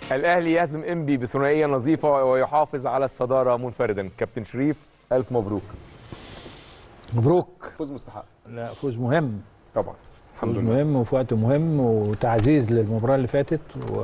الاهلي يهزم انبي بثنائيه نظيفه ويحافظ على الصداره منفردا كابتن شريف الف مبروك مبروك فوز مستحق لا فوز مهم طبعا الحمد فوز لله مهم وفي وقت مهم وتعزيز للمباراه اللي فاتت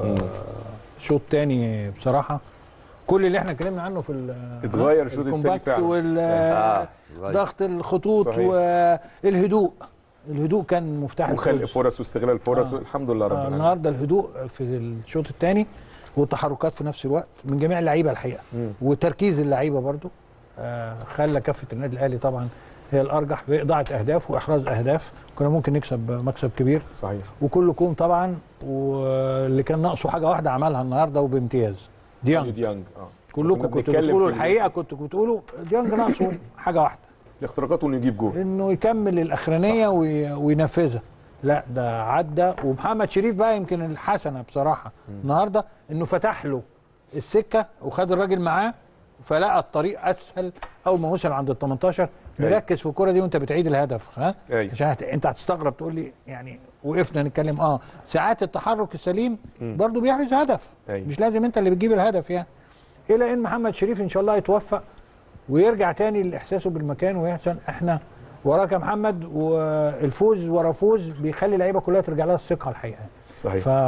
وشوط تاني بصراحه كل اللي احنا اتكلمنا عنه في ال- اتغير الشوط التاني الكومباكت فعلا. آه، اتغير. والضغط الخطوط صحيح. والهدوء الهدوء كان مفتاح وخلق الفوز. فرص واستغلال الفرص آه. الحمد لله رب آه، العالمين النهارده الهدوء في الشوط الثاني والتحركات في نفس الوقت من جميع اللعيبه الحقيقه مم. وتركيز اللعيبه برضو آه، خلى كفه النادي الاهلي طبعا هي الارجح في اضاعه اهداف واحراز اهداف كنا ممكن نكسب مكسب كبير صحيح وكله كوم طبعا واللي كان ناقصه حاجه واحده عملها النهارده وبامتياز ديانج ديانج اه كلكم كنا كنتوا بنتكلم بتقولوا في الحقيقه كنتوا بتقولوا ديانج ناقصه حاجه واحده الاختراقات وانه يجيب جول انه يكمل الاخرانيه وي- وينفذها لا ده عدى ومحمد شريف بقى يمكن الحسنه بصراحه النهارده انه فتح له السكه وخد الراجل معاه فلقى الطريق اسهل اول ما وصل عند ال 18 أيوة. مركز في الكره دي وانت بتعيد الهدف ها أيوة. عشان هت... انت هتستغرب تقول لي يعني وقفنا نتكلم اه ساعات التحرك السليم برضو بيحرز هدف أيوة. مش لازم انت اللي بتجيب الهدف يعني الى ان محمد شريف ان شاء الله يتوفق ويرجع تاني لاحساسه بالمكان ويحسن احنا وراك يا محمد والفوز ورا فوز بيخلي اللعيبه كلها ترجع لها الثقه الحقيقه صحيح ف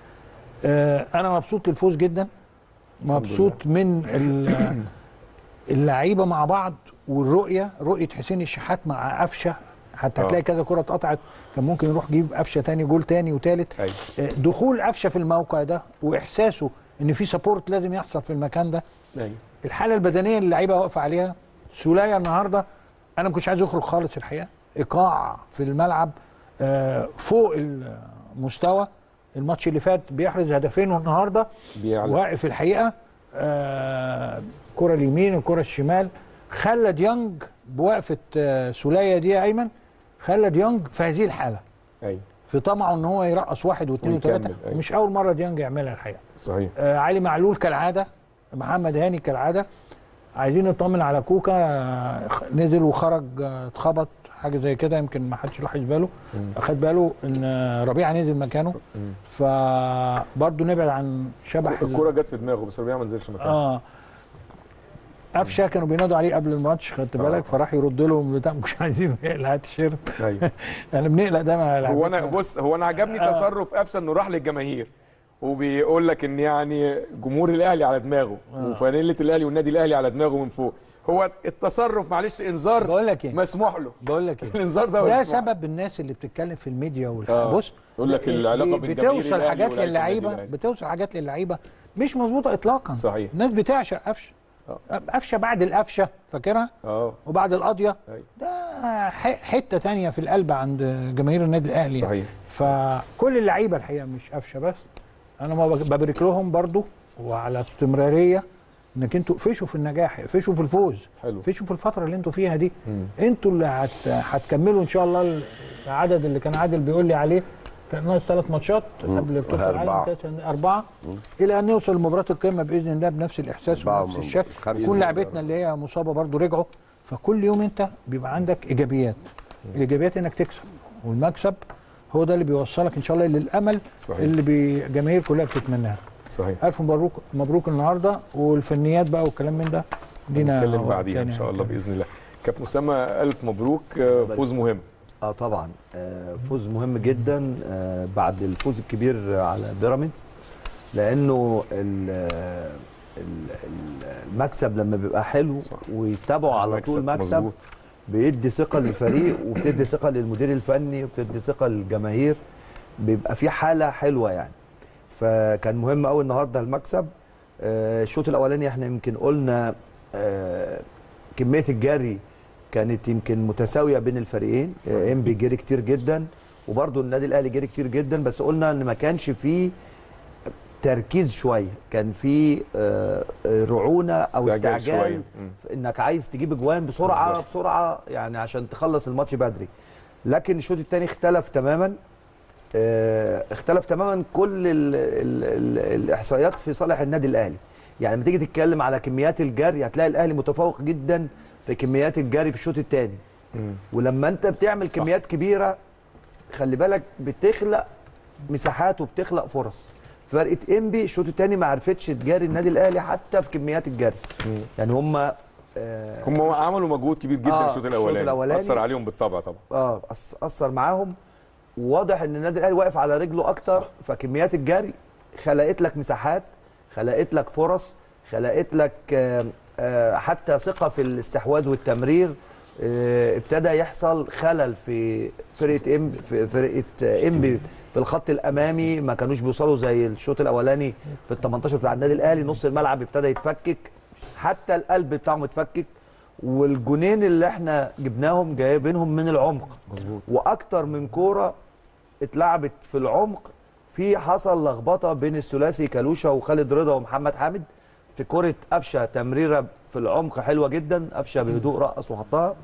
آه، انا مبسوط للفوز جدا مبسوط من ال- اللعيبه مع بعض والرؤيه رؤيه حسين الشحات مع قفشه حتى آه. هتلاقي كذا كره اتقطعت كان ممكن يروح يجيب قفشه تاني جول تاني وتالت أيوة. آه، دخول قفشه في الموقع ده واحساسه ان في سبورت لازم يحصل في المكان ده ايوه الحاله البدنيه اللي اللعيبه واقفه عليها سولية النهارده انا ما كنتش عايز يخرج خالص الحقيقه ايقاع في الملعب آه، فوق المستوى الماتش اللي فات بيحرز هدفين والنهارده بيعلى واقف الحقيقه آه، الكره اليمين الكره الشمال خلى ديانج بوقفه آه، سولية دي يا ايمن خلى ديانج في هذه الحاله ايوه في طمعه ان هو يرقص واحد واثنين ويكمل، وثلاثه أيوة. مش اول مره ديانج يعملها الحقيقه صحيح آه علي معلول كالعاده محمد هاني كالعاده عايزين نطمن على كوكا آه، خ- نزل وخرج آه، اتخبط حاجه زي كده يمكن ما حدش لاحظ باله اخد باله ان آه، ربيعه نزل مكانه فبرضه نبعد عن شبح ال- الكرة جت في دماغه بس ربيع ما نزلش مكانه اه قفشه كانوا بينادوا عليه قبل الماتش خدت بالك آه. فراح يرد لهم بتاع مش عايزين يقلع التيشيرت ايوه احنا بنقلق دايما على هو انا لعيبتنا. بص هو انا عجبني آه. تصرف قفشه انه راح للجماهير وبيقول لك ان يعني جمهور الاهلي على دماغه وفانيله الاهلي والنادي الاهلي على دماغه من فوق هو التصرف معلش انذار بقول لك ايه مسموح له بقول لك ايه الانذار ده ده مسموح. سبب الناس اللي بتتكلم في الميديا آه. والحاجة بص يقول لك العلاقة بين جماهير بتوصل الأهلي حاجات ولاعيبة للعيبه النادي الأهلي. بتوصل حاجات للعيبه مش مظبوطه اطلاقا صحيح. الناس بتعشق قفشه آه. قفشه بعد القفشه فاكرها اه وبعد القضيه أيوة. ده ح- حته تانية في القلب عند جماهير النادي الاهلي يعني. صحيح فكل اللعيبه الحقيقه مش قفشه بس انا ما بج- ببارك لهم برضو وعلى استمراريه انك انتوا اقفشوا في النجاح اقفشوا في الفوز حلو. اقفشوا في الفتره اللي انتوا فيها دي مم. انتوا اللي هت... هتكملوا ان شاء الله العدد اللي كان عادل بيقول لي عليه كان ناقص ثلاث ماتشات قبل بطوله أربعة. العالم تلاتة- اربعه الى ان نوصل لمباراه القمه باذن الله بنفس الاحساس أربعة ونفس من- الشكل خمسة. كل لعيبتنا اللي هي مصابه برضو رجعوا فكل يوم انت بيبقى عندك ايجابيات الايجابيات انك تكسب والمكسب هو ده اللي بيوصلك ان شاء الله للامل صحيح. اللي بي- الجماهير كلها بتتمناها صحيح الف مبروك مبروك النهارده والفنيات بقى والكلام من ده لينا نتكلم وقت بعدين تاني ان شاء الله هنتكلم. باذن الله كابتن اسامه الف مبروك آه، فوز مهم اه طبعا آه، فوز مهم جدا آه، بعد الفوز الكبير على بيراميدز لانه ال- آه، ال- ال- المكسب لما بيبقى حلو صح. ويتابعوا على طول مكسب مظبوط. بيدي ثقه للفريق وبتدي ثقه للمدير الفني وبتدي ثقه للجماهير بيبقى في حاله حلوه يعني فكان مهم قوي النهارده المكسب آه، الشوط الاولاني احنا يمكن قلنا آه، كميه الجري كانت يمكن متساويه بين الفريقين آه، انبي جري كتير جدا وبرده النادي الاهلي جري كتير جدا بس قلنا ان ما كانش فيه تركيز شويه كان في آه، آه، رعونه او استعجال استعجال شوية. مم. انك عايز تجيب اجوان بسرعه بالظبط. بسرعه يعني عشان تخلص الماتش بدري لكن الشوط الثاني اختلف تماما آه، اختلف تماما كل ال ال ال الاحصائيات في صالح النادي الاهلي يعني لما تيجي تتكلم على كميات الجري هتلاقي الاهلي متفوق جدا في كميات الجري في الشوط الثاني مم. ولما انت بتعمل صح. كميات كبيره خلي بالك بتخلق مساحات وبتخلق فرص فرقه انبي الشوط الثاني ما عرفتش تجاري النادي الاهلي حتى في كميات الجري يعني هم آه هم عملوا مجهود كبير جدا آه، الشوط الشوط الاولاني الأولاني. اثر عليهم بالطبع طبعا اه أث- اثر معاهم واضح ان النادي الاهلي واقف على رجله اكتر صح. فكميات الجري خلقت لك مساحات خلقت لك فرص خلقت لك آه، آه، حتى ثقه في الاستحواذ والتمرير آه، ابتدى يحصل خلل في فرقه ام في فرقه آه، انبي في الخط الامامي ما كانوش بيوصلوا زي الشوط الاولاني في ال 18 بتاع النادي الاهلي نص الملعب ابتدى يتفكك حتى القلب بتاعهم اتفكك والجونين اللي احنا جبناهم جايبينهم من العمق مظبوط واكتر من كوره اتلعبت في العمق في حصل لخبطه بين الثلاثي كالوشا وخالد رضا ومحمد حامد في كره قفشه تمريره في العمق حلوه جدا قفشه بهدوء رقص وحطها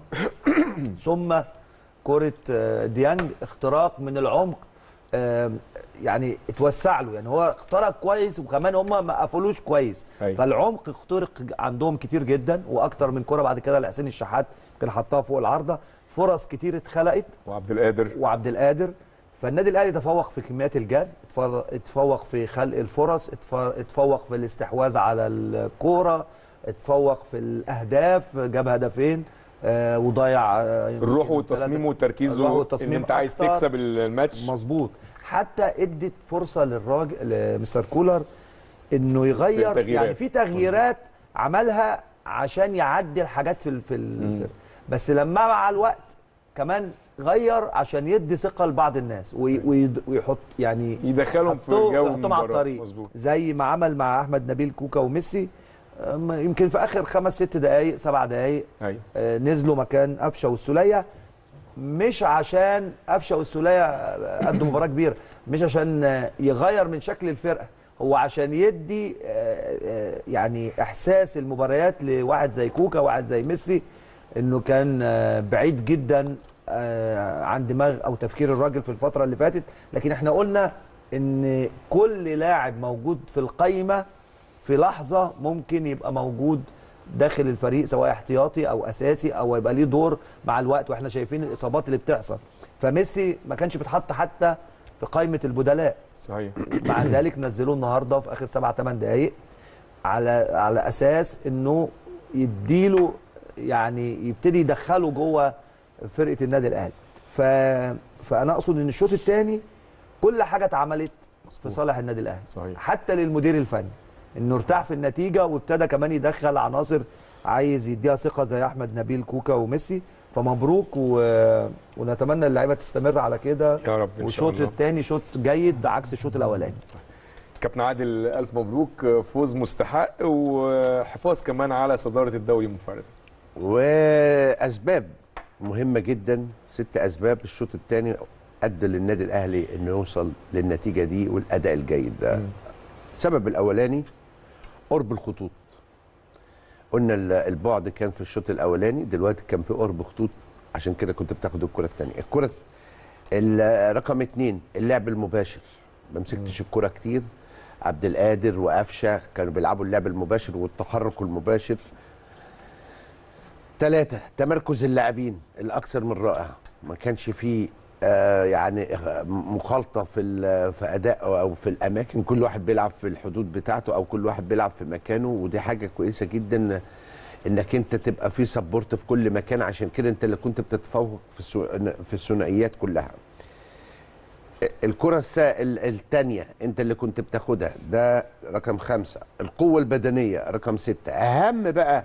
ثم كره آه، ديانج اختراق من العمق آم، يعني اتوسع له يعني هو اخترق كويس وكمان هم ما قفلوش كويس أيوة. فالعمق اخترق عندهم كتير جدا واكتر من كره بعد كده لحسين الشحات كان حطها فوق العارضه فرص كتير اتخلقت وعبد القادر وعبد القادر فالنادي الاهلي تفوق في كميات الجري اتفر- اتفوق في خلق الفرص اتف- اتفوق في الاستحواذ على الكوره اتفوق في الاهداف جاب هدفين آه وضيع آه الروح يمكن والتصميم ثلاثة. والتركيز الروح ان والتصميم انت عايز أكتر. تكسب الماتش مظبوط حتى ادت فرصه للراجل لمستر كولر انه يغير في التغييرات. يعني في تغييرات عملها عشان يعدل حاجات في ال- في ال- بس لما مع الوقت كمان غير عشان يدي ثقه لبعض الناس وي- ويد- ويحط يعني يدخلهم في يحطوه- جو يحطهم على المباراة. الطريق مظبوط زي ما عمل مع احمد نبيل كوكا وميسي أم، يمكن في اخر خمس ست دقائق سبع دقائق ايوه آه، نزلوا مكان قفشه والسوليه مش عشان قفشه والسوليه آه، قدوا مباراه كبيره مش عشان آه، يغير من شكل الفرقه هو عشان يدي آه، آه، يعني احساس المباريات لواحد زي كوكا واحد زي ميسي انه كان آه، بعيد جدا آه، عن دماغ او تفكير الراجل في الفتره اللي فاتت لكن احنا قلنا ان كل لاعب موجود في القايمه في لحظه ممكن يبقى موجود داخل الفريق سواء احتياطي او اساسي او يبقى ليه دور مع الوقت واحنا شايفين الاصابات اللي بتحصل فميسي ما كانش بيتحط حتى في قائمه البدلاء صحيح مع ذلك نزلوه النهارده في اخر سبع ثمان دقائق على على اساس انه يديله يعني يبتدي يدخله جوه فرقه النادي الاهلي ف فانا اقصد ان الشوط الثاني كل حاجه اتعملت في صالح النادي الاهلي صحيح. حتى للمدير الفني انه ارتاح في النتيجه وابتدى كمان يدخل عناصر عايز يديها ثقه زي احمد نبيل كوكا وميسي فمبروك و... ونتمنى اللعيبه تستمر على كده يا رب ان شاء والشوط الله الثاني شوط جيد عكس الشوط الاولاني كابتن عادل الف مبروك فوز مستحق وحفاظ كمان على صداره الدوري منفردا واسباب مهمه جدا ست اسباب الشوط الثاني ادى للنادي الاهلي انه يوصل للنتيجه دي والاداء الجيد ده السبب الاولاني قرب الخطوط قلنا ال- البعد كان في الشوط الاولاني دلوقتي كان في قرب خطوط عشان كده كنت بتاخد الكره الثانيه الكره ال- رقم اتنين اللعب المباشر ما مسكتش الكره كتير عبد القادر وقفشه كانوا بيلعبوا اللعب المباشر والتحرك المباشر ثلاثة تمركز اللاعبين الأكثر من رائع ما كانش فيه آه يعني إخ- مخالطة في ال- في أداء أو في الأماكن كل واحد بيلعب في الحدود بتاعته أو كل واحد بيلعب في مكانه ودي حاجة كويسة جدا إنك أنت تبقى في سبورت في كل مكان عشان كده أنت اللي كنت بتتفوق في السو- في الثنائيات كلها الكرة السا... ال- التانية انت اللي كنت بتاخدها ده رقم خمسة القوة البدنية رقم ستة اهم بقى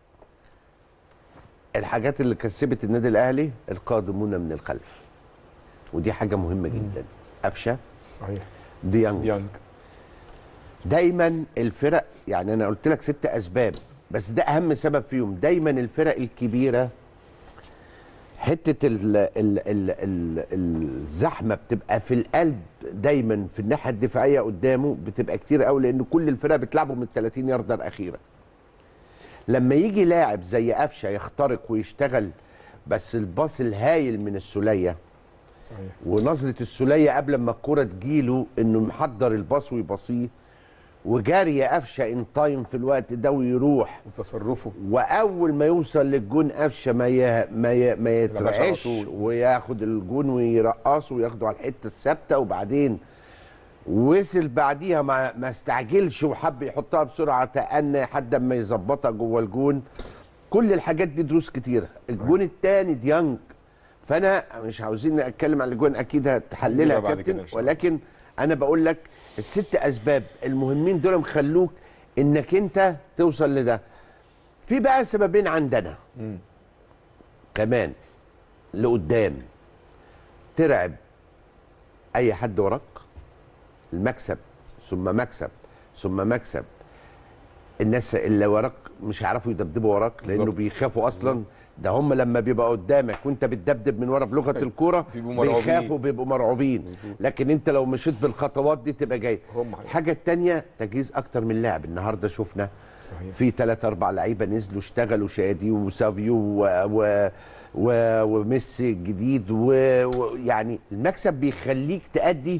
الحاجات اللي كسبت النادي الاهلي القادمون من الخلف ودي حاجة مهمة جدا قفشة صحيح ديانج يانج دايما الفرق يعني انا قلت لك ست اسباب بس ده اهم سبب فيهم دايما الفرق الكبيره حته ال ال ال ال الزحمه بتبقى في القلب دايما في الناحيه الدفاعيه قدامه بتبقى كتير قوي لان كل الفرق بتلعبوا من ال 30 يارده الاخيره لما يجي لاعب زي قفشه يخترق ويشتغل بس الباص الهايل من السوليه صحيح ونظره السوليه قبل ما الكره تجيله انه محضر الباص ويباصيه وجاري قفشه ان تايم في الوقت ده ويروح وتصرفه واول ما يوصل للجون قفشه ما ي... ما ي... ما يترعش على طول. وياخد الجون ويرقصه وياخده على الحته الثابته وبعدين وصل بعديها ما ما استعجلش وحب يحطها بسرعه تأنى لحد ما يظبطها جوه الجون كل الحاجات دي دروس كتيره الجون الثاني ديانج فانا مش عاوزين اتكلم عن الجون اكيد هتحللها نقولها يا بعد كده كابتن إن شاء الله. ولكن انا بقول لك الست اسباب المهمين دول مخلوك انك انت توصل لده في بقى سببين عندنا كمان لقدام ترعب اي حد وراك المكسب ثم مكسب ثم مكسب الناس اللي وراك مش هيعرفوا يدبدبوا وراك لانه بالظبط. بيخافوا اصلا ده هم لما بيبقى قدامك وانت بتدبدب من ورا بلغه الكوره بيبقوا مرعوبين. بيخافوا بيبقوا مرعوبين مظبوط. لكن انت لو مشيت بالخطوات دي تبقى جاي هم حقيقة. الحاجه الثانيه تجهيز اكتر من لاعب النهارده شفنا صحيح. في ثلاث اربع لعيبه نزلوا اشتغلوا شادي وسافيو و... و... و... وميسي الجديد ويعني و... يعني المكسب بيخليك تأدي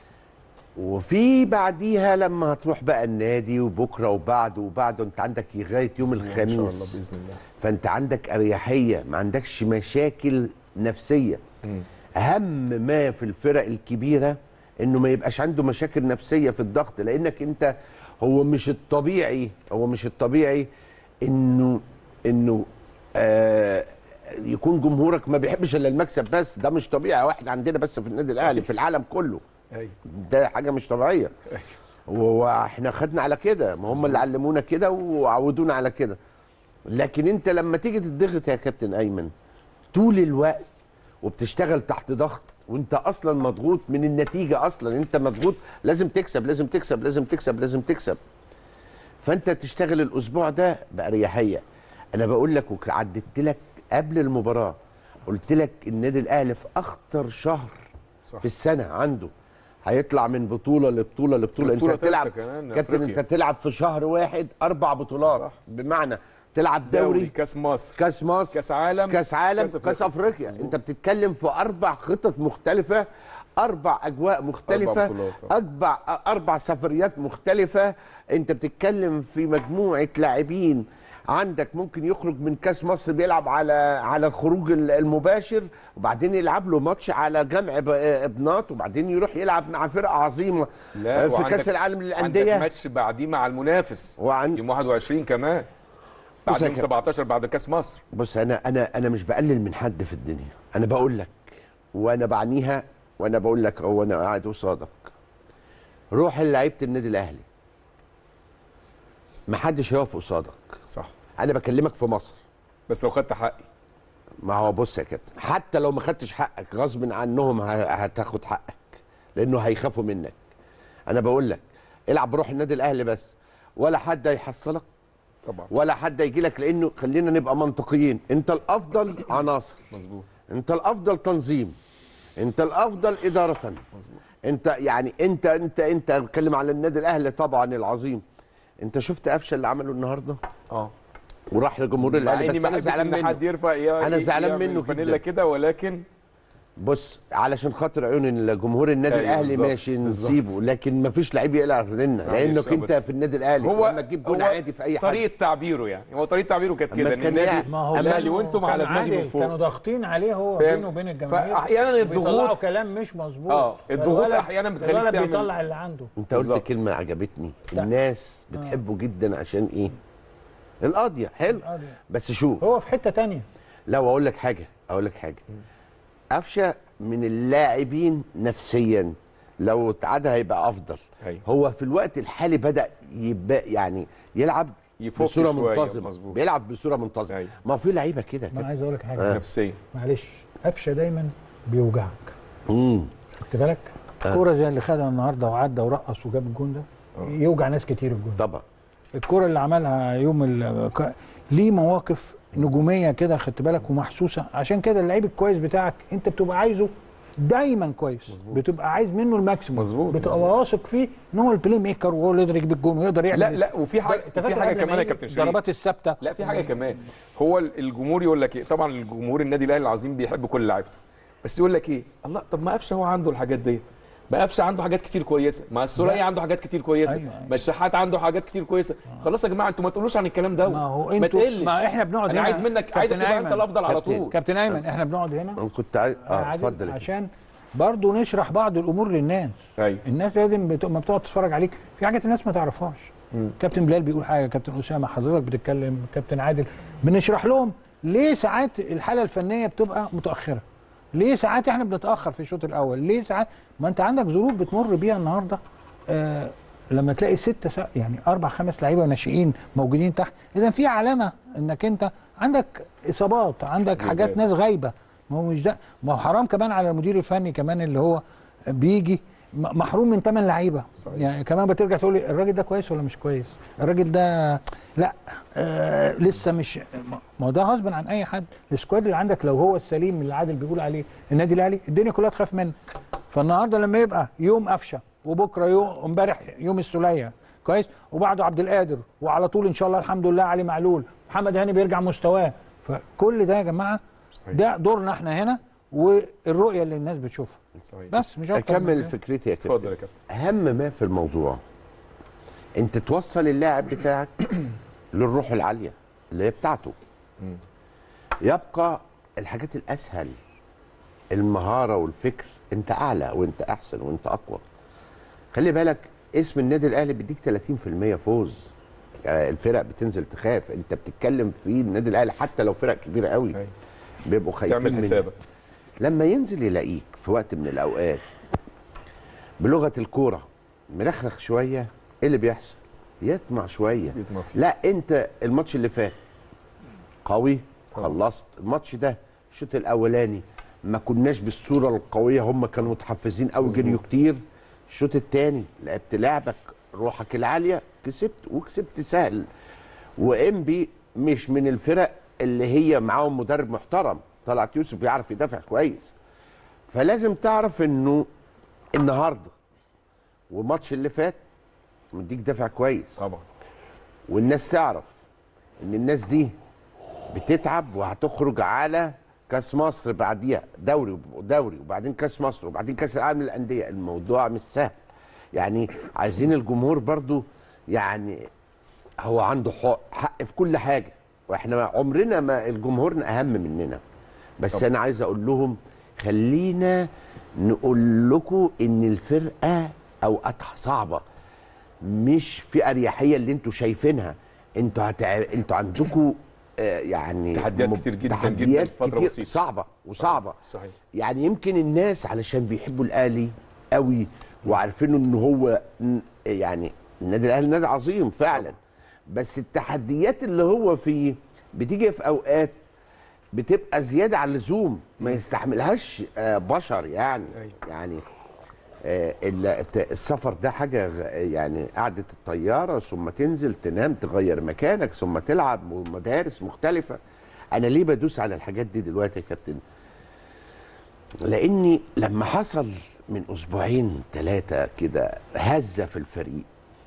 وفي بعديها لما هتروح بقى النادي وبكره وبعده وبعده انت عندك لغايه يوم ان شاء الله الخميس باذن الله فانت عندك اريحيه ما عندكش مشاكل نفسيه اهم ما في الفرق الكبيره انه ما يبقاش عنده مشاكل نفسيه في الضغط لانك انت هو مش الطبيعي هو مش الطبيعي انه انه آه يكون جمهورك ما بيحبش الا المكسب بس ده مش طبيعي واحد عندنا بس في النادي الاهلي في العالم كله ايوه ده حاجه مش طبيعيه واحنا خدنا على كده ما هم اللي علمونا كده وعودونا على كده لكن انت لما تيجي تضغط يا كابتن ايمن طول الوقت وبتشتغل تحت ضغط وانت اصلا مضغوط من النتيجه اصلا انت مضغوط لازم تكسب لازم تكسب لازم تكسب لازم تكسب فانت تشتغل الاسبوع ده باريحيه انا بقول لك وعددت لك قبل المباراه قلت لك النادي الاهلي في اخطر شهر صح. في السنه عنده هيطلع من بطوله لبطوله لبطوله بطولة انت تلعب تالتة كمان، كابتن أفريقيا. انت تلعب في شهر واحد اربع بطولات صح. بمعنى تلعب دوري دوري كاس مصر كاس مصر كاس عالم كاس عالم كاس كاس أفريقيا. افريقيا مظبوط. انت بتتكلم في اربع خطط مختلفه اربع اجواء مختلفه بطولات، آه. اربع اربع سفريات مختلفه انت بتتكلم في مجموعه لاعبين عندك ممكن يخرج من كاس مصر بيلعب على على الخروج ال- المباشر وبعدين يلعب له ماتش على جمع ب- ابناط وبعدين يروح يلعب مع فرقه عظيمه لا في وعندك- كاس العالم عندك للانديه ماتش بعديه مع المنافس وعن- يوم 21 كمان بص بعد يا يوم كابتن. 17 بعد كاس مصر بص انا انا انا مش بقلل من حد في الدنيا انا بقول لك وانا بعنيها وانا بقول لك هو انا قاعد قصادك روح لعيبه النادي الاهلي ما حدش هيقف قصادك صح انا بكلمك في مصر بس لو خدت حقي ما هو بص يا كابتن حتى لو ما خدتش حقك غصب عنهم ه- هتاخد حقك لانه هيخافوا منك انا بقول لك العب بروح النادي الاهلي بس ولا حد هيحصلك طبعا ولا حد يجي لك لانه خلينا نبقى منطقيين انت الافضل عناصر مظبوط انت الافضل تنظيم انت الافضل اداره مظبوط انت يعني انت انت انت بتكلم على النادي الاهلي طبعا العظيم انت شفت قفشه اللي عمله النهارده اه وراح لجمهور مع الاهلي اني بس ما انا احبش زعلان ان حد منه يرفع يا أنا زعلان يعمل منه فانيلا جداً. كده ولكن بص علشان خاطر عيون الجمهور النادي أيوة الاهلي بالظبط، ماشي بالظبط. نسيبه لكن ما فيش لعيب يقلع لنا معلش، لانك آه، انت بس في النادي الاهلي هو لما تجيب جون هو عادي في اي حد طريقه تعبيره يعني هو طريقه تعبيره كانت أما كده ان كان النادي يعني- ما هو الاهلي كانوا- وانتم على كان دماغي من عادي، فوق كانوا ضاغطين عليه هو فاهم؟ بينه وبين الجماهير فأحياناً الضغوط- بيطلعوا كلام مش مظبوط آه، الضغوط فالولد- أحياناً بتخليك الولد تعمل- بيطلع اللي عنده انت قلت بالظبط. كلمه عجبتني لا. الناس بتحبه جدا عشان ايه القاضيه حلو القاضية. بس شوف هو في حته تانية لا واقول لك حاجه اقول لك حاجه قفشه من اللاعبين نفسيا لو اتعاد هيبقى افضل أيوة. هو في الوقت الحالي بدا يبقى يعني يلعب يفك بصوره شوية، منتظمه مظبوط. بيلعب بصوره منتظمه أيوة. ما في لعيبه كده ما انا كده عايز اقول لك حاجه نفسيا معلش قفشه دايما بيوجعك امم خدت بالك الكوره زي اللي خدها النهارده وعدى ورقص وجاب الجون ده يوجع ناس كتير الجون ده. طبعا الكوره اللي عملها يوم ال- ك- ليه مواقف نجوميه كده خدت بالك ومحسوسه عشان كده اللعيب الكويس بتاعك انت بتبقى عايزه دايما كويس مزبوط. بتبقى عايز منه الماكسيموم مظبوط، بتبقى مظبوط. واثق فيه ان هو البلاي ميكر وهو اللي يقدر يجيب الجون ويقدر يعمل لا لا وفي حاجه أنت في فاكر حاجه قبل ما كمان يا يجي كابتن شريف الضربات الثابته لا في حاجه كمان هو الجمهور يقول لك ايه طبعا الجمهور النادي الاهلي العظيم بيحب كل لعيبته بس يقول لك ايه الله طب ما قفشه هو عنده الحاجات دي ما قفشه عنده حاجات كتير كويسه ما السوليه عنده حاجات كتير كويسه أيوة، أيوة. ما الشحات عنده حاجات كتير كويسه خلاص يا جماعه انتوا ما تقولوش عن الكلام ده ما هو ما انتوا تقلش ما احنا بنقعد انا هنا عايز منك عايز كابتن تبقى انت أيمن. الافضل على كابتن. طول كابتن ايمن احنا بنقعد هنا انا كنت عايز اه عادل اتفضل يا عشان برضو نشرح بعض الامور للناس ايوه الناس لازم بت... ما بتقعد تتفرج عليك في حاجات الناس ما تعرفهاش مم. كابتن بلال بيقول حاجه كابتن اسامه حضرتك بتتكلم كابتن عادل بنشرح لهم ليه ساعات الحاله الفنيه بتبقى متاخره ليه ساعات احنا بنتاخر في الشوط الاول ليه ساعات ما انت عندك ظروف بتمر بيها النهارده آه لما تلاقي ستة سا... يعني اربع خمس لعيبه ناشئين موجودين تحت اذا في علامه انك انت عندك اصابات عندك حاجات ناس غايبه ما هو مش ده ما هو حرام كمان على المدير الفني كمان اللي هو بيجي م- محروم من ثمان لعيبه صحيح. يعني كمان بترجع تقول لي الراجل ده كويس ولا مش كويس الراجل ده لا آه لسه مش ما هو ده غصب عن اي حد السكواد اللي عندك لو هو السليم اللي عادل بيقول عليه النادي الاهلي الدنيا كلها تخاف منك فالنهارده لما يبقى يوم قفشه وبكره يوم امبارح يوم السوليه كويس وبعده عبد القادر وعلى طول ان شاء الله الحمد لله علي معلول محمد هاني بيرجع مستواه فكل ده يا جماعه صحيح. ده دورنا احنا هنا والرؤيه اللي الناس بتشوفها صحيح. بس مش اكتر من اكمل كده. فكرتي يا كابتن اتفضل يا كابتن اهم ما في الموضوع انت توصل اللاعب بتاعك للروح العاليه اللي هي بتاعته مم. يبقى الحاجات الاسهل المهاره والفكر انت اعلى وانت احسن وانت اقوى خلي بالك اسم النادي الاهلي بيديك 30% فوز يعني الفرق بتنزل تخاف انت بتتكلم في النادي الاهلي حتى لو فرق كبيره قوي أيوة. بيبقوا خايفين تعمل منك. حسابك لما ينزل يلاقيك في وقت من الاوقات بلغه الكوره مرخرخ شويه ايه اللي بيحصل؟ يطمع شويه يطمع فيه. لا انت الماتش اللي فات قوي طبعا. خلصت الماتش ده الشوط الاولاني ما كناش بالصوره القويه هم كانوا متحفزين قوي مظبوط. جريوا كتير الشوط الثاني لعبت لعبك روحك العاليه كسبت وكسبت سهل وانبي مش من الفرق اللي هي معاهم مدرب محترم طلعت يوسف بيعرف يدافع كويس فلازم تعرف انه النهارده والماتش اللي فات مديك دافع كويس طبعا والناس تعرف ان الناس دي بتتعب وهتخرج على كاس مصر بعديها دوري دوري وبعدين كاس مصر وبعدين كاس العالم للانديه الموضوع مش سهل يعني عايزين الجمهور برضو يعني هو عنده حق, حق في كل حاجه واحنا عمرنا ما الجمهورنا اهم مننا بس طبعا. انا عايز اقول لهم خلينا نقول لكم ان الفرقه اوقاتها صعبه مش في اريحيه اللي انتوا شايفينها انتوا هتع... انتوا عندكم آه يعني تحديات مب- كتير جداً جداً تحديات في فترة كتير بسيطة. صعبه وصعبه صحيح يعني يمكن الناس علشان بيحبوا الاهلي قوي وعارفين ان هو ن- يعني النادي الاهلي نادي عظيم فعلا بس التحديات اللي هو فيه بتيجي في اوقات بتبقى زياده عن اللزوم ما يستحملهاش آه، بشر يعني أيوة. يعني آه، ال- الت- السفر ده حاجه غ- يعني قعده الطياره ثم تنزل تنام تغير مكانك ثم تلعب ومدارس مختلفه انا ليه بدوس على الحاجات دي دلوقتي يا كابتن لاني لما حصل من اسبوعين ثلاثه كده هزه في الفريق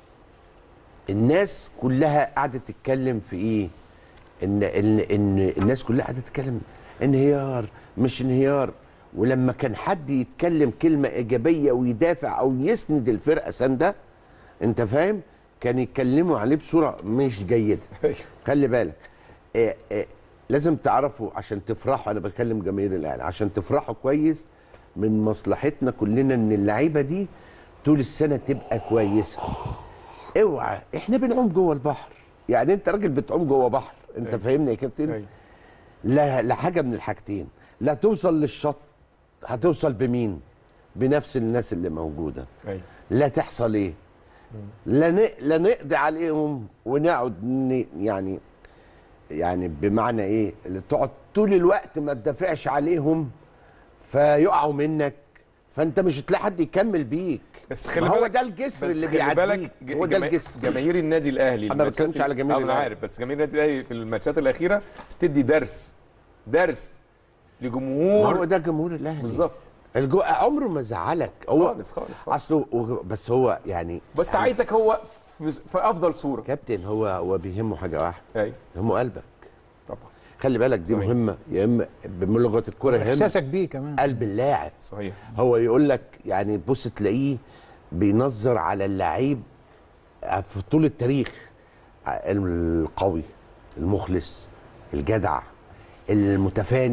الناس كلها قاعده تتكلم في ايه ان ان ان الناس كلها قاعده تتكلم انهيار مش انهيار ولما كان حد يتكلم كلمه ايجابيه ويدافع او يسند الفرقه سنده انت فاهم كان يتكلموا عليه بصوره مش جيده أيوة. خلي بالك إيه إيه لازم تعرفوا عشان تفرحوا انا بكلم جماهير الاهلي عشان تفرحوا كويس من مصلحتنا كلنا ان اللعيبه دي طول السنه تبقى كويسه اوعى احنا بنعوم جوه البحر يعني انت راجل بتعوم جوه بحر انت أيوة. فاهمني يا كابتن أيوة. لا لا حاجه من الحاجتين لا توصل للشط هتوصل بمين بنفس الناس اللي موجوده ايوه لا تحصل ايه لا ن... لا نقضي عليهم ونقعد ن... يعني يعني بمعنى ايه اللي تقعد طول الوقت ما تدافعش عليهم فيقعوا منك فانت مش هتلاقي حد يكمل بيك بس خلي ما هو بالك ده الجسر بس اللي خلي بالك بيعديك ج- هو ده جما- الجسر جماهير النادي الاهلي أنا ما الماتشات بتكلمش على جماهير آه، انا الأهلي. عارف بس جماهير النادي الاهلي في الماتشات الاخيره تدي درس درس ما هو لجمهور ده جمهور الاهلي بالظبط الجو... عمره ما زعلك هو خالص خالص خالص اصله وغ- بس هو يعني بس يعني عايزك هو في, في افضل صوره كابتن هو هو بيهمه حاجه واحده ايوه يهمه قلبك طبعا خلي بالك دي صحيح. مهمه يا اما بلغه الكوره يهم احساسك بيه كمان قلب اللاعب صحيح هو يقول لك يعني بص تلاقيه بينظر على اللعيب في طول التاريخ القوي المخلص الجدع المتفاني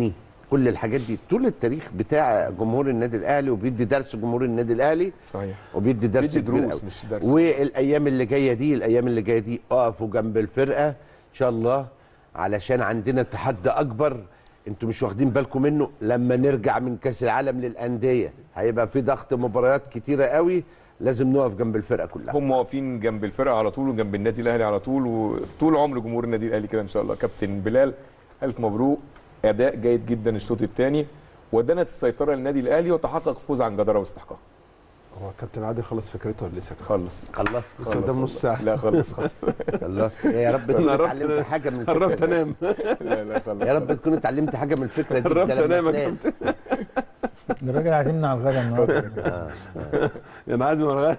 كل الحاجات دي طول التاريخ بتاع جمهور النادي الاهلي وبيدي درس جمهور النادي الاهلي صحيح وبيدي درس بيدي كبير دروس قوي. مش درس. والايام اللي جايه دي الايام اللي جايه دي اقفوا جنب الفرقه ان شاء الله علشان عندنا تحدي اكبر انتوا مش واخدين بالكم منه لما نرجع من كاس العالم للانديه هيبقى في ضغط مباريات كتيره قوي لازم نقف جنب الفرقه كلها هم واقفين جنب الفرقه على طول وجنب النادي الاهلي على طول وطول عمر جمهور النادي الاهلي كده ان شاء الله كابتن بلال الف مبروك اداء جيد جدا الشوط الثاني ودنت السيطره للنادي الاهلي وتحقق فوز عن جداره واستحقاق هو كابتن عادل خلص فكرته ولا لسه خلص خلصت لسه قدام نص ساعه لا خلص خلص خلصت يا رب تكون أنا قربت اتعلمت أنام. حاجه من الفكره قربت دي. انام لا لا خلص يا رب تكون اتعلمت حاجه من الفكره دي قربت ده لما أنام يا تنام. الراجل عازمنا على الغدا النهارده انا عايز مرغى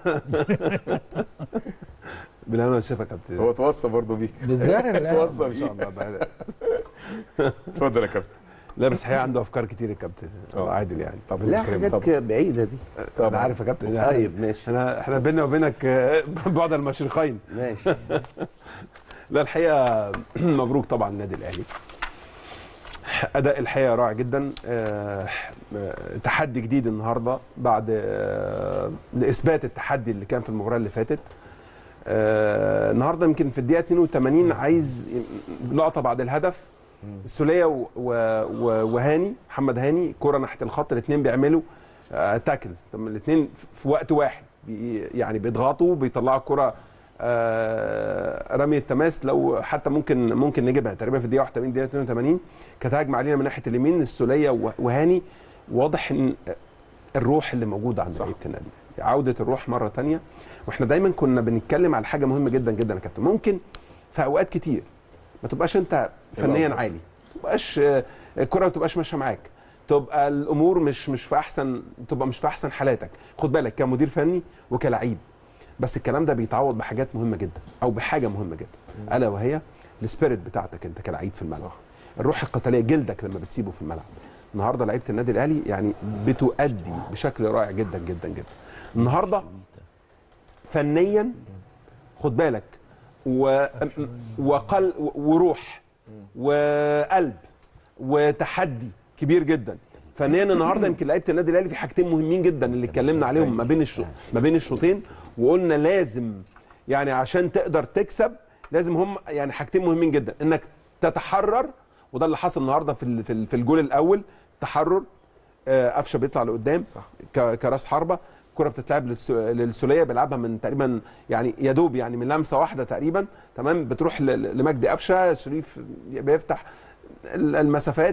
بالهنا والشفا يا كابتن هو توصى برضه بيك بالزهر توصى ان شاء بيك الله بقى. اتفضل يا كابتن لا بس الحقيقه عنده افكار كتير يا كابتن آه. عادل يعني طب لا نتكلم حاجات طبعا. كده بعيده دي انا عارف يا كابتن طيب ماشي احنا احنا بيننا وبينك آه، بعد المشرقين ماشي لا الحقيقه مبروك طبعا النادي الاهلي اداء الحقيقه رائع جدا آه، آه، تحدي جديد النهارده بعد آه، لاثبات التحدي اللي كان في المباراه اللي فاتت آه، النهارده يمكن في الدقيقه 82 عايز لقطه بعد الهدف السوليه و- و- و- وهاني محمد هاني كره ناحيه الخط الاثنين بيعملوا آه، تاكلز طب الاثنين في وقت واحد بي يعني بيضغطوا بيطلعوا الكره آه، رمي التماس لو حتى ممكن ممكن نجيبها تقريبا في الدقيقه 81 دقيقه 82 كانت هجمه علينا من ناحيه اليمين السوليه و- وهاني واضح ان الروح اللي موجوده عند لعيبه النادي عوده الروح مره تانية واحنا دايما كنا بنتكلم على حاجه مهمه جدا جدا يا كابتن ممكن في اوقات كتير ما تبقاش انت فنيا الأفضل. عالي ما تبقاش آه، الكره ما تبقاش ماشيه معاك تبقى الامور مش مش في احسن تبقى مش في احسن حالاتك خد بالك كمدير فني وكلعيب بس الكلام ده بيتعوض بحاجات مهمه جدا او بحاجه مهمه جدا الا وهي السبيريت بتاعتك انت كلعيب في الملعب الروح القتاليه جلدك لما بتسيبه في الملعب النهارده لعيبه النادي الاهلي يعني بتؤدي بشكل رائع جدا جدا جدا النهارده فنيا خد بالك و... وقل وروح وقلب وتحدي كبير جدا فنيا النهارده يمكن لعيبه النادي الاهلي في حاجتين مهمين جدا اللي اتكلمنا عليهم ما بين الشو... ما بين الشوطين وقلنا لازم يعني عشان تقدر تكسب لازم هم يعني حاجتين مهمين جدا انك تتحرر وده اللي حصل النهارده في ال- في ال- في الجول الاول تحرر آه، قفشه بيطلع لقدام صح. ك- كراس حربه الكره بتتلعب للس- للسوليه بيلعبها من تقريبا يعني يا دوب يعني من لمسه واحده تقريبا تمام بتروح ل- لمجدي قفشه شريف بيفتح ال- المسافات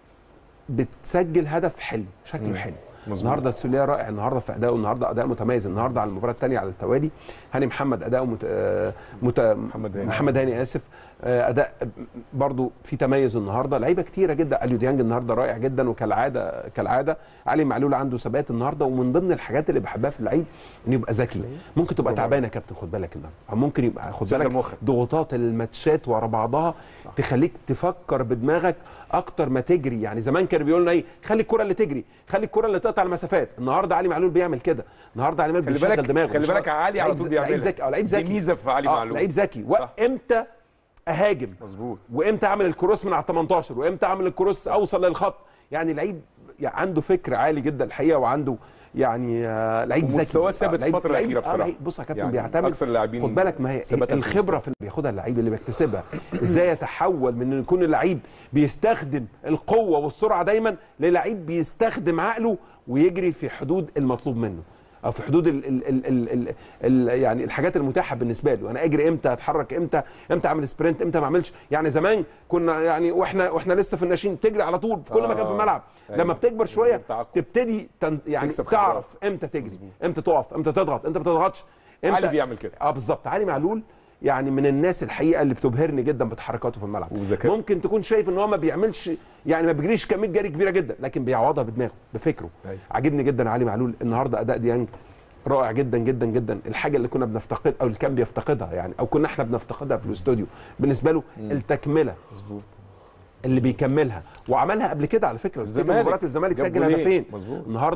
بتسجل هدف حلو شكله حلو مظبوط. النهارده السوليه رائع النهارده في ادائه النهارده اداء متميز النهارده على المباراه الثانيه على التوالي هاني محمد اداؤه مت... آه، مت... محمد هاني. محمد هاني اسف آه، اداء برضو في تميز النهارده لعيبه كتيره جدا اليو ديانج النهارده رائع جدا وكالعاده كالعاده علي معلول عنده ثبات النهارده ومن ضمن الحاجات اللي بحبها في اللعيب انه يبقى ذكي ممكن تبقى تعبان يا كابتن خد بالك النهارده او ممكن يبقى خد شغل بالك مخك. ضغوطات الماتشات ورا بعضها تخليك تفكر بدماغك اكتر ما تجري يعني زمان كانوا بيقولوا لنا ايه خلي الكره اللي تجري خلي الكره اللي تقطع المسافات النهارده علي معلول بيعمل كده النهارده علي معلول خلي بيشغل بالك دماغه خلي بيشغل- بالك علي على لعيب طول ز- لعيب بيعملها ذكي اه لعيب دي ذكي ميزه في علي آه، معلول لعيب ذكي صح. وامتى اهاجم مظبوط وامتى اعمل الكروس من على ال 18 وامتى اعمل الكروس اوصل للخط يعني لعيب يعني عنده فكر عالي جدا الحقيقه وعنده يعني آه، لعيب ذكي ومستواه ثابت لعيب- الفترة لعيب- الأخيرة آه، بصراحة. لعيب- بص يا كابتن يعني بيعتمد أكثر اللاعبين خد بالك ما هي ثباتا في الخبره في اللي بياخدها اللعيب اللي بيكتسبها ازاي يتحول من ان يكون اللعيب بيستخدم القوه والسرعه دايما للعيب بيستخدم عقله ويجري في حدود المطلوب منه او في حدود ال ال ال ال ال ال يعني الحاجات المتاحه بالنسبه له انا اجري امتى اتحرك امتى امتى اعمل سبرنت امتى ما اعملش يعني زمان كنا يعني واحنا واحنا لسه في الناشئين تجري على طول في كل مكان في آه. الملعب أيوة. لما بتكبر شويه تعقل. تبتدي تن يعني تكسب تعرف امتى تجري امتى تقف امتى تضغط امتى ما تضغطش امتى علي بيعمل كده اه بالظبط علي معلول يعني من الناس الحقيقه اللي بتبهرني جدا بتحركاته في الملعب وذكاء. ممكن تكون شايف ان هو ما بيعملش يعني ما بيجريش كميه جري كبيره جدا لكن بيعوضها بدماغه بفكره أيوة. عاجبني جدا علي معلول النهارده اداء ديانج رائع جدا جدا جدا الحاجه اللي كنا بنفتقد او اللي كان بيفتقدها يعني او كنا احنا بنفتقدها في الاستوديو بالنسبه له التكمله مظبوط اللي بيكملها وعملها قبل كده على فكره في الزمالك. مباراه الزمالك جاب سجل جولين. هدفين مظبوط. النهارده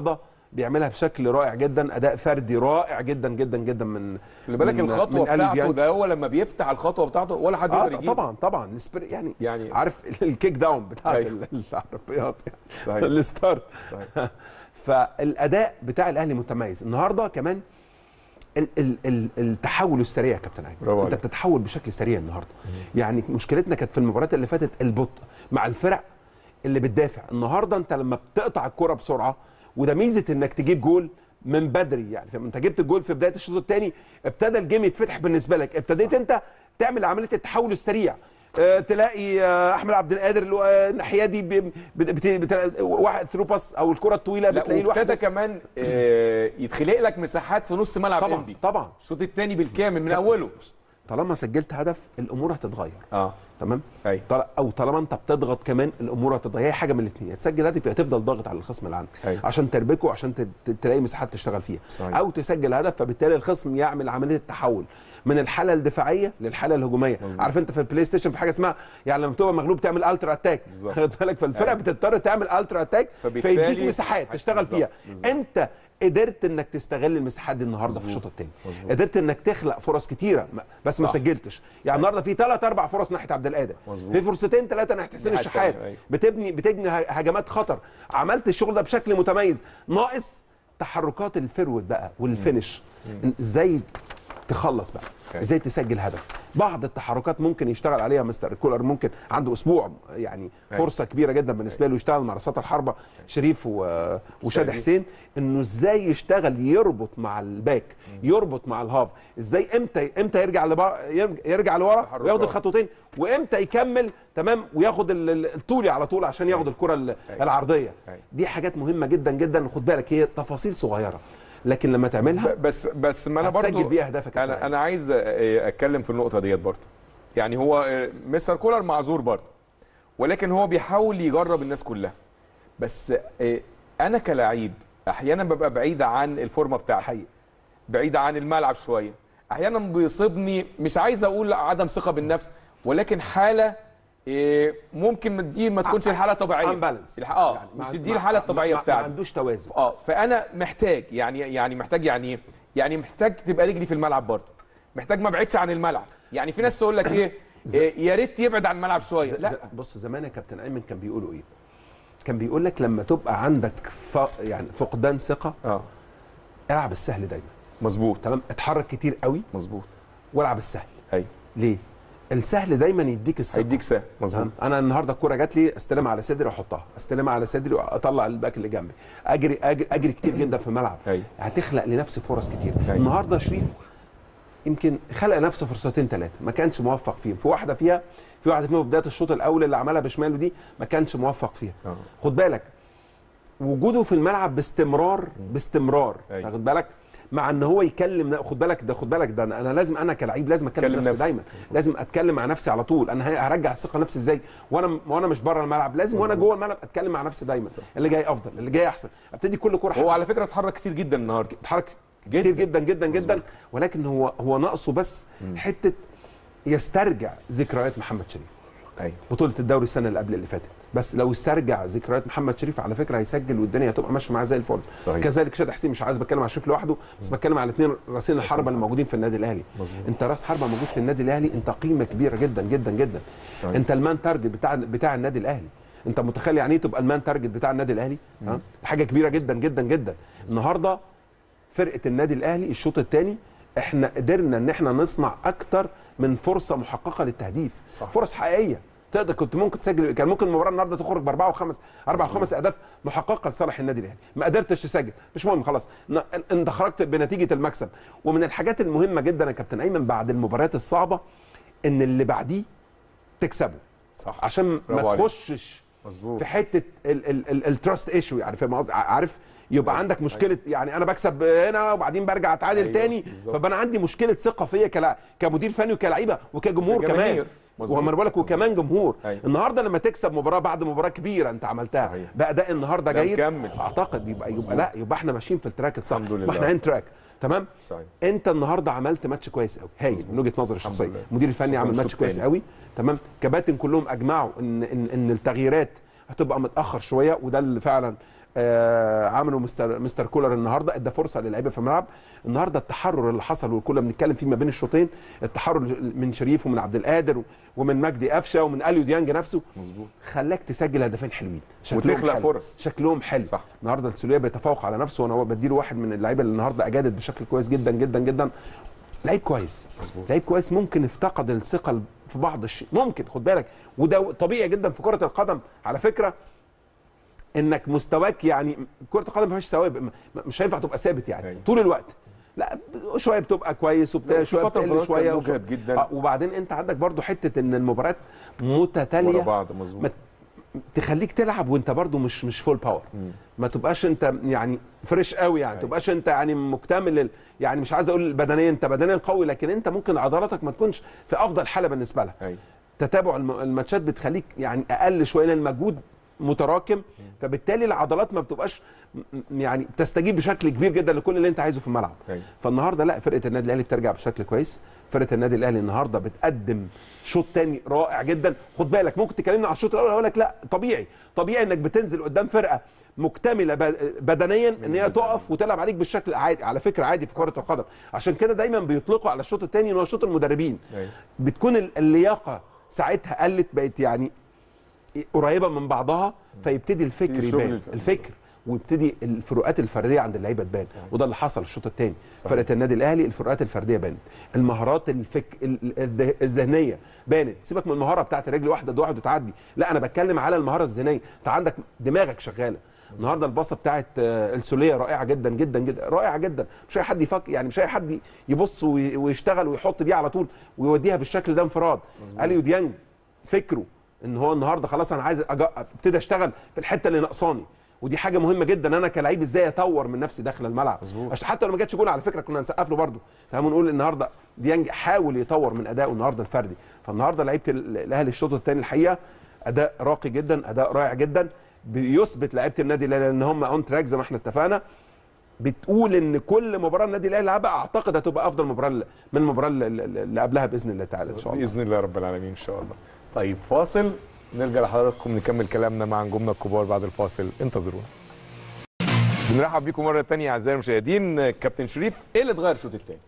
بيعملها بشكل رائع جدا اداء فردي رائع جدا جدا جدا من خلي بالك من- الخطوه من قلب بتاعته يعني. ده هو لما بيفتح الخطوه بتاعته ولا حد آه يقدر يجيبه طبعا طبعا السبر- يعني يعني عارف الكيك داون بتاعت أيوه. ال- العربيات يعني صحيح. الستارت صحيح. فالاداء بتاع الاهلي متميز النهارده كمان ال ال ال التحول السريع يا كابتن ايمن برافو انت عليك. بتتحول بشكل سريع النهارده يعني مشكلتنا كانت في المباريات اللي فاتت البطء مع الفرق اللي بتدافع النهارده انت لما بتقطع الكره بسرعه وده ميزه انك تجيب جول من بدري يعني فاهم انت جبت الجول في بدايه الشوط الثاني ابتدى الجيم يتفتح بالنسبه لك ابتديت انت تعمل عمليه التحول السريع آه، تلاقي آه، احمد عبد القادر اللي هو آه، الناحيه دي بي- بت- بت- بت- واحد ثرو باس او الكره الطويله لا بتلاقيه وابتدى لوحده كمان آه، يتخلق لك مساحات في نص ملعب طبعا انبي طبعا الشوط الثاني بالكامل من اوله طالما سجلت هدف الامور هتتغير اه تمام ايوه طل- او طالما انت بتضغط كمان الامور هتتغير هي حاجه من الاثنين يا تسجل هدف يا تفضل ضاغط على الخصم اللي عندك أيوة. عشان تربكه عشان ت- ت- تلاقي مساحات تشتغل فيها صحيح. او تسجل هدف فبالتالي الخصم يعمل عمليه التحول من الحاله الدفاعيه للحاله الهجوميه مظبوط. عارف انت في البلاي ستيشن في حاجه اسمها يعني لما بتبقى مغلوب تعمل الترا اتاك بالظبط. خد بالك فالفرقه أيوة. بتضطر تعمل الترا اتاك فبالتالي فيديك مساحات تشتغل بالظبط. فيها بالظبط. انت قدرت انك تستغل المساحات دي النهارده في مظبوط. الشوط الثاني مظبوط. قدرت انك تخلق فرص كتيره ما- بس ما صح. سجلتش يعني النهارده في ثلاث اربع فرص ناحيه عبد القادر مظبوط. في فرصتين ثلاثه ناحيه حسين ناحية الشحات تانية، أيوة. بتبني بتبني ه- هجمات خطر عملت الشغل ده بشكل متميز ناقص تحركات الفرود بقى والفينش ازاي تخلص بقى أوكي. ازاي تسجل هدف بعض التحركات ممكن يشتغل عليها مستر كولر ممكن عنده اسبوع يعني أيوة. فرصه كبيره جدا بالنسبه له يشتغل مع رصات الحربه شريف و... وشادي شادي. حسين انه ازاي يشتغل يربط مع الباك يربط مع الهاف ازاي امتى امتى يرجع لبا... يرجع لورا تحركات. وياخد الخطوتين وامتى يكمل تمام وياخد ال- ال- الطولي على طول عشان ياخد الكره ال- أيوة. العرضيه أيوة. دي حاجات مهمه جدا جدا خد بالك هي تفاصيل صغيره لكن لما تعملها ب- بس بس ما انا هتسجل برضو بيها أهدافك يا انا كابتن. انا عايز آه، اتكلم في النقطه ديت برضو يعني هو آه، مستر كولر معذور برضو ولكن هو بيحاول يجرب الناس كلها بس آه، انا كلاعب احيانا ببقى بعيد عن الفورمه بتاعتي حقيقي بعيد عن الملعب شويه احيانا بيصيبني مش عايز اقول عدم ثقه بالنفس ولكن حاله إيه، ممكن دي ما تكونش الحاله الطبيعيه unbalanced. الح- اه يعني مش ما- دي ما- الحاله ما- الطبيعيه ما- ما بتاعتي عندوش توازن اه فانا محتاج يعني يعني محتاج يعني ايه يعني محتاج تبقى رجلي في الملعب برضه محتاج ما ابعدش عن الملعب يعني في ناس تقول لك ايه, إيه يا ريت يبعد عن الملعب شويه ز- لا ز- بص زمان يا كابتن ايمن كان بيقولوا ايه كان بيقول لك لما تبقى عندك ف... يعني فقدان ثقه اه العب السهل دايما مظبوط تمام اتحرك كتير قوي مظبوط والعب السهل ايوه ليه السهل دايما يديك الثقه هيديك سهل مظبوط تمام؟ انا النهارده الكوره جات لي استلمها على صدري واحطها استلمها على صدري واطلع الباك اللي جنبي اجري اجري, أجري كتير جدا في الملعب أيوة. هتخلق لنفسي فرص كتير أيوة. النهارده شريف يمكن خلق نفسه فرصتين ثلاثه ما كانش موفق فيهم في واحده فيها في واحده فيهم بدايه الشوط الاول اللي عملها بشماله دي ما كانش موفق فيها آه. خد بالك وجوده في الملعب باستمرار باستمرار أيوة. واخد بالك مع ان هو يكلم خد بالك ده خد بالك ده انا أنا لازم انا كلعيب لازم اتكلم كلم نفسي, نفسي. دايما لازم اتكلم مع نفسي على طول انا ه- هرجع الثقه نفسي ازاي وانا وانا مش بره الملعب لازم وانا جوه الملعب اتكلم مع نفسي دايما اللي جاي افضل اللي جاي احسن ابتدي كل كوره هو حسن. على فكره اتحرك كتير جدا النهارده اتحرك كتير جدا جدا جدا ولكن هو هو ناقصه بس حته يسترجع ذكريات محمد شريف ايوه بطوله الدوري السنه اللي قبل اللي فاتت بس لو استرجع ذكريات محمد شريف على فكره هيسجل والدنيا هتبقى ماشيه معاه زي الفل صحيح. كذلك شادي حسين مش عايز بتكلم على شريف لوحده بس بتكلم على الاثنين راسين الحربه اللي موجودين في النادي الاهلي مظبوط. انت راس حربه موجود في النادي الاهلي انت قيمه كبيره جدا جدا جدا صحيح. انت المان تارجت بتاع بتاع النادي الاهلي انت متخيل يعني ايه تبقى المان تارجت بتاع النادي الاهلي ها حاجه كبيره جدا جدا جدا النهارده فرقه النادي الاهلي الشوط الثاني احنا قدرنا ان احنا نصنع اكتر من فرصه محققه للتهديف صح. فرص حقيقيه تقدر كنت ممكن تسجل كان ممكن المباراه النهارده تخرج باربعه وخمس اربع وخمس اهداف محققه لصالح النادي الاهلي ما قدرتش تسجل مش مهم خلاص ن- انت خرجت بنتيجه المكسب ومن الحاجات المهمه جدا يا كابتن ايمن بعد المباريات الصعبه ان اللي بعديه تكسبه صح عشان برافو ما عليك. تخشش مظبوط في حته التراست ايشو يعني فاهم قصدي عارف يبقى عندك مشكله يعني انا بكسب هنا وبعدين برجع اتعادل أيوة، تاني بالظبط. فبقى انا عندي مشكله ثقه فيا كلا- كمدير فني وكلعيبه وكجمهور كجماهير. كمان مظبوط. وما انا بقول لك وكمان جمهور أيوة. النهارده لما تكسب مباراه بعد مباراه كبيره انت عملتها صحيح. باداء النهارده ده جيد مكمل. اعتقد يبقى يبقى لا يبقى احنا ماشيين في التراك الصح الحمد لله. ما احنا ان تراك تمام صحيح انت النهارده عملت ماتش كويس قوي هايل من وجهه نظري الشخصيه لله. المدير الفني خصوصاً عمل الشوط ماتش كويس التاني. قوي تمام كباتن كلهم اجمعوا ان ان ان التغييرات هتبقى متاخر شويه وده اللي فعلا آه عملوا مستر مستر كولر النهارده ادى فرصه للعيبه في الملعب النهارده التحرر اللي حصل وكنا بنتكلم فيه ما بين الشوطين التحرر من شريف ومن عبد القادر ومن مجدي قفشه ومن اليو ديانج نفسه مظبوط خلاك تسجل هدفين حلوين شكلهم وتخلق حلو. فرص. شكلهم حلو صح. النهارده السوليه بيتفوق على نفسه وانا بديله واحد من اللعيبه اللي النهارده اجادت بشكل كويس جدا جدا جدا لعيب كويس مظبوط. لعيب كويس ممكن افتقد الثقه في بعض الشيء ممكن خد بالك وده طبيعي جدا في كره القدم على فكره انك مستواك يعني كره القدم ما فيهاش ثوابت م- مش هينفع تبقى ثابت يعني أيوة. طول الوقت لا شويه بتبقى كويس وبتاع في شويه فترة بتقل فترات شويه كان وشوية- مجهد جدا. آه، وبعدين انت عندك برضو حته ان المباريات ورا متتاليه بعض مظبوط ما تخليك تلعب وانت برضو مش مش فول باور مم. ما تبقاش انت يعني فريش قوي يعني ما أيوة. تبقاش انت يعني مكتمل ال- يعني مش عايز اقول بدنيا انت بدنيا قوي لكن انت ممكن عضلاتك ما تكونش في افضل حاله بالنسبه لها ايوه تتابع الم- الماتشات بتخليك يعني اقل شويه لان المجهود متراكم فبالتالي العضلات ما بتبقاش م- م- يعني بتستجيب بشكل كبير جدا لكل اللي انت عايزه في الملعب أيوة. فالنهارده لا فرقه النادي الاهلي بترجع بشكل كويس فرقه النادي الاهلي النهارده بتقدم شوط تاني رائع جدا خد بالك ممكن تكلمنا على الشوط الاول اقول لك لا طبيعي طبيعي انك بتنزل قدام فرقه مكتمله ب- بدنيا ان هي تقف وتلعب عليك بالشكل عادي على فكره عادي في كره القدم عشان كده دايما بيطلقوا على الشوط الثاني ان هو شوط المدربين ايوه بتكون ال- اللياقه ساعتها قلت بقت يعني قريبه من بعضها فيبتدي الفكر في شغل يبان الف- الفكر ويبتدي الفروقات الفرديه عند اللعيبه تبان وده اللي حصل الشوط الثاني صحيح. فرقه النادي الاهلي الفروقات الفرديه بانت المهارات الفك ال- ال- الذه- الذهنيه بانت سيبك من المهاره بتاعت رجل واحده ده واحد وتعدي لا انا بتكلم على المهاره الذهنيه انت عندك دماغك شغاله النهارده الباصه بتاعت آه، السوليه رائعه جدا جدا جدا رائعه جدا مش اي حد يفكر يعني مش اي حد يبص وي- ويشتغل ويحط دي على طول ويوديها بالشكل ده انفراد اليو ديانج فكره ان هو النهارده خلاص انا عايز أج- ابتدي اشتغل في الحته اللي ناقصاني ودي حاجه مهمه جدا انا كلعيب ازاي اطور من نفسي داخل الملعب مظبوط. عشان حتى لو ما جاتش جول على فكره كنا هنسقف له برده فهم نقول النهارده ديانج حاول يطور من ادائه النهارده الفردي فالنهارده لعيبه ال- الاهلي الشوط الثاني الحقيقه اداء راقي جدا اداء رائع جدا بيثبت لعيبه النادي الاهلي ان هم اون تراك زي ما احنا اتفقنا بتقول ان كل مباراه النادي الاهلي لعبها اعتقد هتبقى افضل مباراه ل- من المباراه اللي- اللي اللي قبلها باذن الله تعالى ان شاء الله باذن الله رب العالمين ان شاء الله طيب فاصل نرجع لحضراتكم نكمل كلامنا مع نجومنا الكبار بعد الفاصل انتظرونا بنرحب بيكم مره تانية اعزائي المشاهدين كابتن شريف ايه اللي اتغير الشوط الثاني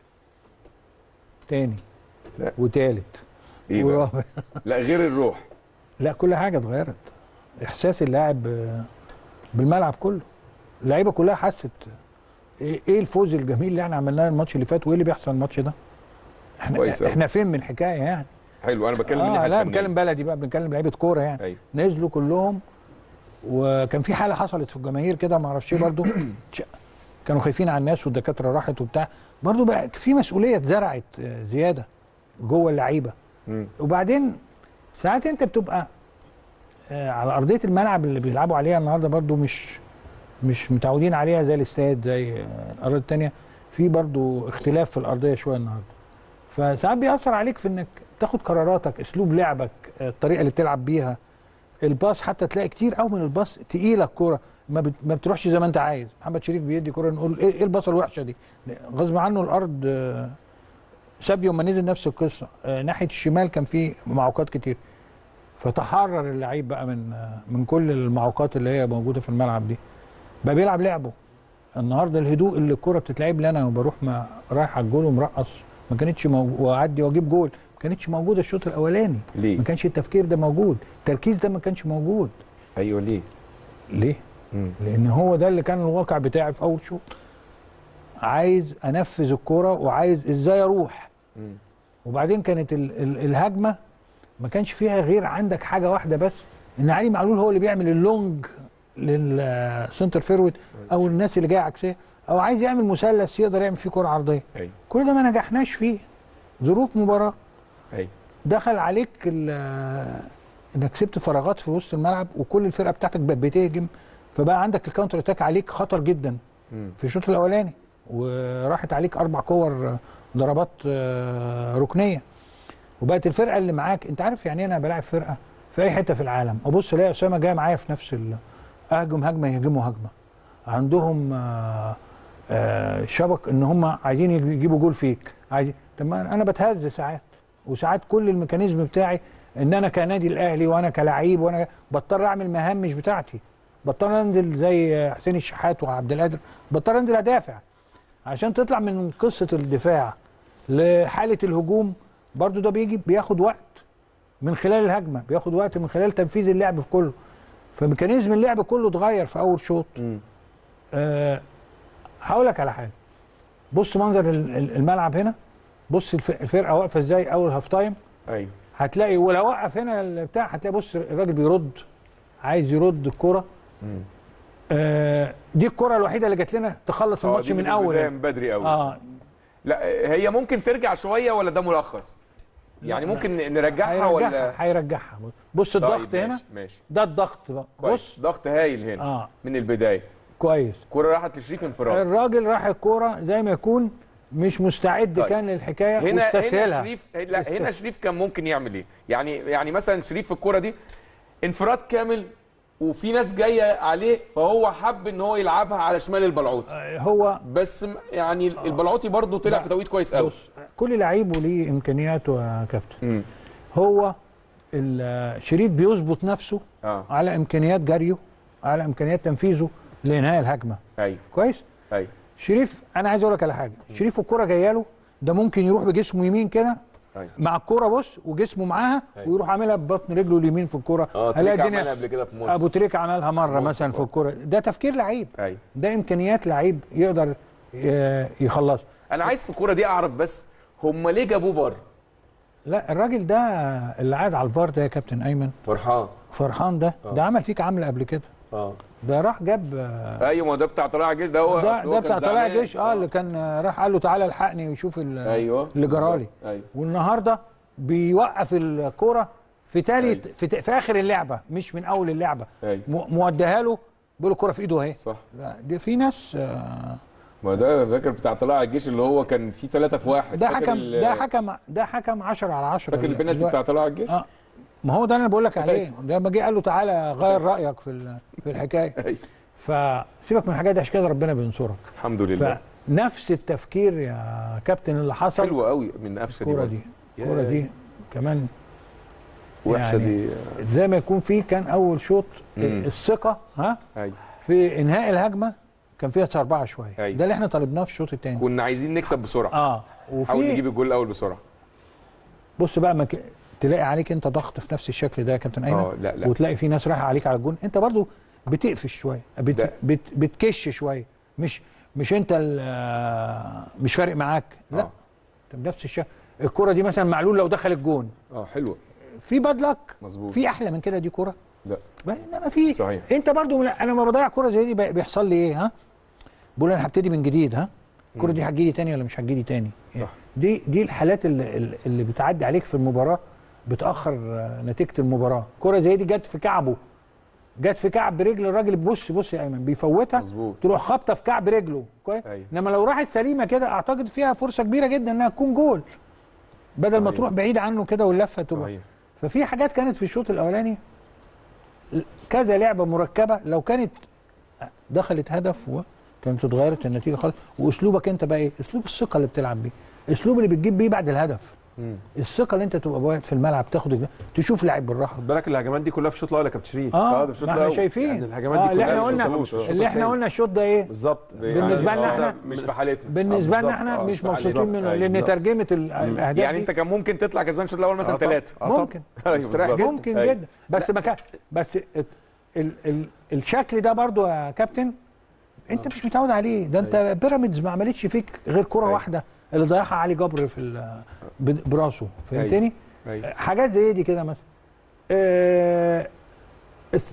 تاني لا. وتالت ايه بقى؟ ورابع لا غير الروح لا كل حاجه اتغيرت احساس اللاعب آه، بالملعب كله اللعيبه كلها حست ايه إيه الفوز الجميل اللي احنا عملناه الماتش اللي فات وايه اللي بيحصل الماتش ده احنا كويس أوي. احنا فين من الحكايه يعني حلو انا بتكلم من آه الناحية لا الفنية. بنتكلم بلدي بقى بنتكلم لعيبه كوره يعني ايوه نزلوا كلهم وكان في حاله حصلت في الجماهير كده ما اعرفش ايه برضو تش- كانوا خايفين على الناس والدكاتره راحت وبتاع برضو بقى في مسؤوليه اتزرعت آه، زياده جوه اللعيبه مم. وبعدين ساعات انت بتبقى آه، على ارضيه الملعب اللي بيلعبوا عليها النهارده برضو مش مش متعودين عليها زي الاستاد زي آه، الارض التانية في برضو اختلاف في الارضيه شويه النهارده فساعات بيأثر عليك في انك تاخد قراراتك اسلوب لعبك آه، الطريقه اللي بتلعب بيها الباص حتى تلاقي كتير قوي من الباص تقيله الكوره ما, بت... ما بتروحش زي ما انت عايز محمد شريف بيدي كوره نقول ايه إيه الباصه الوحشه دي غصب عنه الارض آه، سابيو ما نزل نفس القصه آه، ناحيه الشمال كان في معوقات كتير فتحرر اللعيب بقى من آه، من كل المعوقات اللي هي موجوده في الملعب دي بقى بيلعب لعبه النهارده الهدوء اللي الكوره بتتلعب لي انا وبروح ما رايح على الجول ومرقص ما كانتش موجود واعدي واجيب جول ما كانتش موجوده الشوط الاولاني ليه ما كانش التفكير ده موجود التركيز ده ما كانش موجود ايوه ليه ليه مم. لان هو ده اللي كان الواقع بتاعي في اول شوط عايز انفذ الكوره وعايز ازاي اروح مم. وبعدين كانت ال ال الهجمه ما كانش فيها غير عندك حاجه واحده بس ان علي معلول هو اللي بيعمل اللونج للسنتر فيرود او الناس اللي جايه عكسيه او عايز يعمل مثلث يقدر يعمل فيه كره عرضيه ايوه كل ده ما نجحناش فيه ظروف مباراه ايوه دخل عليك ال- انك سبت فراغات في وسط الملعب وكل الفرقه بتاعتك بقت بتهجم فبقى عندك الكاونتر اتاك عليك خطر جدا مم. في الشوط الاولاني وراحت عليك اربع كور ضربات آه، ركنيه وبقت الفرقه اللي معاك انت عارف يعني إيه انا بلاعب فرقه في اي حته في العالم ابص الاقي اسامه جاي معايا في نفس ال- اهجم هجمه يهجموا هجمه عندهم آه، آه، شبك ان هم عايزين يجيبوا جول فيك عايزين طب ما انا بتهز ساعات وساعات كل الميكانيزم بتاعي ان انا كنادي الاهلي وانا كلعيب وانا بضطر اعمل مهام مش بتاعتي بضطر انزل زي حسين الشحات وعبد القادر بضطر انزل ادافع عشان تطلع من قصه الدفاع لحاله الهجوم برضو ده بيجي بياخد وقت من خلال الهجمه بياخد وقت من خلال تنفيذ اللعب في كله فميكانيزم اللعب كله اتغير في اول شوط أه هقول لك على حاجه بص منظر ال- ال- الملعب هنا بص الف- الفرقه واقفه ازاي اول هاف تايم ايوه هتلاقي ولو وقف هنا البتاع هتلاقي بص الراجل بيرد عايز يرد الكرة آه دي الكرة الوحيدة اللي جات لنا تخلص آه، الماتش دي من البداية اول من بدري قوي اه لا هي ممكن ترجع شويه ولا ده ملخص يعني لا. ممكن نرجعها ولا هيرجعها هيرجعها بص طيب، الضغط هنا ماشي ماشي ده الضغط بقى كويس بص ضغط هايل هنا اه من البدايه كويس كرة راحت لشريف انفراد الراجل راح الكورة زي ما يكون مش مستعد طيب. كان للحكايه هنا هنا واستسهلها شريف لا هنا شريف كان ممكن يعمل ايه يعني يعني مثلا شريف في الكرة دي انفراد كامل وفي ناس جايه عليه فهو حب ان هو يلعبها على شمال البلعوطي آه، هو بس م- يعني البلعوطي برضو طلع لا. في توقيت كويس قوي بص كل لعيب وليه امكانياته يا كابتن امم هو ال- شريف بيظبط نفسه اه على امكانيات جريه على امكانيات تنفيذه لانهاء الهجمه ايوه كويس ايوه شريف انا عايز اقول لك على حاجه شريف الكره جايه له ده ممكن يروح بجسمه يمين كده أيوة. مع الكره بص وجسمه معاها أيوة. ويروح عاملها ببطن رجله اليمين في الكره اه الاقي تريكة الدنيا عملها قبل كده في موسم ابو تريكه عملها مره موسم مثلا في آه. الكره ده تفكير لعيب ايوه ده امكانيات لعيب يقدر ي- يخلص انا عايز في الكوره دي اعرف بس هم ليه جابوه بره لا الراجل ده اللي قاعد على الفار ده يا كابتن ايمن فرحان فرحان ده ده عمل فيك عمل قبل كده اه ده راح جاب آه، ايوه ما ده بتاع طلائع الجيش ده هو ده أصل هو ده كان بتاع طلائع زعلان. الجيش اه اللي كان آه، راح قال له تعالى الحقني ويشوف ال- ايوه اللي جرالي بالظبط. ايوه والنهارده بيوقف الكوره في تالي أيوة. في, ت- في اخر اللعبه مش من اول اللعبه ايوه م- موديها له بيقول الكوره في ايده اهي صح لا، دي في ناس آه، ما ده فاكر بتاع طلائع الجيش اللي هو كان فيه ثلاثة في واحد ده فاكر حكم ال- ده حكم ده حكم 10 على 10 فاكر البنالتي بتاع طلائع الجيش؟ اه ما هو ده اللي انا بقول لك عليه ده لما جه قال له تعالى غير رايك في ال- في الحكايه أيوة. فسيبك من الحاجات دي عشان كده ربنا بينصرك الحمد لله فنفس التفكير يا كابتن اللي حصل حلوة قوي من قفشه الكوره برضه. دي يا- الكوره دي كمان وحشه يعني دي زي ما يكون في كان اول شوط مم. الثقه ها ايوه في انهاء الهجمه كان فيها تربعه شويه أيوة. ده اللي احنا طالبناه في الشوط الثاني كنا عايزين نكسب بسرعه اه حاول نجيب وفي الجول الاول بسرعه بص بقى ما ك... تلاقي عليك انت ضغط في نفس الشكل ده يا كابتن ايمن اه لا لا وتلاقي في ناس رايحه عليك على الجون انت برضو بتقفش شويه بت... ده- بت... بتكش شويه مش مش انت ال- آه، مش فارق معاك لا آه. انت بنفس الشكل الكره دي مثلا معلول لو دخل الجون اه حلوه في باد لك مظبوط في احلى من كده دي كره لا بس انما في صحيح. انت برضو لا، انا لما بضيع كره زي دي بي- بيحصل لي ايه ها بقول انا هبتدي من جديد ها الكره دي هتجيلي تاني ولا مش هتجيلي تاني صح. دي دي الحالات اللي, اللي بتعدي عليك في المباراه بتاخر آه، نتيجه المباراه كره زي دي جت في كعبه جت في كعب رجل الراجل بص بص يا ايمن بيفوتها مظبوط تروح خابطه في كعب رجله كويس أيوة. انما لو راحت سليمه كده اعتقد فيها فرصه كبيره جدا انها تكون جول بدل ما صحيح. تروح بعيد عنه كده واللفه تبقى صحيح ففي حاجات كانت في الشوط الاولاني كذا لعبه مركبه لو كانت دخلت هدف وكانت اتغيرت النتيجه خالص واسلوبك انت بقى ايه؟ اسلوب الثقه اللي بتلعب بيه الاسلوب اللي بتجيب بيه بعد الهدف مم. الثقه اللي انت تبقى واقف في الملعب تاخد الج- تشوف لعيب بالراحه خد بالك الهجمات دي كلها في الشوط الاول يا كابتن شريف اه آه، ده في الشوط ما احنا الأول. شايفين يعني الهجمات دي آه اللي كلها احنا في الشوط قلنا الأول، مش في الشوط اللي احنا التاني. قلنا الشوط ده ايه؟ بالظبط بالنسبة لنا آه، إحنا- مش في حالتنا بالنسبه لنا بالظبط. احنا آه، مش مش في مبسوطين حالتنا. منه أيوة، لان بالظبط. ترجمه ال- الاهداف يعني دي انت كان ممكن تطلع كسبان الشوط الاول مثلا آه، طبعا. ثلاثه آه، طبعا. ممكن ايوه استريح بالظبط. جدا. ممكن أيوة. جدا بس ما كان بس ال ال ال الشكل ده برضو يا كابتن انت مش متعود عليه ده انت بيراميدز ما عملتش فيك غير كره أيوة. واحده اللي ضيعها علي جبر في ال- ب- براسه فهمتني أيوة. حاجات زي دي كده مثلا آه، الث-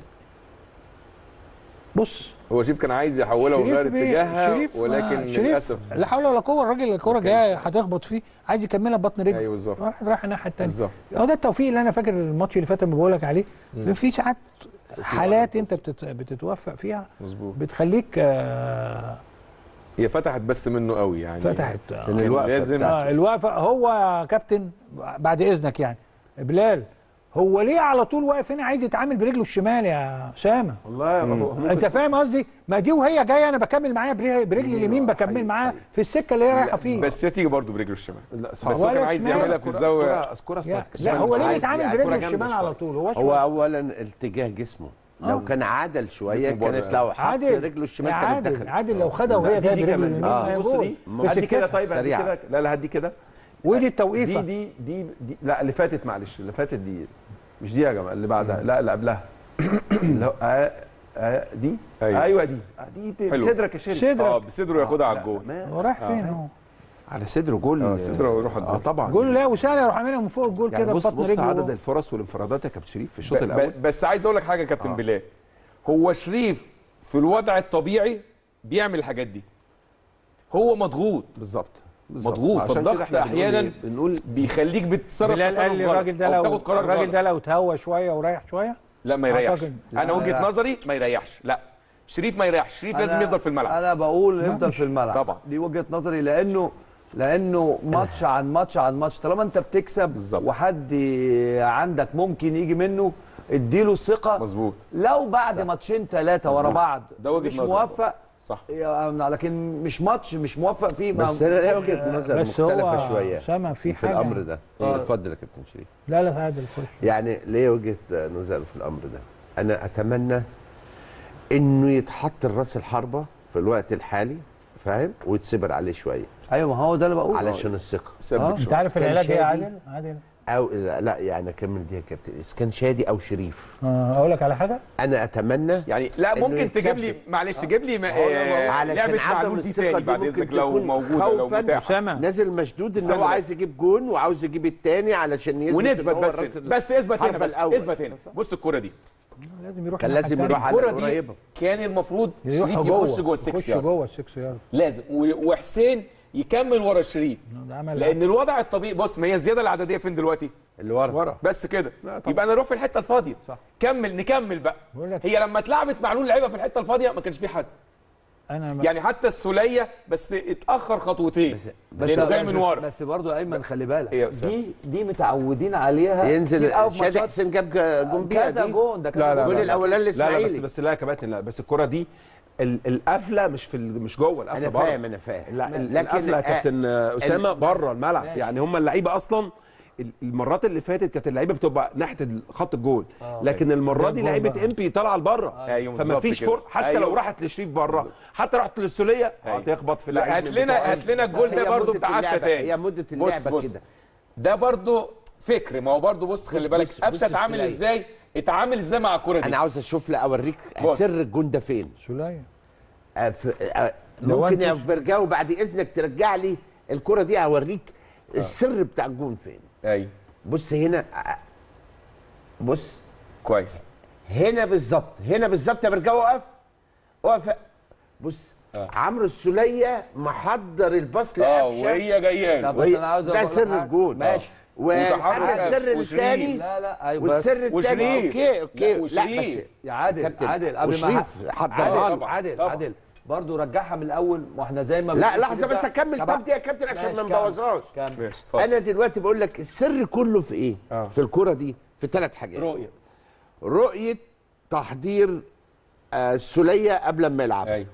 بص هو شريف كان عايز يحولها شريف ويغير بيه- اتجاهها شريف- ولكن آه، شريف للاسف لا حول ولا قوه الراجل الكوره ما كانش. جايه هتخبط فيه عايز يكملها ببطن رجله ايوه بالظبط راح راح الناحيه الثانيه بالظبط هو ده التوفيق اللي انا فاكر الماتش اللي فات لما بقول لك عليه في ساعات حالات انت بتت- بتتوفق فيها مظبوط بتخليك آه، هي فتحت بس منه قوي يعني فتحت آه. عشان كان الوقفه لازم- بتاعته. آه الوقفه هو يا كابتن بعد اذنك يعني بلال هو ليه على طول واقف هنا عايز يتعامل برجله الشمال يا اسامه والله هو ممكن انت فاهم قصدي ما دي وهي جايه انا بكمل معاها برجلي برجلي اليمين بكمل حقيقي، معاها حقيقي. في السكه اللي هي رايحه فيه بس هي تيجي برضه برجله الشمال لا بس هو ولا كان عايز شمال. يعملها في الزاويه الكرة يا- الكرة لا هو ليه عايز- يتعامل يعني برجله الكرة جامدة الشمال على شوية. طول هو هو شوية. اولا اتجاه جسمه لو كان عدل شويه جسمه بره كانت يعني. لو حط عادل رجله الشمال يا كانت عادل دخلت عادل لو خدها لا، وهي دي- جايه دي برجل كمان. اليمين آه. ما هي بص جول. دي في هدي كده سكتها. طيب هدي سريعة. كده لا لا هدي كده ودي دي التوقيفه دي دي دي لا اللي فاتت معلش اللي فاتت دي مش دي يا جماعه اللي بعدها لا اللي قبلها اللي هو آه آه دي أيوة. ايوه, دي آه دي حلو. بصدرك يا شيري صدرك. اه بصدره ياخدها على لا، الجول ما- هو رايح فين هو على صدره جول آه، صدره يروح على اه الجول. طبعا جول لا وسهل يروح عاملها من فوق الجول يعني كده بص ببطن بص رجله عدد الفرص والانفرادات يا كابتن شريف في الشوط ب- الاول ب- بس عايز اقول لك حاجه يا كابتن آه. بلال هو شريف في الوضع الطبيعي بيعمل الحاجات دي هو مضغوط بالظبط بالظبط. مضغوط، عشان كده فالضغط إحنا بنقول أحياناً إيه؟ بنقول بيخليك بتتصرف بلال تصرف قال لي غلط الراجل ده أو لو بتاخد قرار الراجل غلط. ده لو تهوى شويه وريح شويه لا ما يريحش أعتقد- انا لا، وجهه لا. نظري ما يريحش لا شريف ما يريحش شريف لازم أنا- يفضل في الملعب انا بقول يفضل في الملعب طبعا. دي وجهه نظري لانه لانه ماتش عن ماتش عن ماتش طالما انت بتكسب بالظبط. وحد عندك ممكن يجي منه اديله الثقه مظبوط لو بعد ماتشين ثلاثه ورا مظبوط. بعض ده وجهة مش نظر. موفق صح يا- لكن مش ماتش مش موفق فيه ما- بس انا ليا وجهه نظر بس هو مختلفه شويه اسامه في في حاجه الامر ده آه. اتفضل يا كابتن شريف لا لا عادل خش يعني ليا وجهه نظر في الامر ده انا اتمنى انه يتحط الراس الحربه في الوقت الحالي فاهم ويتصبر عليه شويه ايوه ما هو ده اللي بقوله علشان الثقه ثبت انت شوية. عارف كان العلاج ايه يا شادي. عادل عادل او لا, لا يعني اكمل دي يا كابتن اذا كان شادي او شريف آه، اقول لك على حاجه انا اتمنى يعني لا إنه ممكن تجيب لي يتثبت. معلش تجيب لي ما- آه، علشان لعبه عدم معلول دي الثقة تاني دي بعد ممكن اذنك لو تكون موجوده لو خوفاً متاحه اسامه نازل مشدود ان استنى هو بس. عايز يجيب جون وعاوز يجيب الثاني علشان يثبت إن ونثبت هو بس الراس ال- بس اثبت هنا الحربة بس الأول. اثبت هنا بص الكره دي لازم يروح كان الناحية لازم التانية. يروح على الكره دي قريبه كان المفروض يروح شريف جوه يخش جوه يخش السكس يارد جوه السكس يارد لازم و- وحسين يكمل ورا شريف ده عمل لان الوضع الطبيعي بص ما هي الزياده العدديه فين دلوقتي اللي ورا ورا بس كده لا طبعا. يبقى نروح في الحته الفاضيه صح. كمل نكمل بقى بقول لك هي لما اتلعبت معلول لعيبه في الحته الفاضيه ما كانش في حد انا ما يعني حتى السوليه بس اتاخر خطوتين بس- بس لانه جاي بس- من ورا بس برضه يا ايمن خلي بالك إيه يا أسامة؟ دي دي متعودين عليها ينزل كتير قوي في شادي ماتشات حسين جاب جون بيها كذا دي جون ده كان لا، لا، الجون لا. الاولاني لا لا بس الاسماعيلي بس لا يا كباتن لا بس الكره دي ال- القفله مش في ال- مش جوه القفله انا بره فاهم انا فاهم لا ال- لكن القفله يا كابتن اسامه بره الملعب ماشي. يعني هم اللعيبه اصلا ال- المرات اللي فاتت كانت اللعيبه بتبقى ناحيه ال- خط الجول لكن المره ده دي الجول لعيبه بقى. امبي طالعه لبره ايوه فما بالظبط فيش كده. فرصه حتى أيوه. لو راحت لشريف بره حتى رحت للسوليه أيوه. هتخبط في لا لعيب هات من لنا بتوع هات لنا الجول ده هي برضه مدة بتاع عشا اللعبة، تاني هي مدة بص اللعبة بص كده. ده برضه فكر ما هو برضه بص خلي بص- بالك بص- قفشه بص اتعامل السلاية. ازاي اتعامل ازاي مع الكره دي انا عاوز اشوف لا اوريك بص. سر الجون ده فين سوليه آه، في- آه، لو ممكن أنت- يا برجاوي بعد اذنك ترجع لي الكره دي اوريك السر بتاع الجون فين ايوه بص هنا آه، بص كويس هنا بالظبط هنا بالظبط يا برجاوي اقف اقف بص آه. عمرو السوليه محضر الباص اه لقفشه وهي جايه له. طب بس وهي- انا عاوز ده أقول سر حاجة. الجون ماشي والحاجه وتحرك السر وشريف. الثاني لا لا ايوه بس والسر الثاني وشريف. اوكي اوكي لا، لا, وشريف. بس يا عادل كابتن، عادل قبل ما وشريف ح- حضرها عادل له. عادل طبعا. عادل برضه رجعها من الاول واحنا زي ما لا بنقول لحظه كده. بس اكمل طب- طب دي يا كابتن عشان ماشي، ما كمل. نبوظهاش كمل ماشي اتفضل انا دلوقتي بقول لك السر كله في ايه آه. في الكره دي في ثلاث حاجات رؤيه رؤيه تحضير آه، السوليه قبل ما يلعب ايوه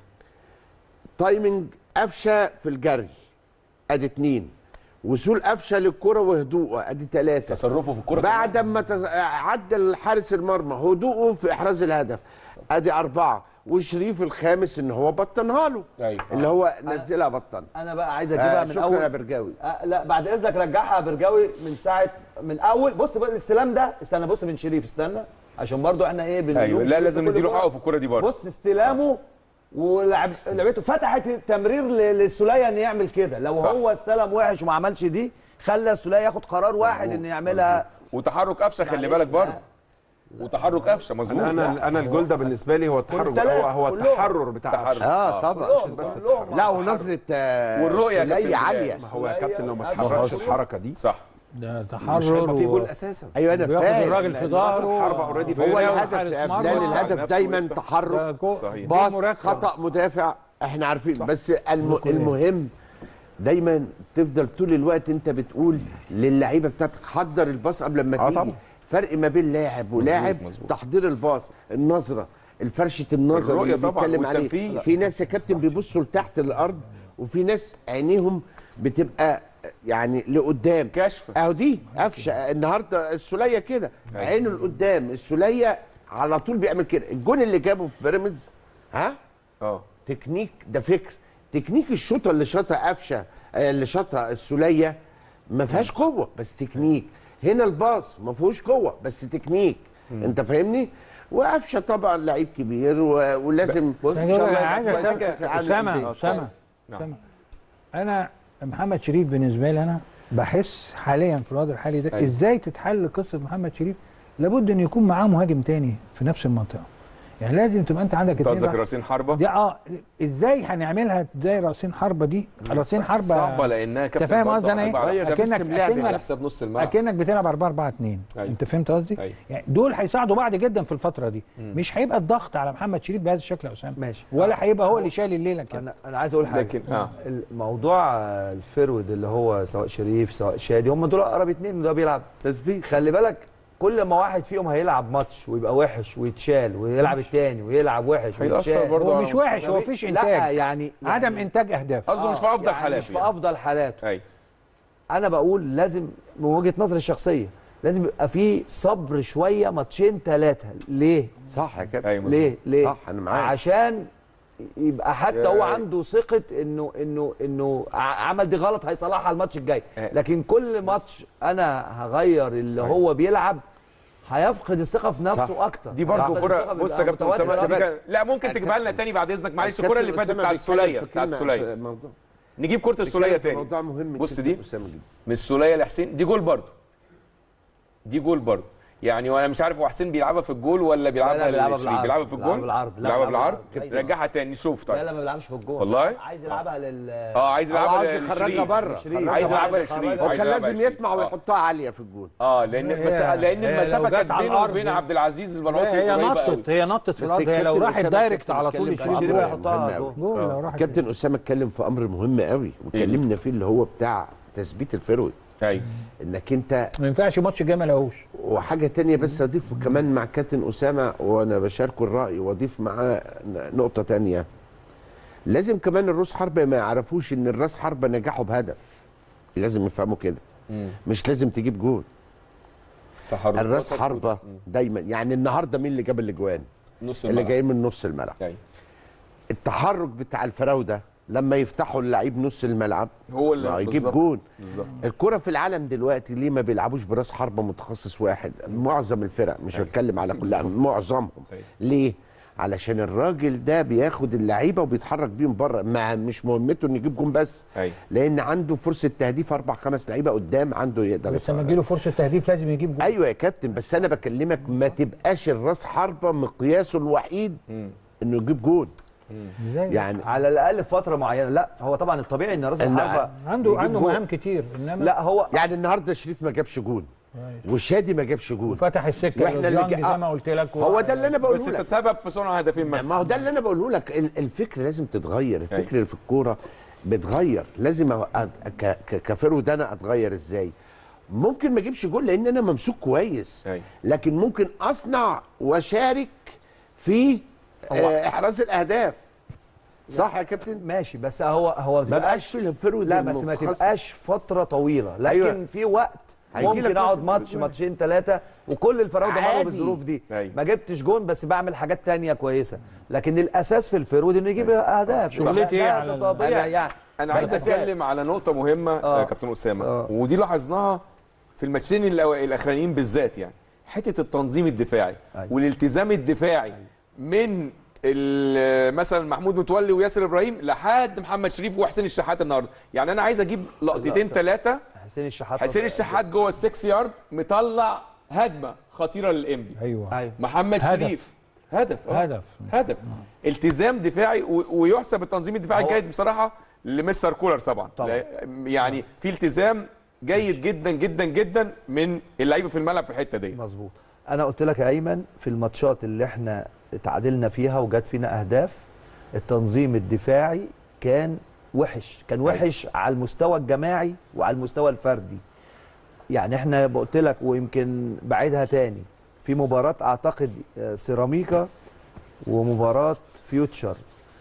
تايمنج قفشه في الجري ادي اتنين وصول قفشه للكره وهدوءه ادي ثلاثه تصرفه في الكره بعد ما تز- عدل حارس المرمى هدوءه في احراز الهدف ادي اربعه وشريف الخامس ان هو بطنها له ايوه اللي هو نزلها بطن انا بقى عايز اجيبها آه من شكرا اول يا برجاوي آه لا بعد اذنك رجعها يا برجاوي من ساعه من اول بص بقى الاستلام ده استنى بص من شريف استنى عشان برضو احنا ايه بنلوم ايوه لا شريف لازم في كل نديله كورة. حقه في الكره دي برضه بص استلامه ولعب لعبته فتحت التمرير ل- للسوليه ان يعمل كده لو صح. هو استلم وحش وما عملش دي خلى السوليه ياخد قرار واحد ان يعملها وتحرك قفشه خلي معلش، بالك برضه لا. وتحرك قفشه مظبوط انا انا انا الجول ده بالنسبه لي هو التحرر والتلاتة هو هو كلهم. التحرر بتاع تحرر. قفشة. اه طبعا كلهم بس كلهم لا ونظره آه، والرؤية يا كابتن سولية عاليه ما هو يا كابتن لو ما ما اتحركش هو- الحركه دي صح ده مش تحرر هيبقى في و- جول اساسا ايوه انا بياخد فاهم الراجل في لأن ظهره راس الحربة already هو ويلاقي الهدف حارس يا مرمى. بلال الهدف نفسه دايما ويفتح. ده تحرك جو- صحيح. باص مركب. خطا مدافع احنا عارفين بس الم... المهم دايما تفضل طول الوقت انت بتقول للعيبه بتاعتك حضر الباص قبل ما آه تيجي طبعا. فرق ما بين لاعب ولاعب مظبوط. تحضير الباص النظره الفرشه النظر الرؤية اللي طبعا بيتكلم عليه والتنفيذ. في ناس يا كابتن بيبصوا لتحت الارض وفي ناس عينيهم بتبقى يعني لقدام كشف اهو دي قفشه النهارده السوليه كده عينه لقدام السوليه على طول بيعمل كده الجون اللي جابه في بيراميدز ها اه تكنيك ده فكر تكنيك الشوطه اللي شاطها قفشه آه، اللي شاطها السوليه ما فيهاش قوه بس تكنيك هنا الباص ما فيهوش قوه بس تكنيك انت فاهمني وقفشه طبعا لعيب كبير و... ولازم بص، ان شاء الله انا عايز يبقى اسامه كأس العالم اسامه للأندية. اسامه نعم. اسامه انا محمد شريف بالنسبه لي انا بحس حاليا في الوضع الحالي ده أيوة. ازاي تتحل قصه محمد شريف لابد ان يكون معاه مهاجم تاني في نفس المنطقه يعني لازم تبقى انت عندك انت اتنين قصدك بقى. راسين حربه دي اه ازاي هنعملها زي راسين حربه دي راسين حربه صعبه لانها انت فاهم قصدي انا ايه؟ غير اكنك سيستم لعب اكنك على حساب نص الملعب اكنك بتلعب 4 4 2 أيوة. انت فهمت قصدي؟ أيوة. يعني دول هيساعدوا بعض جدا في الفتره دي مش هيبقى الضغط على محمد شريف بهذا الشكل يا اسامه ماشي. ولا هيبقى هو اللي شايل الليله كده انا انا عايز اقول حاجه لكن اه الموضوع آه، الفرود اللي هو سواء شريف سواء شادي هم دول اقرب اتنين وده بيلعب تسبيح خلي بالك كل ما واحد فيهم هيلعب ماتش ويبقى وحش ويتشال ويلعب التاني ويلعب وحش هيأثر ويتشال برضه هو على مش مستوى وحش هو مفيش لا انتاج يعني عدم يعني انتاج اهداف قصده مش في آه، افضل يعني حالاته مش في يعني. افضل حالاته ايوه انا بقول لازم من وجهه نظري الشخصيه لازم يبقى في صبر شويه ماتشين ثلاثه ليه صح يا كابتن ايوه ليه ليه صح، أنا معاك. عشان يبقى حتى يا- هو عنده ثقه انه انه انه ع- عمل دي غلط هيصلحها الماتش الجاي آه. لكن كل ماتش انا هغير اللي صحيح. هو بيلعب هيفقد الثقه في نفسه صح. اكتر دي برضه هيفقد كره الثقة، بص يا بيبقى كابتن متوتر اسامه أكتر. دي كان- لا ممكن يا تجيبها لنا كابتن- تاني بعد اذنك معلش الكابتن الكره اللي فاتت أسامة بتاع بيتكلم السوليه في بتاع كلمة- السوليه في موضوع نجيب كره السوليه بيتكلم في تاني موضوع مهم بص جداً دي أسامة جدا. من السوليه لحسين دي جول برضه دي جول برضه يعني وانا مش عارف هو حسين بيلعبها في الجول ولا بيلعبها بيلعبها لشريف؟ بالعرض. بيلعبها في بيلعبها الجول بالعرض. لا، بيلعبها بيلعبها بالعرض بالعرض. رجعها تاني نشوف لا طيب لا ما بيلعبش في الجول والله؟ عايز يلعبها لل اه عايز هو يلعبها عاوز لشريف. يخرجها بره شريف. عايز هو يلعبها عايز لشريف يخرجها. هو عايز كان يلعبها لازم لشريف. يطمع آه. ويحطها عاليه في الجول اه لان هي- بس لان هي المسافه لو جت كانت على بينه الأرض وبين دي- عبد العزيز البلوطي هي قريبه قوي نطت هي نطت في بس الارض هي لو الكابتن راحت أسامة دايركت كان على طول بيتكلم في يشيل أمر جول مهم يحطها أوي. جول لو راحت كابتن اسامه اتكلم في امر مهم قوي واتكلمنا فيه اللي هو بتاع تثبيت الفرود ايوه انك انت ما ينفعش ماتش الجاي ما لهوش وحاجه تانية بس اضيف كمان مع كابتن اسامه وانا بشاركه الراي واضيف معاه نقطه تانية لازم كمان الروس حربه ما يعرفوش ان الراس حربه نجاحه بهدف لازم يفهموا كده مش لازم تجيب جول تحركات الراس حربه دايما يعني النهارده مين اللي جاب الاجوان نص اللي الملعب جاي من نص الملعب أيوة. التحرك بتاع الفراوده لما يفتحوا اللعيب نص الملعب هو اللي ما يجيب بالظبط. جول بالظبط الكرة في العالم دلوقتي ليه ما بيلعبوش براس حربة متخصص واحد معظم الفرق مش بتكلم على كلها معظمهم أيوة. ليه علشان الراجل ده بياخد اللعيبه وبيتحرك بيهم بره ما مش مهمته انه يجيب جون بس أيوة. لان عنده فرصه تهديف اربع خمس لعيبه قدام عنده يقدر بس لما يفرق. تجيله فرصه تهديف لازم يجيب جول ايوه يا كابتن بس انا بكلمك ما تبقاش الراس حربه مقياسه الوحيد انه يجيب جون ازاي يعني على الاقل في فتره معينه لا هو طبعا الطبيعي ان راس إن- الحربه عنده يجيب عنده جول. مهام كتير انما لا هو يعني النهارده شريف ما جابش جون وشادي ما جابش جون وفتح السكه وإحنا اللي للزنج جا- زي ما قلت لك هو ده اللي انا بس بقوله لك تتسبب في صنع هدفين مثلا ما هو ده اللي انا بقوله لك ال- الفكر لازم تتغير الفكر اللي في الكوره بتغير لازم أ- أ- ك- ك- كفرود انا اتغير ازاي ممكن ما اجيبش جول لان انا ممسوك كويس أيوة. لكن ممكن اصنع واشارك في آه، احراز الاهداف صح يا كابتن ماشي بس هو هو ما بقاش في الفرود لا بس ما المتخصص. تبقاش فتره طويله لكن أيوة. في وقت هيجي لك ممكن اقعد وقت ماتش بتقول. ماتشين ثلاثه وكل الفراوده مروا عادي. بالظروف دي أيوة. ما جبتش جون بس بعمل حاجات تانية كويسه لكن الاساس في الفرود انه يجيب اهداف شغلتي ده- إيه ده على ال- طبيعي يعني انا عايز بس اتكلم على نقطه مهمه آه. يا كابتن اسامه آه. ودي لاحظناها في الماتشين الأو- الاخرانيين بالذات يعني حته التنظيم الدفاعي أيوة. والالتزام الدفاعي من ال- مثلا محمود متولي وياسر ابراهيم لحد محمد شريف وحسين الشحات النهارده يعني انا عايز اجيب لقطتين لقطة. ثلاثه حسين الشحات حسين الشحات جوه السكس يارد مطلع هجمه خطيره للانبي ايوه ايوه محمد هدف. شريف هدف آه. هدف هدف التزام دفاعي و- ويحسب التنظيم الدفاعي هو- الجيد بصراحه لمستر كولر طبعا طبعا. لا- يعني في التزام جيد جدا جدا جدا من اللعيبه في الملعب في الحته دي مظبوط انا قلت لك يا ايمن في الماتشات اللي احنا تعادلنا فيها وجات فينا اهداف التنظيم الدفاعي كان وحش كان وحش على المستوى الجماعي وعلى المستوى الفردي يعني احنا قلت لك ويمكن بعيدها تاني في مباراة اعتقد آه، سيراميكا ومباراة فيوتشر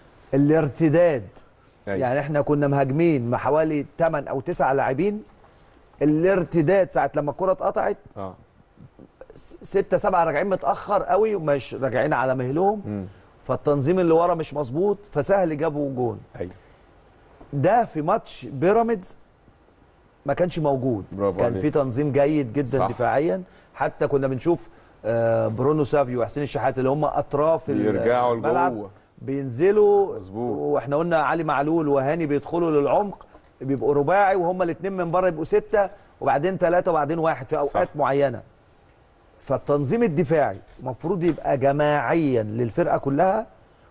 الارتداد أيوة. يعني احنا كنا مهاجمين مع حوالي 8 او 9 لاعبين الارتداد ساعة لما الكرة اتقطعت اه س- ستة سبعة راجعين متأخر قوي ومش راجعين على مهلهم فالتنظيم اللي ورا مش مظبوط فسهل جابوا جون ايوه ده في ماتش بيراميدز ما كانش موجود برافو كان عليك. في تنظيم جيد جدا صح. صح. دفاعيا حتى كنا بنشوف آه، برونو سافيو وحسين الشحات اللي هم اطراف ال- بيرجعوا الملعب لجوه بينزلوا مظبوط. واحنا قلنا علي معلول وهاني بيدخلوا للعمق بيبقوا رباعي وهم الاثنين من بره يبقوا سته وبعدين ثلاثه وبعدين واحد في اوقات صح. معينه فالتنظيم الدفاعي المفروض يبقى جماعيا للفرقه كلها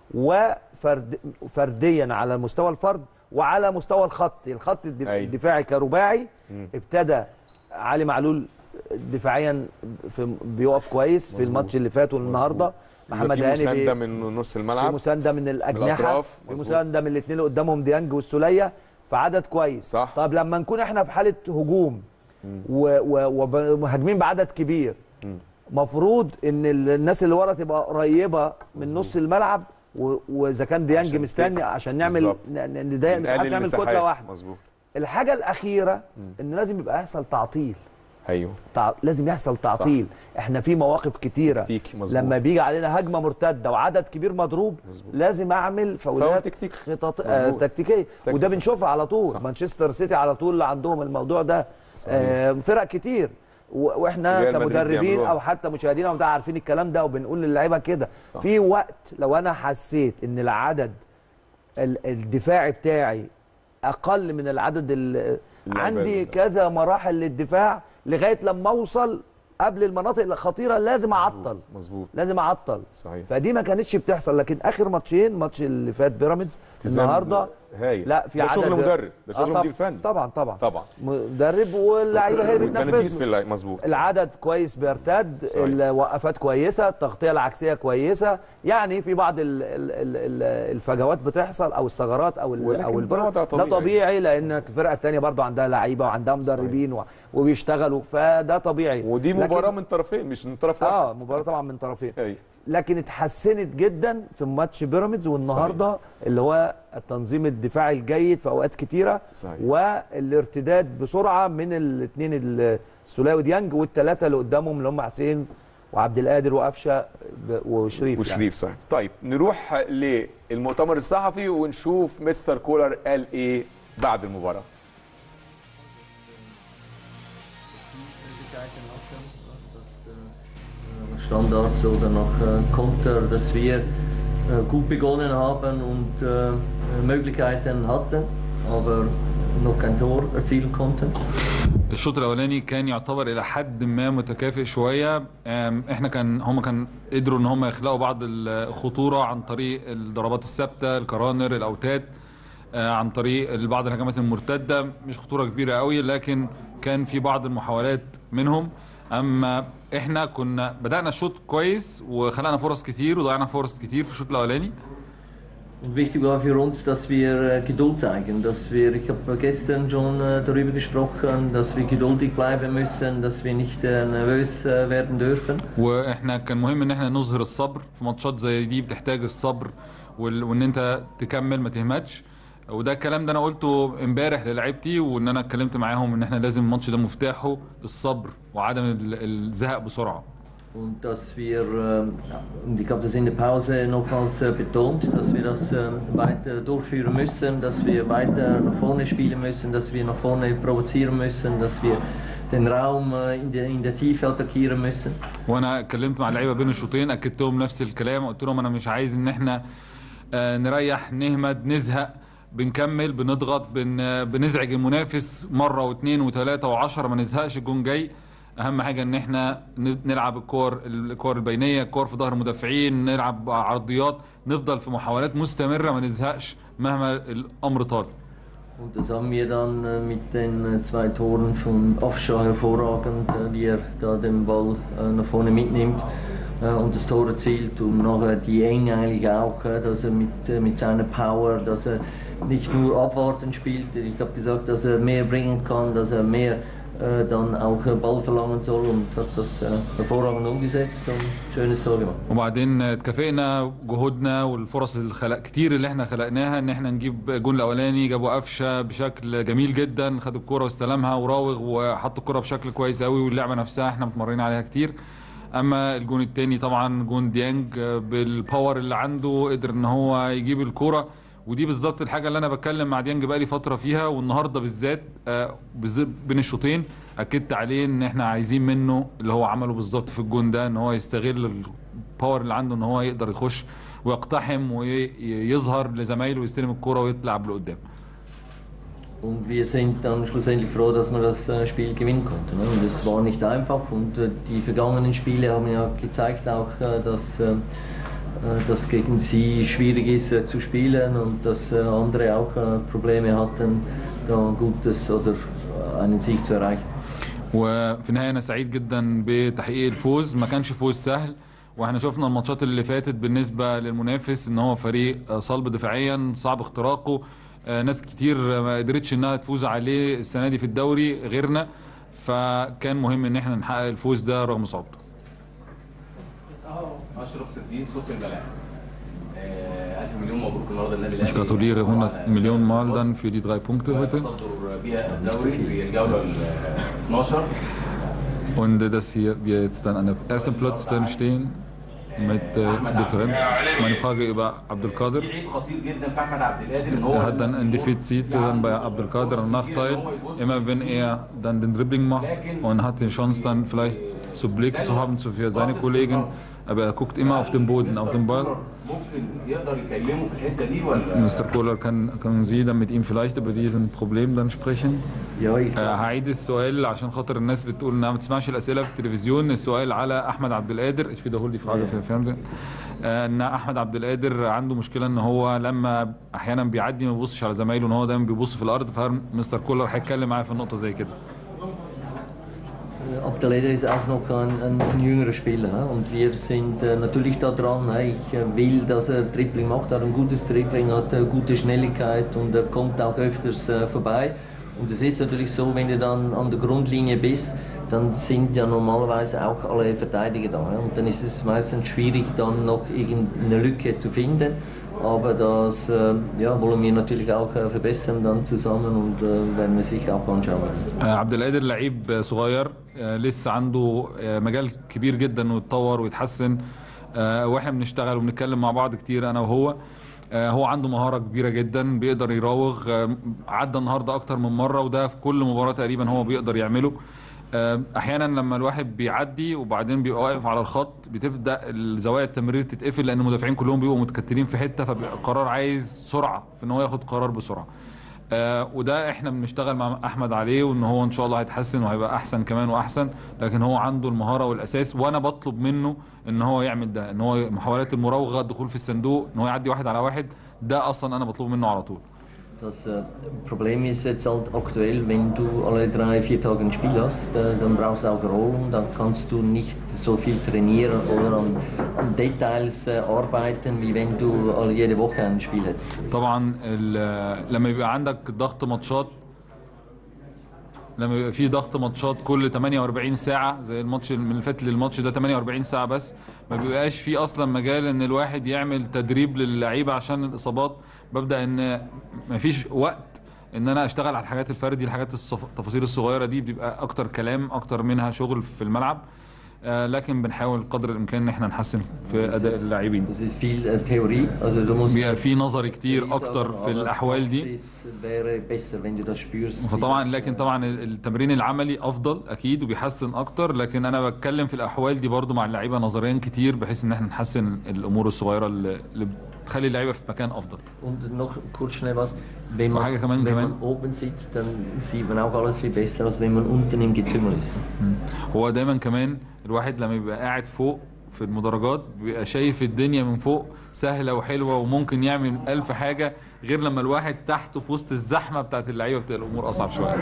وفرديا على مستوى الفرد وعلى مستوى الخط الخط الدف- أيوة. الدفاعي كرباعي مم. ابتدى علي معلول دفاعيا في بيقف كويس في مظبوط. الماتش اللي فات والنهارده محمد في هاني مسانده بي- من نص في الملعب مسانده من الاجنحه الأطراف، في مظبوط. مسانده من الاثنين اللي قدامهم ديانج والسوليه فعدد كويس صح. طب لما نكون احنا في حاله هجوم و- و- ومهاجمين بعدد كبير مفروض ان ال- الناس اللي ورا تبقى قريبه من نص الملعب و- واذا كان ديانج عشان مستني تك- عشان نعمل بالظبط. ن- ن- نضيق المساحات نقلل نعمل المساحات. كتله واحده مظبوط الحاجه الاخيره ان لازم يبقى يحصل تعطيل ايوه تع... لازم يحصل تعطيل احنا في مواقف كتيره تكتيكي مظبوط لما بيجي علينا هجمه مرتده وعدد كبير مضروب مظبوط. لازم اعمل فاول فاولات تكتيك خطط آه مظبوط. تكتيكيه تكتيك. وده بنشوفها على طول صح. مانشستر سيتي على طول اللي عندهم الموضوع ده صحيح. آه فرق كتير و- واحنا ريال مدريد كمدربين بيعملوها. او حتى مشاهدين او بتاع عارفين الكلام ده وبنقول للعيبه كده صح. في وقت لو انا حسيت ان العدد ال- الدفاعي بتاعي اقل من العدد ال- اللعيبة عندي ال- كذا مراحل للدفاع لغايه لما اوصل قبل المناطق الخطيره لازم اعطل مظبوط لازم اعطل صحيح فدي ما كانتش بتحصل لكن اخر ماتشين ماتش اللي فات بيراميدز التزام النهارده هايل لا في ده عدد شغل مدرب ده آه شغل طب- مدير فني طبعا طبعا طبعا مدرب واللعيبه هي اللي والتنفيذ بتنفذ في اللعب مظبوط العدد كويس بيرتد صحيح. الوقفات كويسه التغطيه العكسيه كويسه يعني في بعض ال ال ال ال الفجوات بتحصل او الثغرات او ال ولكن او ده البرد وضع ده طبيعي. طبيعي لان الفرقه الثانيه برضو عندها لعيبه وعندها مدربين و- وبيشتغلوا فده طبيعي ودي لكن- مباراه من طرفين مش من طرف واحد اه مباراه طبعا من طرفين ايوه لكن اتحسنت جدا في ماتش بيراميدز والنهارده اللي هو التنظيم الدفاعي الجيد في اوقات كتيره صحيح. والارتداد بسرعه من الاثنين السوليه وديانج والثلاثه اللي قدامهم اللي هم حسين وعبد القادر وقفشه ب- وشريف يعني. وشريف صحيح طيب نروح للمؤتمر الصحفي ونشوف مستر كولر قال ايه بعد المباراه Standards oder nach äh, Konter, dass wir äh, gut begonnen haben und äh, Möglichkeiten hatten, aber noch kein Tor erzielen konnten. الشوط الاولاني كان يعتبر الى حد ما متكافئ شويه أم، احنا كان هم كان قدروا ان هم يخلقوا بعض الخطوره عن طريق الضربات الثابته الكرانر الاوتاد آه، عن طريق بعض الهجمات المرتده مش خطوره كبيره قوي لكن كان في بعض المحاولات منهم اما احنا كنا بدانا الشوط كويس وخلقنا فرص كتير وضيعنا فرص كتير في الشوط الاولاني Und wichtig war für uns, dass wir äh, Geduld zeigen, dass wir, ich habe gestern schon äh, darüber gesprochen, dass wir geduldig bleiben müssen, dass wir nicht äh, nervös äh, werden dürfen. واحنا كان مهم ان احنا نظهر الصبر في ماتشات زي دي بتحتاج الصبر وال... وان انت تكمل ما تهمتش وده الكلام ده انا قلته امبارح للاعيبتي وان eنا اتكلمت معاهم ان احنا لازم الماتش ده مفتاحه الصبر وعدم ال- الزهق بسرعه Und dass wir, ähm, und ich habe das in der Pause nochmals äh, betont, dass wir das ähm, weiter durchführen müssen, dass wir weiter nach vorne spielen müssen, dass wir nach vorne provozieren müssen, dass wir den Raum äh, in, der, in der Tiefe attackieren müssen. وانا اتكلمت مع اللعيبه بين الشوطين اكدت لهم نفس الكلام قلت لهم انا مش عايز ان احنا آه، نريح نهمد نزهق بنكمل بنضغط بن آه، بنزعج المنافس مره واثنين وثلاثه وعشرة ما نزهقش الجون جاي اهم حاجه ان احنا ن- نلعب الكور الكور البينيه الكور في ظهر المدافعين نلعب عرضيات نفضل في محاولات مستمره ما نزهقش مهما الامر طال Und das haben wir dann äh, mit den äh, zwei Toren von Afscha hervorragend, äh, wie er da den Ball äh, nach vorne mitnimmt äh, und das Tor erzielt. Und nachher die Enge eigentlich auch, äh, dass er mit, äh, mit seiner Power, dass er nicht nur abwarten spielt. Ich habe gesagt, dass er mehr bringen kann, dass er mehr äh, dann auch äh, Ball verlangen soll und hat das äh, hervorragend umgesetzt und schönes Tor gemacht. وبعدين اتكافئنا جهودنا والفرص الخلق كتير اللي احنا خلقناها ان احنا نجيب الجون الاولاني جابوا قفشه بشكل جميل جدا خد الكرة واستلمها وراوغ وحط الكرة بشكل كويس قوي واللعبه نفسها احنا متمرين عليها كتير اما الجون التاني طبعا جون ديانج آه، بالباور اللي عنده قدر ان هو يجيب الكوره ودي بالظبط الحاجه اللي انا بتكلم مع ديانج بقالي فتره فيها والنهارده بالذات آه، بالذات بين الشوطين اكدت عليه ان احنا عايزين منه اللي هو عمله بالظبط في الجون ده ان هو يستغل الباور اللي عنده ان هو يقدر يخش ويقتحم ويظهر لزمايله ويستلم الكوره ويلعب لقدام Und wir sind dann schlussendlich froh, dass man das äh, Spiel gewinnen konnte. Ne? Und es war nicht einfach und äh, die vergangenen Spiele haben ja gezeigt auch, äh, dass äh, äh, das gegen sie schwierig ist äh, zu spielen und dass äh, andere auch äh, Probleme hatten, da ein gutes oder äh, einen Sieg zu erreichen. وفي النهايه انا سعيد جدا بتحقيق الفوز ما كانش فوز سهل واحنا شفنا الماتشات اللي فاتت بالنسبه للمنافس ان هو فريق صلب دفاعيا صعب اختراقه آه، ناس كتير ما قدرتش انها تفوز عليه السنه دي في الدوري غيرنا فكان مهم ان احنا نحقق الفوز ده رغم صعوبته اشرف صديق صوت الملاعب آه، الف مليون مبروك النهارده النادي الاهلي Ich gratuliere 100 Millionen Mal dann für die drei Punkte heute تصدر بيها الدوري في الجوله ال 12 und äh, dass hier wir jetzt dann an der ersten Platz dann stehen mit äh, Differenz. Meine Frage über Abdelkader. في عيب خطير جدا في احمد عبد القادر ان هو Er hat dann ein Defizit dann bei Abdelkader, einen Nachteil. Immer wenn er dann den Dribbling macht und hat die Chance dann vielleicht zu Blick zu haben zu für seine Kollegen, aber er guckt immer auf den Boden, auf den Ball. ممكن يقدر يكلمه في الحته دي ولا Mr. Kohler, kann, können Sie dann mit ihm vielleicht über diesen Problem dann sprechen? Ja, ich آه، هعيد السؤال عشان خاطر الناس بتقول انها ما بتسمعش الاسئله في التلفزيون السؤال على احمد عبد القادر ich wiederhole die Frage für Fernsehen آه، ان احمد عبد القادر عنده مشكله ان هو لما احيانا بيعدي ما بيبصش على زمايله ان هو دايما بيبص في الارض فمستر كولر هيتكلم معايا في النقطه زي كده Abdeleder ist auch noch ein, ein, ein jüngerer Spieler hä? und wir sind äh, natürlich da dran. hä? Ich äh, will, dass er Dribbling macht, er hat ein gutes Dribbling, hat äh, gute Schnelligkeit und er kommt auch öfters äh, vorbei. Und es ist natürlich so, wenn du dann an der Grundlinie bist, dann sind ja normalerweise auch alle Verteidiger da. hä? Und dann ist es meistens schwierig, dann noch irgendeine Lücke zu finden. Aber das äh, ja, wollen wir natürlich auch äh, verbessern dann zusammen und äh, werden wir sicher auch anschauen. آه، عبد القادر لعيب صغير آه، لسه عنده آه، مجال كبير جدا انه يتطور ويتحسن آه، واحنا بنشتغل وبنتكلم مع بعض كتير انا وهو آه، هو عنده مهارة كبيرة جدا بيقدر يراوغ آه، عدى النهارده اكتر من مرة وده في كل مباراة تقريبا هو بيقدر يعمله آه، احيانا لما الواحد بيعدي وبعدين بيبقى واقف على الخط بتبدا الزوايا التمرير تتقفل لان المدافعين كلهم بيبقوا متكتلين في حته فبيبقى قرار عايز سرعه في ان هو ياخد قرار بسرعه آه وده احنا بنشتغل مع احمد عليه وان هو ان شاء الله هيتحسن وهيبقى احسن كمان واحسن لكن هو عنده المهاره والاساس وانا بطلب منه ان هو يعمل ده ان هو محاولات المراوغه الدخول في الصندوق ان هو يعدي واحد على واحد ده اصلا انا بطلبه منه على طول Das äh, Problem ist jetzt halt aktuell, wenn du alle drei, vier Tage ein Spiel hast, äh, dann brauchst du auch Erholung, dann kannst du nicht so viel trainieren oder an, an Details äh, arbeiten, wie wenn du alle jede Woche ein Spiel hättest. طبعا ال- لما يبقى عندك ضغط ماتشات لما يبقى في ضغط ماتشات كل 48 ساعة زي الماتش من اللي فات للماتش ده 48 ساعة بس ما بيبقاش في أصلا مجال إن الواحد يعمل تدريب للعيبة عشان الإصابات ببدأ إن مفيش وقت إن أنا أشتغل على الحاجات الفردي الحاجات الصف- التفاصيل الصغيرة دي بتبقى أكتر كلام أكتر منها شغل في الملعب آه، لكن بنحاول قدر الإمكان إن إحنا نحسن في أداء اللاعبين Das ist viel äh, Theorie, also du musst... بيبقى في نظري كتير أكتر في Aber الأحوال دي Praxis wäre besser, wenn du das spürst. فطبعا wie das, لكن äh, طبعا التمرين العملي افضل اكيد وبيحسن اكتر لكن انا بتكلم في الاحوال دي برضو مع اللعيبه نظريا كتير بحيث ان احنا نحسن الامور الصغيره اللي اللي بتخلي اللعيبه في مكان افضل Und noch kurz schnell was. Wenn man, Frage kann man- wenn kann man man- oben sitzt, dann sieht man auch alles viel besser, als wenn man unten im Getümmel ist. هو دايما كمان الواحد لما بيبقى قاعد فوق في المدرجات بيبقى شايف الدنيا من فوق سهله وحلوه وممكن يعمل ألف حاجه غير لما الواحد تحته في وسط الزحمه بتاعت اللعيبه بتبقى الامور اصعب شويه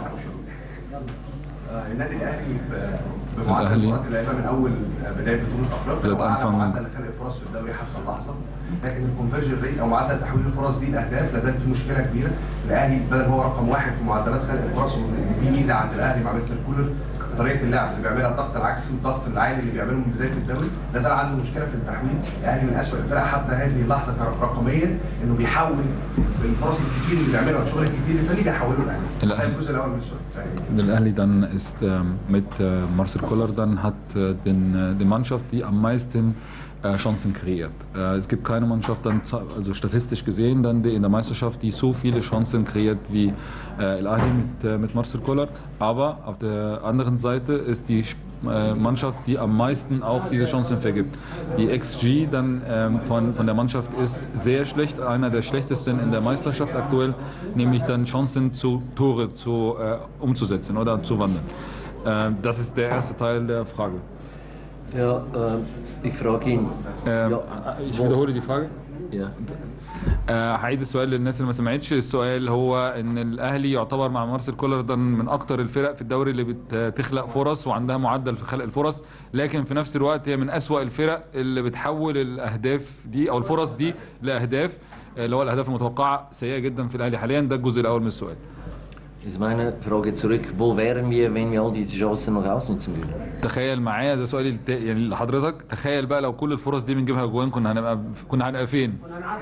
آه، النادي الاهلي ب- الأهلي. بمعدل مباريات اللعيبه من اول آه، بدايه بطوله افريقيا زاد واعلى أنفع من- معدل خلق الفرص في الدوري حتى اللحظه لكن الكونفرجن ريت او معدل تحويل الفرص دي الاهداف لا زال في مشكله كبيره الاهلي بدل ما هو رقم واحد في معدلات خلق الفرص ودي ميزه عند الاهلي مع مستر كولر طريقه اللعب اللي بيعملها الضغط العكسي والضغط العالي اللي بيعمله من بدايه الدوري لا زال عنده مشكله في التحويل الاهلي من اسوء الفرق حتى هذه اللحظه رقميا انه بيحول بالفرص الكتير اللي بيعملها والشغل الكتير الثاني بيحوله الاهلي الأهلي. ده الجزء الاول من السؤال الثاني Der Ahli dann ist ähm, mit äh, Marcel Koller dann hat äh, den, äh, die Mannschaft, die am meisten äh, Chancen kreiert. Äh, es gibt keine Mannschaft dann, za- also statistisch gesehen, dann die in der Meisterschaft, die so viele Chancen kreiert wie äh, El Ahli mit, äh, mit Marcel Koller. Aber auf der anderen Seite ist die Sp- äh, Mannschaft, die am meisten auch diese Chancen vergibt. Die XG dann ähm, von, von der Mannschaft ist sehr schlecht, einer der schlechtesten in der Meisterschaft aktuell, nämlich dann Chancen zu Tore zu, äh, umzusetzen oder zu wandeln. Äh, das ist der erste Teil der Frage. Ja, äh, ich frage ihn. Ähm, Ja, ich wo- wiederhole die Frage. Ja. آه، هعيد السؤال للناس اللي ما سمعتش السؤال هو ان الاهلي يعتبر مع مارسيل كولر ده من اكتر الفرق في الدوري اللي بتخلق فرص وعندها معدل في خلق الفرص لكن في نفس الوقت هي من اسوا الفرق اللي بتحول الاهداف دي او الفرص دي لاهداف آه، اللي هو الاهداف المتوقعه سيئه جدا في الاهلي حاليا ده الجزء الاول من السؤال Also meine Frage zurück, wo wären wir, wenn wir all diese Chancen noch ausnutzen würden? تخيل معايا ده سؤالي التا- يعني لحضرتك تخيل بقى لو كل الفرص دي بنجيبها جوان كنا هنبقى كنا هنبقى فين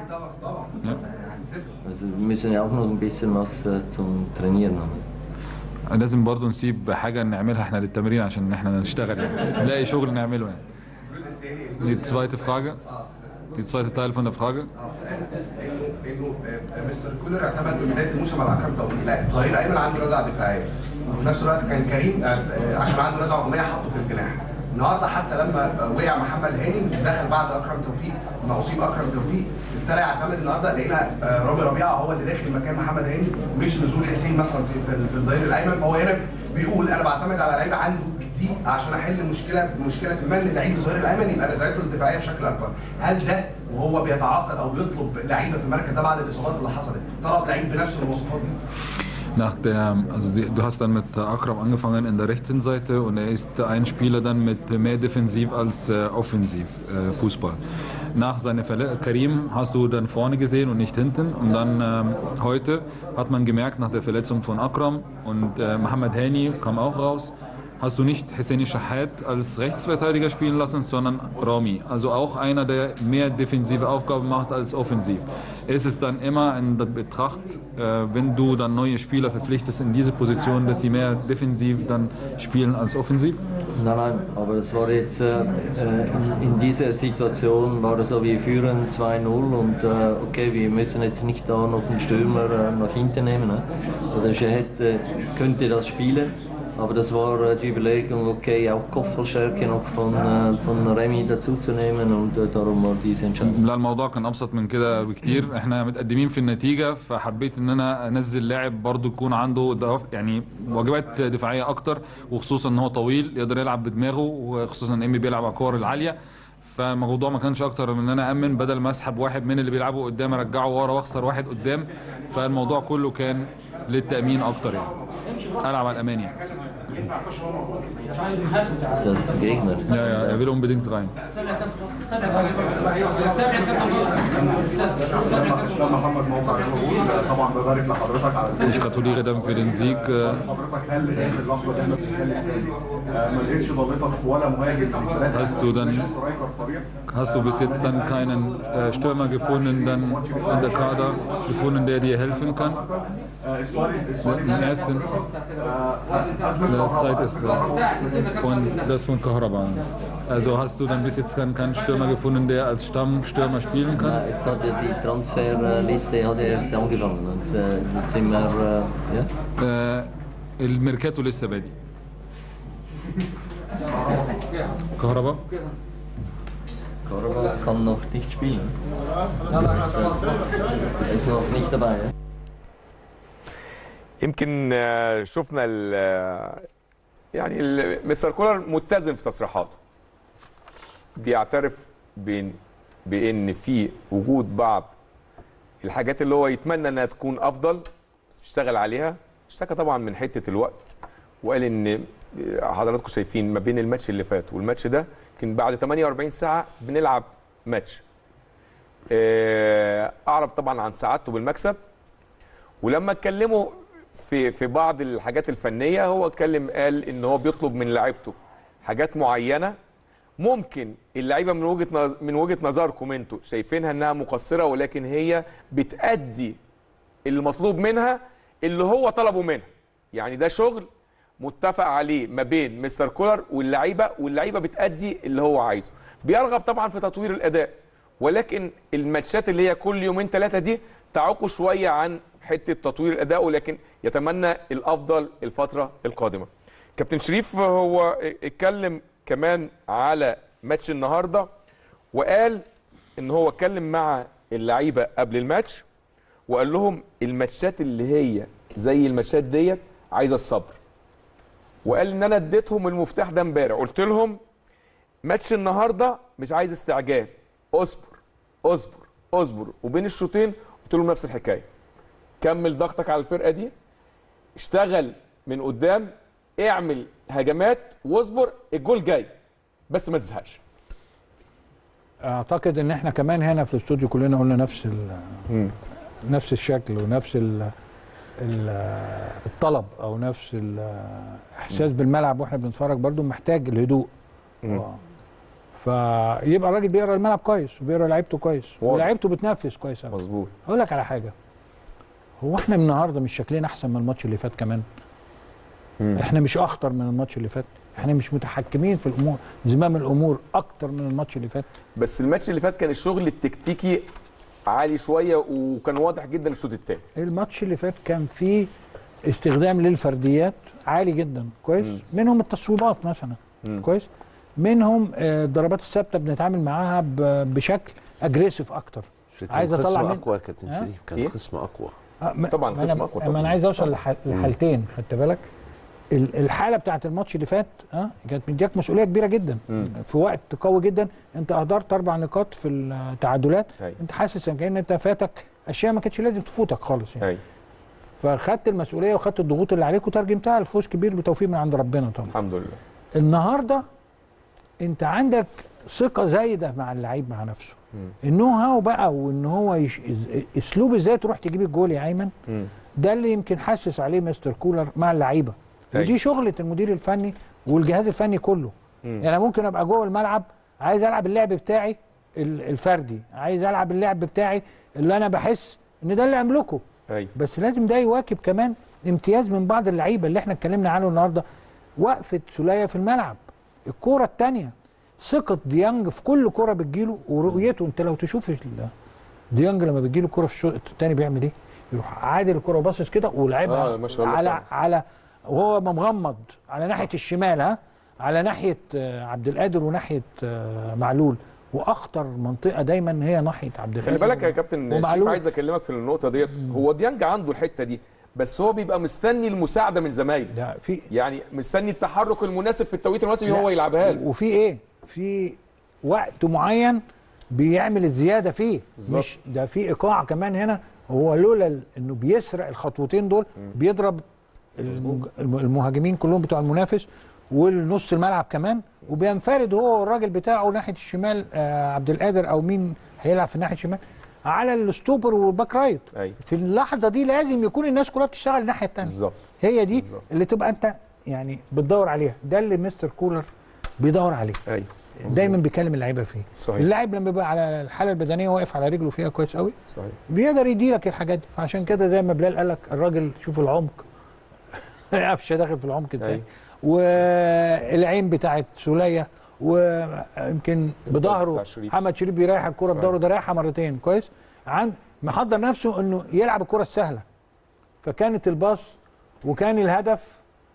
Ja. Also wir müssen ja auch noch ein bisschen was äh, zum Trainieren haben. لازم برضو نسيب حاجه نعملها احنا للتمرين عشان احنا نشتغل يعني نلاقي شغل نعمله يعني Die zweite Frage. Die zweite Teil von der Frage. انه انه آه، مستر كولر اعتمد من بدايه الموسم على اكرم توفيق لا ظهير ايمن عنده نزعه دفاعيه وفي نفس الوقت كان كريم آه، آه، عشان عنده نزعه هجوميه حطه في الجناح النهارده حتى لما آه، وقع محمد هاني دخل بعد اكرم توفيق لما اصيب اكرم توفيق ابتدى يعتمد النهارده لقينا آه، رامي ربيعه هو اللي داخل مكان محمد هاني مش نزول حسين مثلا في في- في الظهير الايمن فهو هنا بيقول انا بعتمد على لعيبه عنده دي عشان احل مشكله مشكله ما ان لعيب الظهير الايمن يبقى نزعته الدفاعيه بشكل اكبر هل ده وهو بيتعاقد او بيطلب لعيبه في المركز ده بعد الاصابات اللي حصلت طلب لعيب بنفس المواصفات دي Nach der, also die, du hast dann mit Akram angefangen in der rechten Seite und er ist ein Spieler dann mit mehr Defensiv als äh, Offensiv äh, Fußball. Nach seiner Verle Karim hast du dann vorne gesehen und nicht hinten und dann ähm, heute hat man gemerkt nach der Verletzung von Akram und äh, Mohamed Hani kam auch raus. Hast du nicht Hesseni Shahed als Rechtsverteidiger spielen lassen, sondern Rami. Also auch einer, der mehr defensive Aufgaben macht als offensiv. Ist es dann immer in der Betracht, äh, wenn du dann neue Spieler verpflichtest in diese Position, dass sie mehr defensiv dann spielen als offensiv? Nein, nein, aber das war jetzt äh, äh, in, in dieser Situation war es so, wir führen 2-0 und äh, okay, wir müssen jetzt nicht da noch einen Stürmer äh, nach hinten nehmen. Ne? Oder Shahed äh, könnte das spielen, aber das war äh, die Überlegung, okay, auch Kopfballstärke noch von, äh, von Remy dazuzunehmen und äh, darum war diese Entscheidung. لا الموضوع كان ابسط من كده بكتير احنا متقدمين في النتيجه فحبيت ان انا انزل لاعب برضو يكون عنده دف- يعني واجبات دفاعيه اكتر وخصوصا ان هو طويل يقدر يلعب بدماغه وخصوصا ان امي بيلعب على الكور العاليه فالموضوع ما كانش اكتر من ان انا امن بدل ما اسحب واحد من اللي بيلعبوا قدام ارجعه ورا واخسر واحد قدام فالموضوع كله كان للتامين اكتر يعني العب على الامان يعني Ist das der Gegner? ja ja er will unbedingt rein اسلام محمد موقع ليفربول طبعا ببارك لحضرتك على ich gratuliere dann für den Sieg äh, حضرتك هل لقيت اللحظه اللي احنا بنتكلم فيها دي ما لقيتش ضابطك في ولا مهاجم من ثلاثه Hast du dann- سترايكر صريح Hast du bis jetzt dann keinen äh, Stürmer gefunden, dann in der Kader gefunden, der dir helfen kann? آه، السؤال السؤال Im ersten آه، ازمه der كهرباء Zeit ist äh, und das von Kahraban. Also hast du dann bis jetzt keinen, keinen Stürmer gefunden, der als Stammstürmer spielen kann? Ja, jetzt hat ja die Transferliste hat ja erst angefangen und äh, jetzt sind wir, äh, ja. آه، الميركاتو لسه بادي كهرباء Karma kann noch nicht spielen. Er ist noch nicht dabei. Ja? يمكن آه، شفنا ال- آه، يعني ال- مستر كولر متزن في تصريحاته بيعترف بان بان في وجود بعض الحاجات اللي هو يتمنى انها تكون افضل بس بيشتغل عليها اشتكى طبعا من حته الوقت وقال ان آه، حضراتكم شايفين ما بين الماتش اللي فات والماتش ده كان بعد 48 ساعه بنلعب ماتش آه، اعرب طبعا عن سعادته بالمكسب ولما اتكلموا في في في بعض الحاجات الفنيه هو اتكلم قال ان هو بيطلب من لعيبته حاجات معينه ممكن اللعيبه من وجهه نظ... من وجهه نظركم انتوا شايفينها انها مقصره ولكن هي بتأدي المطلوب منها اللي هو طلبه منها يعني ده شغل متفق عليه ما بين مستر كولر واللعيبه واللعيبه بتأدي اللي هو عايزه بيرغب طبعا في تطوير الاداء ولكن الماتشات اللي هي كل يومين ثلاثه دي تعوقه شويه عن حته تطوير الاداء ولكن يتمنى الافضل الفتره القادمه كابتن شريف هو اتكلم كمان على ماتش النهارده وقال ان هو اتكلم مع اللعيبه قبل الماتش وقال لهم الماتشات اللي هي زي الماتشات ديت عايزه الصبر وقال ان انا اديتهم المفتاح ده امبارح قلت لهم ماتش النهارده مش عايز استعجال اصبر اصبر اصبر وبين الشوطين قلت لهم نفس الحكايه كمل ضغطك على الفرقه دي اشتغل من قدام اعمل هجمات واصبر الجول جاي بس ما تزهقش اعتقد ان احنا كمان هنا في الاستوديو كلنا قلنا نفس ال- نفس الشكل ونفس ال ال الطلب او نفس الاحساس بالملعب واحنا بنتفرج برضو محتاج الهدوء آه. فيبقى الراجل بيقرا الملعب كويس وبيقرا لعيبته كويس واضح. ولعيبته بتنفذ كويس قوي مظبوط اقول لك على حاجه هو احنا النهارده مش شكلنا احسن من الماتش اللي فات كمان مم. احنا مش اخطر من الماتش اللي فات احنا مش متحكمين في الامور زمام الامور اكتر من الماتش اللي فات بس الماتش اللي فات كان الشغل التكتيكي عالي شويه وكان واضح جدا الشوط الثاني الماتش اللي فات كان فيه استخدام للفرديات عالي جدا كويس مم. منهم التصويبات مثلا مم. كويس منهم آه، الضربات الثابته بنتعامل معاها ب- بشكل اجريسيف اكتر عايز كان اطلع خصم من اقوى يا كابتن ها؟ شريف كان إيه؟ خصم اقوى آه، ما- طبعاً ما خصم أنا- أقوى ما طبعاً. انا عايز اوصل طبعاً. لح- لحالتين خدت بالك ال- الحاله بتاعت الماتش اللي فات اه كانت مدياك مسؤوليه كبيره جدا مم. في وقت قوي جدا انت اهدرت اربع نقاط في التعادلات أيوة. انت حاسس ان كأن انت فاتك اشياء ما كانتش لازم تفوتك خالص يعني ايوه فخدت المسؤوليه وخدت الضغوط اللي عليك وترجمتها لفوز كبير بتوفيق من عند ربنا طبعا الحمد لله النهارده انت عندك ثقه زايده مع اللعيب مع نفسه مم. النو هاو بقى وان هو يش... اسلوب ازاي تروح تجيب الجول يا ايمن مم. ده اللي يمكن حاسس عليه مستر كولر مع اللعيبه أيوة. ودي شغله المدير الفني والجهاز الفني كله مم. يعني ممكن ابقى جوه الملعب عايز العب اللعب بتاعي ال- الفردي عايز العب اللعب بتاعي اللي انا بحس ان ده اللي املكه ايوه بس لازم ده يواكب كمان امتياز من بعض اللعيبه اللي احنا اتكلمنا عنه النهارده وقفه سوليه في الملعب الكوره الثانيه ثقه ديانج في كل كوره بتجيله ورؤيته انت لو تشوف ال- ديانج لما بتجيله الكوره في الشوط الثاني بيعمل ايه؟ يروح عادل الكوره باصص كده ولعبها آه، ما شاء الله على طبعا. على وهو مغمض على ناحيه الشمال ها على ناحيه آه، عبد القادر وناحيه آه، معلول واخطر منطقه دايما هي ناحيه عبد خلي القادر بالك يا كابتن شريف ومعلول. عايز اكلمك في النقطه ديت هو ديانج عنده الحته دي بس هو بيبقى مستني المساعده من زمايله ده في يعني مستني التحرك المناسب في التوقيت المناسب لا، هو يلعبها له وفي ايه في وقت معين بيعمل الزياده فيه بالظبط. مش ده في ايقاع كمان هنا هو لولا ال- انه بيسرق الخطوتين دول بيضرب المج- الم- المهاجمين كلهم بتوع المنافس والنص الملعب كمان وبينفرد هو والراجل بتاعه ناحيه الشمال آه عبد القادر او مين هيلعب في ناحيه الشمال على الستوبر والباك رايت ايوه في اللحظه دي لازم يكون الناس كلها بتشتغل الناحيه الثانيه بالظبط هي دي بالظبط. اللي تبقى انت يعني بتدور عليها ده اللي مستر كولر بيدور عليه ايوه دايما بيكلم اللعيبه فيه صحيح. اللاعب لما بيبقى على الحاله البدنيه واقف على رجله فيها كويس قوي صحيح بيقدر يديلك الحاجات دي عشان كده زي ما بلال قال لك الراجل شوف العمق قفشه داخل في العمق ازاي أيوة. والعين بتاعت سوليه ويمكن بتاع بظهره شريف. محمد شريف بيريح الكره صحيح. بظهره ده رايحها مرتين كويس عند محضر نفسه انه يلعب الكره السهله فكانت الباص وكان الهدف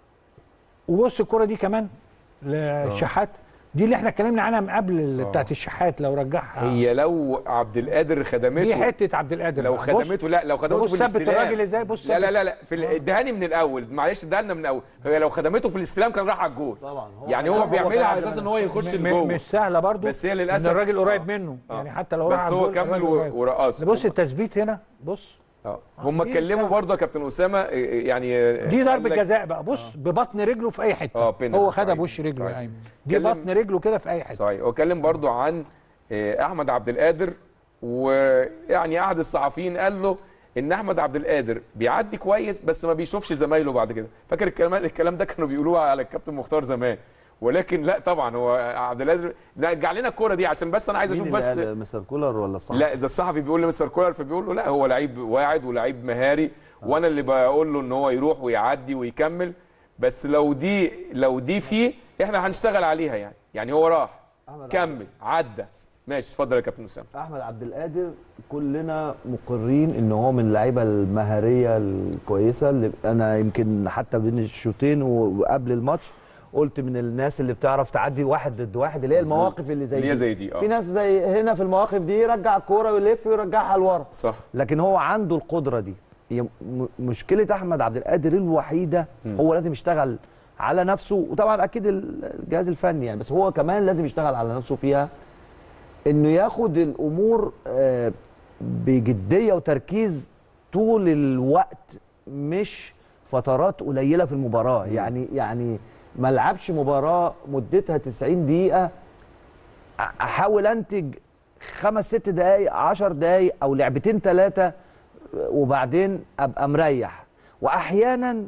وبص الكره دي كمان للشحات دي اللي احنا اتكلمنا عنها من قبل ال- آه. بتاعت الشحات لو رجعها هي لو عبد القادر خدمته دي حته عبد القادر لو بقى. بص، خدمته لا لو خدمته بص في ثبت الاستلام الراجل ازاي بص لا لا ثبت. لا لا في ال- ادهاني من الاول معلش ادهنا من الاول هي لو خدمته في الاستلام كان راح على الجول طبعا يعني هو بيعملها على اساس ان هو يخش م- م- لجوه مش سهله برضو بس هي ان للاسف الراجل قريب آه. منه آه. يعني حتى لو راح بس على هو الجول، كمل الراجل و- قريب. ورقص بص التثبيت هنا بص اه هم دي اتكلموا بتاع- برضه يا كابتن اسامه إيه، يعني دي ضربه قال لك- جزاء بقى بص ببطن رجله في اي حته آه، بينالتي، هو خدها صحيح، بوش رجله صحيح. يا ايمن دي اتكلم- بطن رجله كده في اي حته صحيح هو اتكلم برضو عن آه، احمد عبد القادر ويعني احد الصحفيين قال له ان احمد عبد القادر بيعدي كويس بس ما بيشوفش زمايله بعد كده فاكر الكلام الكلام ده كانوا بيقولوه على الكابتن مختار زمان ولكن لا طبعا هو عبد القادر رجع لنا الكوره دي عشان بس انا عايز مين اشوف اللي بس قال مستر كولر ولا الصحفي؟ لا ده الصحفي بيقول لمستر كولر فبيقول له لا هو لعيب واعد ولعيب مهاري وانا اللي بقول له ان هو يروح ويعدي ويكمل بس لو دي لو دي فيه احنا هنشتغل عليها يعني يعني هو راح كمل عدى ماشي اتفضل يا كابتن اسامه احمد عبد القادر كلنا مقرين ان هو من اللعيبه المهاريه الكويسه اللي انا يمكن حتى بين الشوطين وقبل الماتش قلت من الناس اللي بتعرف تعدي واحد ضد واحد اللي هي مظبوط. المواقف اللي زي اللي هي دي. زي دي، اه. في ناس زي هنا في المواقف دي يرجع الكوره ويلف ويرجعها لورا صح لكن هو عنده القدره دي هي م- مشكله احمد عبد القادر الوحيده هو لازم يشتغل على نفسه وطبعا اكيد ال- الجهاز الفني يعني بس هو كمان لازم يشتغل على نفسه فيها انه ياخد الامور آه، بجديه وتركيز طول الوقت مش فترات قليله في المباراه يعني يعني ما لعبش مباراه مدتها 90 دقيقه أ- احاول انتج خمس ست دقائق 10 دقائق او لعبتين ثلاثه وبعدين ابقى مريح واحيانا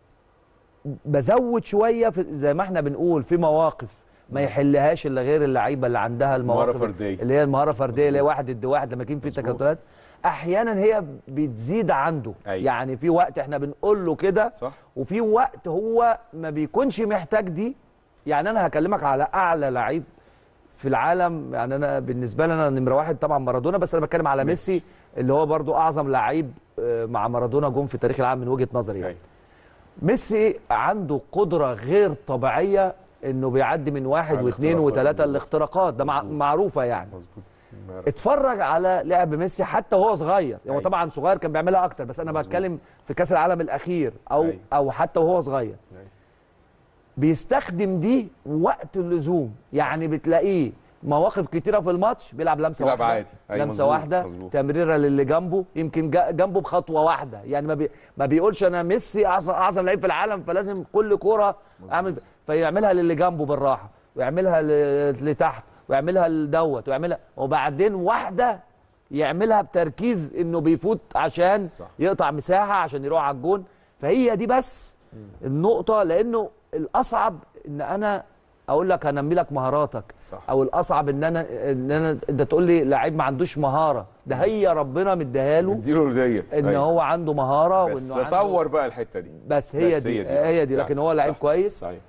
بزود شويه في زي ما احنا بنقول في مواقف ما يحلهاش الا غير اللعيبه اللي عندها المواقف فردية. اللي هي المهاره فرديه اللي هي واحد ضد واحد لما يكون في تكتلات احيانا هي بتزيد عنده أيوة. يعني في وقت احنا بنقول له كده صح وفي وقت هو ما بيكونش محتاج دي يعني انا هكلمك على اعلى لعيب في العالم يعني انا بالنسبه لي انا نمره واحد طبعا مارادونا بس انا بتكلم على ميسي. ميسي اللي هو برضو اعظم لعيب آه، مع مارادونا جون في تاريخ العالم من وجهه نظري يعني. أيوة. ميسي عنده قدره غير طبيعيه انه بيعدي من واحد على واثنين الاختراقات وثلاثه بالظبط. الاختراقات ده مع معروفه يعني مظبوط اتفرج على لعب ميسي حتى وهو صغير هو أيوة. طبعا صغير كان بيعملها اكتر بس انا مظبوط. بتكلم في كاس العالم الاخير او أيوة. او حتى وهو صغير أيوة. بيستخدم دي وقت اللزوم يعني بتلاقيه مواقف كتيره في الماتش بيلعب لمسه بيلعب واحده عادي. أيوة، لمسه مظبوط، واحده مظبوط. تمريره للي جنبه يمكن جا- جنبه بخطوه واحده يعني ما, بي ما بيقولش انا ميسي اعظم اعظم لعيب في العالم فلازم كل كوره اعمل فيعملها للي جنبه بالراحه ويعملها ل- لتحت ويعملها لدوت ويعملها وبعدين واحده يعملها بتركيز انه بيفوت عشان صح. يقطع مساحه عشان يروح على الجون فهي دي بس النقطه لانه الاصعب ان انا اقول لك هنمي لك مهاراتك صح. او الاصعب ان انا ان انا انت تقول لي لعيب ما عندوش مهاره ده هي ربنا مديها له اديله ديت ان أيوة. هو عنده مهاره بس وانه عنده طور بقى الحته دي بس هي بس دي هي دي. هي دي صح، لكن هو لعيب صح. كويس صحيح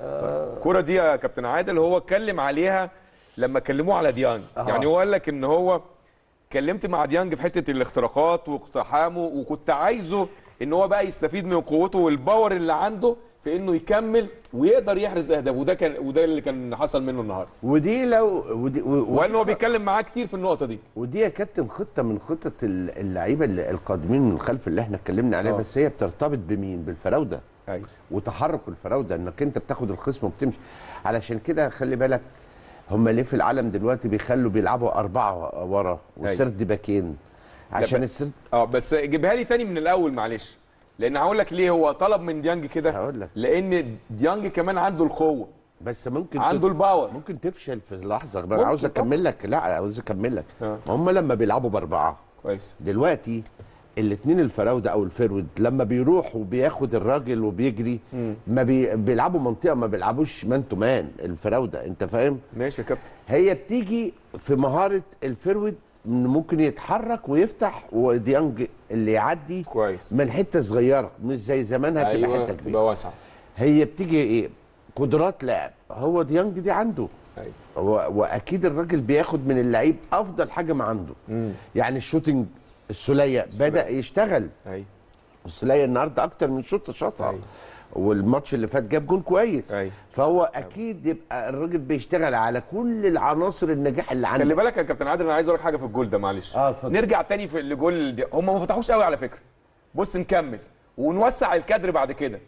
الكوره دي يا كابتن عادل هو اتكلم عليها لما كلموه على ديانج أها. يعني هو قال لك ان هو كلمت مع ديانج في حته الاختراقات واقتحامه وكنت عايزه ان هو بقى يستفيد من قوته والباور اللي عنده في انه يكمل ويقدر يحرز اهداف وده كان وده اللي كان حصل منه النهارده ودي لو ودي و- وقال ان هو بيتكلم معاه كتير في النقطه دي ودي يا كابتن خطه من خطط ال- اللعيبه اللي- القادمين من الخلف اللي احنا اتكلمنا عليها آه. بس هي بترتبط بمين بالفراوده ايوه وتحرك الفراوده انك انت بتاخد الخصم وبتمشي علشان كده خلي بالك هم ليه في العالم دلوقتي بيخلوا بيلعبوا اربعه ورا والسرد باكين عشان ب- السرد اه بس جيبها لي تاني من الاول معلش لان هقول لك ليه هو طلب من ديانج كده هقول لك. لان ديانج كمان عنده القوه بس ممكن عنده تف- الباور ممكن تفشل في لحظه ممكن انا عاوز طبعا. اكمل لك لا عاوز اكمل لك آه. هم لما بيلعبوا باربعه كويس دلوقتي الاثنين الفراوده او الفيرود لما بيروح وبياخد الراجل وبيجري ما بي... بيلعبوا منطقه ما بيلعبوش مان تو مان الفراوده انت فاهم ماشي يا كابتن هي بتيجي في مهاره الفيرود إنه ممكن يتحرك ويفتح وديانج اللي يعدي كويس من حته صغيره مش زي زمان هتبقى ايوه حته كبيره تبقى واسعه هي بتيجي ايه قدرات لاعب هو ديانج دي عنده ايوه و... واكيد الراجل بياخد من اللعيب افضل حاجه ما عنده امم يعني الشوتنج السوليه بدا يشتغل ايوه السوليه النهارده اكتر من شوط شاطها أيوة. والماتش اللي فات جاب جون كويس أيوة. فهو اكيد يبقى الراجل بيشتغل على كل العناصر النجاح اللي عنده خلي بالك يا كابتن عادل انا عايز اقول لك حاجه في الجول ده معلش اه اتفضل. نرجع تاني في لجول دي. هم ما فتحوش قوي على فكره بص نكمل ونوسع الكادر بعد كده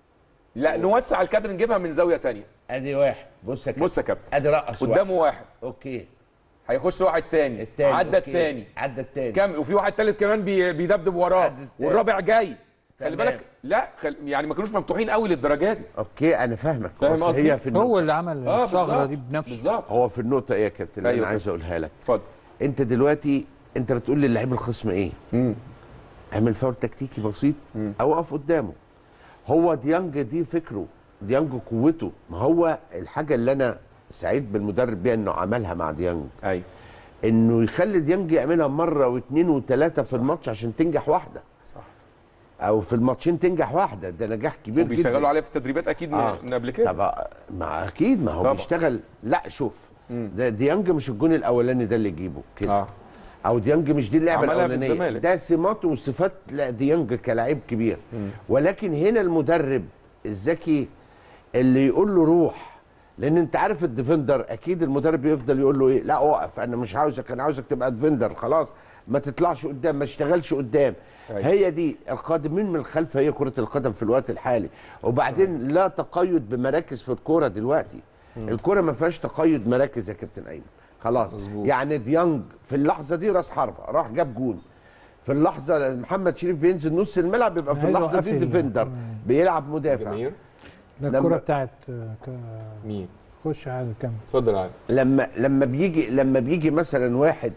لا نوسع الكادر نجيبها من زاويه تانية ادي واحد بص يا كابتن بص يا كابتن ادي رقص واحد. قدامه واحد اوكي هيخش واحد تاني, التاني عدى أوكي. التاني عدى التاني كمل وفي واحد تالت كمان بي- بيدبدب وراه عدى التاني. والرابع جاي خلي تمام. بالك لا خل... يعني ما كانوش مفتوحين قوي للدرجه دي اوكي انا فاهمك فاهم بس قصدي؟ هي في النقطة. هو اللي عمل اه الثغره بالظبط دي بنفسه بالظبط هو في النقطه ايه يا كابتن اللي أيوة انا عايز اقولها لك اتفضل انت دلوقتي انت بتقول للاعيب الخصم ايه امم اعمل فاول تكتيكي بسيط او اقف قدامه هو ديانج دي فكره ديانج قوته ما هو الحاجه اللي انا سعيد بالمدرب بيها انه عملها مع ديانج ايوه انه يخلي ديانج يعملها مره واثنين وثلاثه في الماتش عشان تنجح واحده صح او في الماتشين تنجح واحده ده نجاح كبير جدا وبيشغلوا عليه في التدريبات اكيد من- آه. من قبل كده طب ما اكيد ما هو طبعا. بيشتغل لا شوف ده ديانج مش الجون الاولاني ده اللي يجيبه كده اه او ديانج مش دي اللعبه عملها في الاولانيه الزمالك. ده سمات وصفات لا ديانج كلاعب كبير ولكن هنا المدرب الذكي اللي يقول له روح لان انت عارف الديفندر اكيد المدرب يفضل يقول له ايه لا اقف انا مش عاوزك انا عاوزك تبقى ديفندر خلاص ما تطلعش قدام ما تشتغلش قدام أيوة. هي دي القادمين من الخلف هي كره القدم في الوقت الحالي وبعدين لا تقيد بمراكز في الكوره دلوقتي الكوره ما فيهاش تقيد مراكز يا كابتن ايمن خلاص مظبوط. يعني ديانج في اللحظه دي راس حربه راح جاب جون في اللحظه محمد شريف بينزل نص الملعب يبقى في عايز اللحظه دي أوقف ال- ديفندر بيلعب مدافع جماهير ده لما- الكرة بتاعت آه، ك- مين خش على كام اتفضل يا علي لما لما بيجي لما بيجي مثلا واحد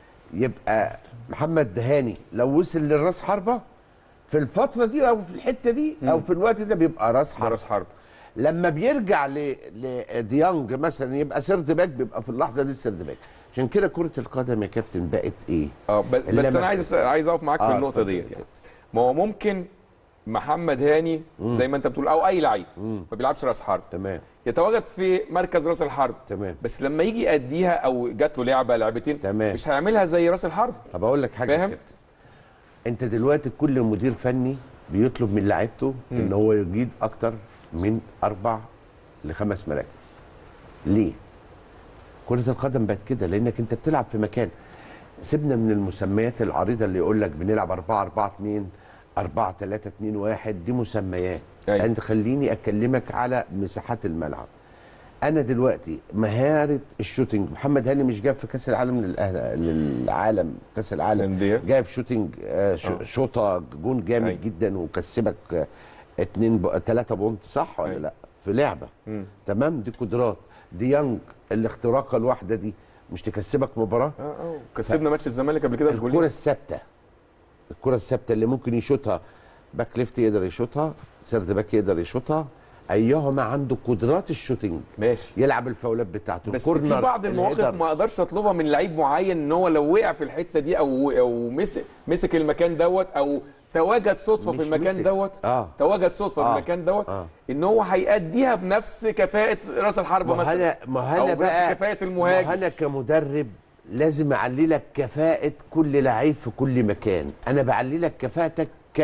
يبقى محمد دهاني لو وصل للراس حربه في الفتره دي او في الحته دي او في الوقت ده بيبقى راس ده حربه راس حرب لما بيرجع ل- لديانج مثلا يبقى سيرد باك بيبقى في اللحظه دي السيرد باك عشان كده كره القدم يا كابتن بقت ايه اه ب- اللي بس لما- انا عايز عايز اقف معاك في آه، النقطه اتفضل ديت يا يعني ما هو ممكن محمد هاني زي ما انت بتقول او اي لعيب مم. ما بيلعبش راس حرب تمام يتواجد في مركز راس الحرب تمام بس لما يجي يأديها او جات له لعبه لعبتين تمام. مش هيعملها زي راس الحرب طب اقول لك حاجه يا فاهم؟ كابتن. انت دلوقتي كل مدير فني بيطلب من لعيبته ان هو يجيد اكتر من اربع لخمس مراكز ليه كرة القدم بقت كده لانك انت بتلعب في مكان سيبنا من المسميات العريضة اللي يقول لك بنلعب 4 4 2 4 3 2 1 دي مسميات أيوة. انت خليني اكلمك على مساحات الملعب انا دلوقتي مهاره الشوتينج محمد هاني مش جاب في كاس العالم للأهل- للعالم كاس العالم الأندية. جايب شوتينج آه، ش- آه. شوطه جون جامد أيوة. جدا وكسبك آه، اتنين ب... تلاتة بونت صح ولا أيوة. لا في لعبه مم. تمام دي قدرات ديانج الاختراقه الواحده دي مش تكسبك مباراه اه اه كسبنا ماتش الزمالك قبل كده الكره بجولين الثابته الكره الثابته اللي ممكن يشوطها باك ليفت يقدر يشوطها سيرد باك يقدر يشوطها ايهما عنده قدرات الشوتينج ماشي يلعب الفاولات بتاعته بس في الكورنر، بعض المواقف الهيدرز. ما اقدرش اطلبها من لعيب معين ان هو لو وقع في الحته دي او او مسك مسك المكان دوت او تواجد صدفه في مش المكان مسك. دوت اه تواجد صدفه آه. في المكان دوت آه. ان هو هيأديها بنفس كفاءه راس الحربه ما مثلا انا ما او انا بنفس بقى كفاءه ما المهاجم انا كمدرب لازم اعلي لك كفاءه كل لعيب في كل مكان انا بعلي لك كفاءتك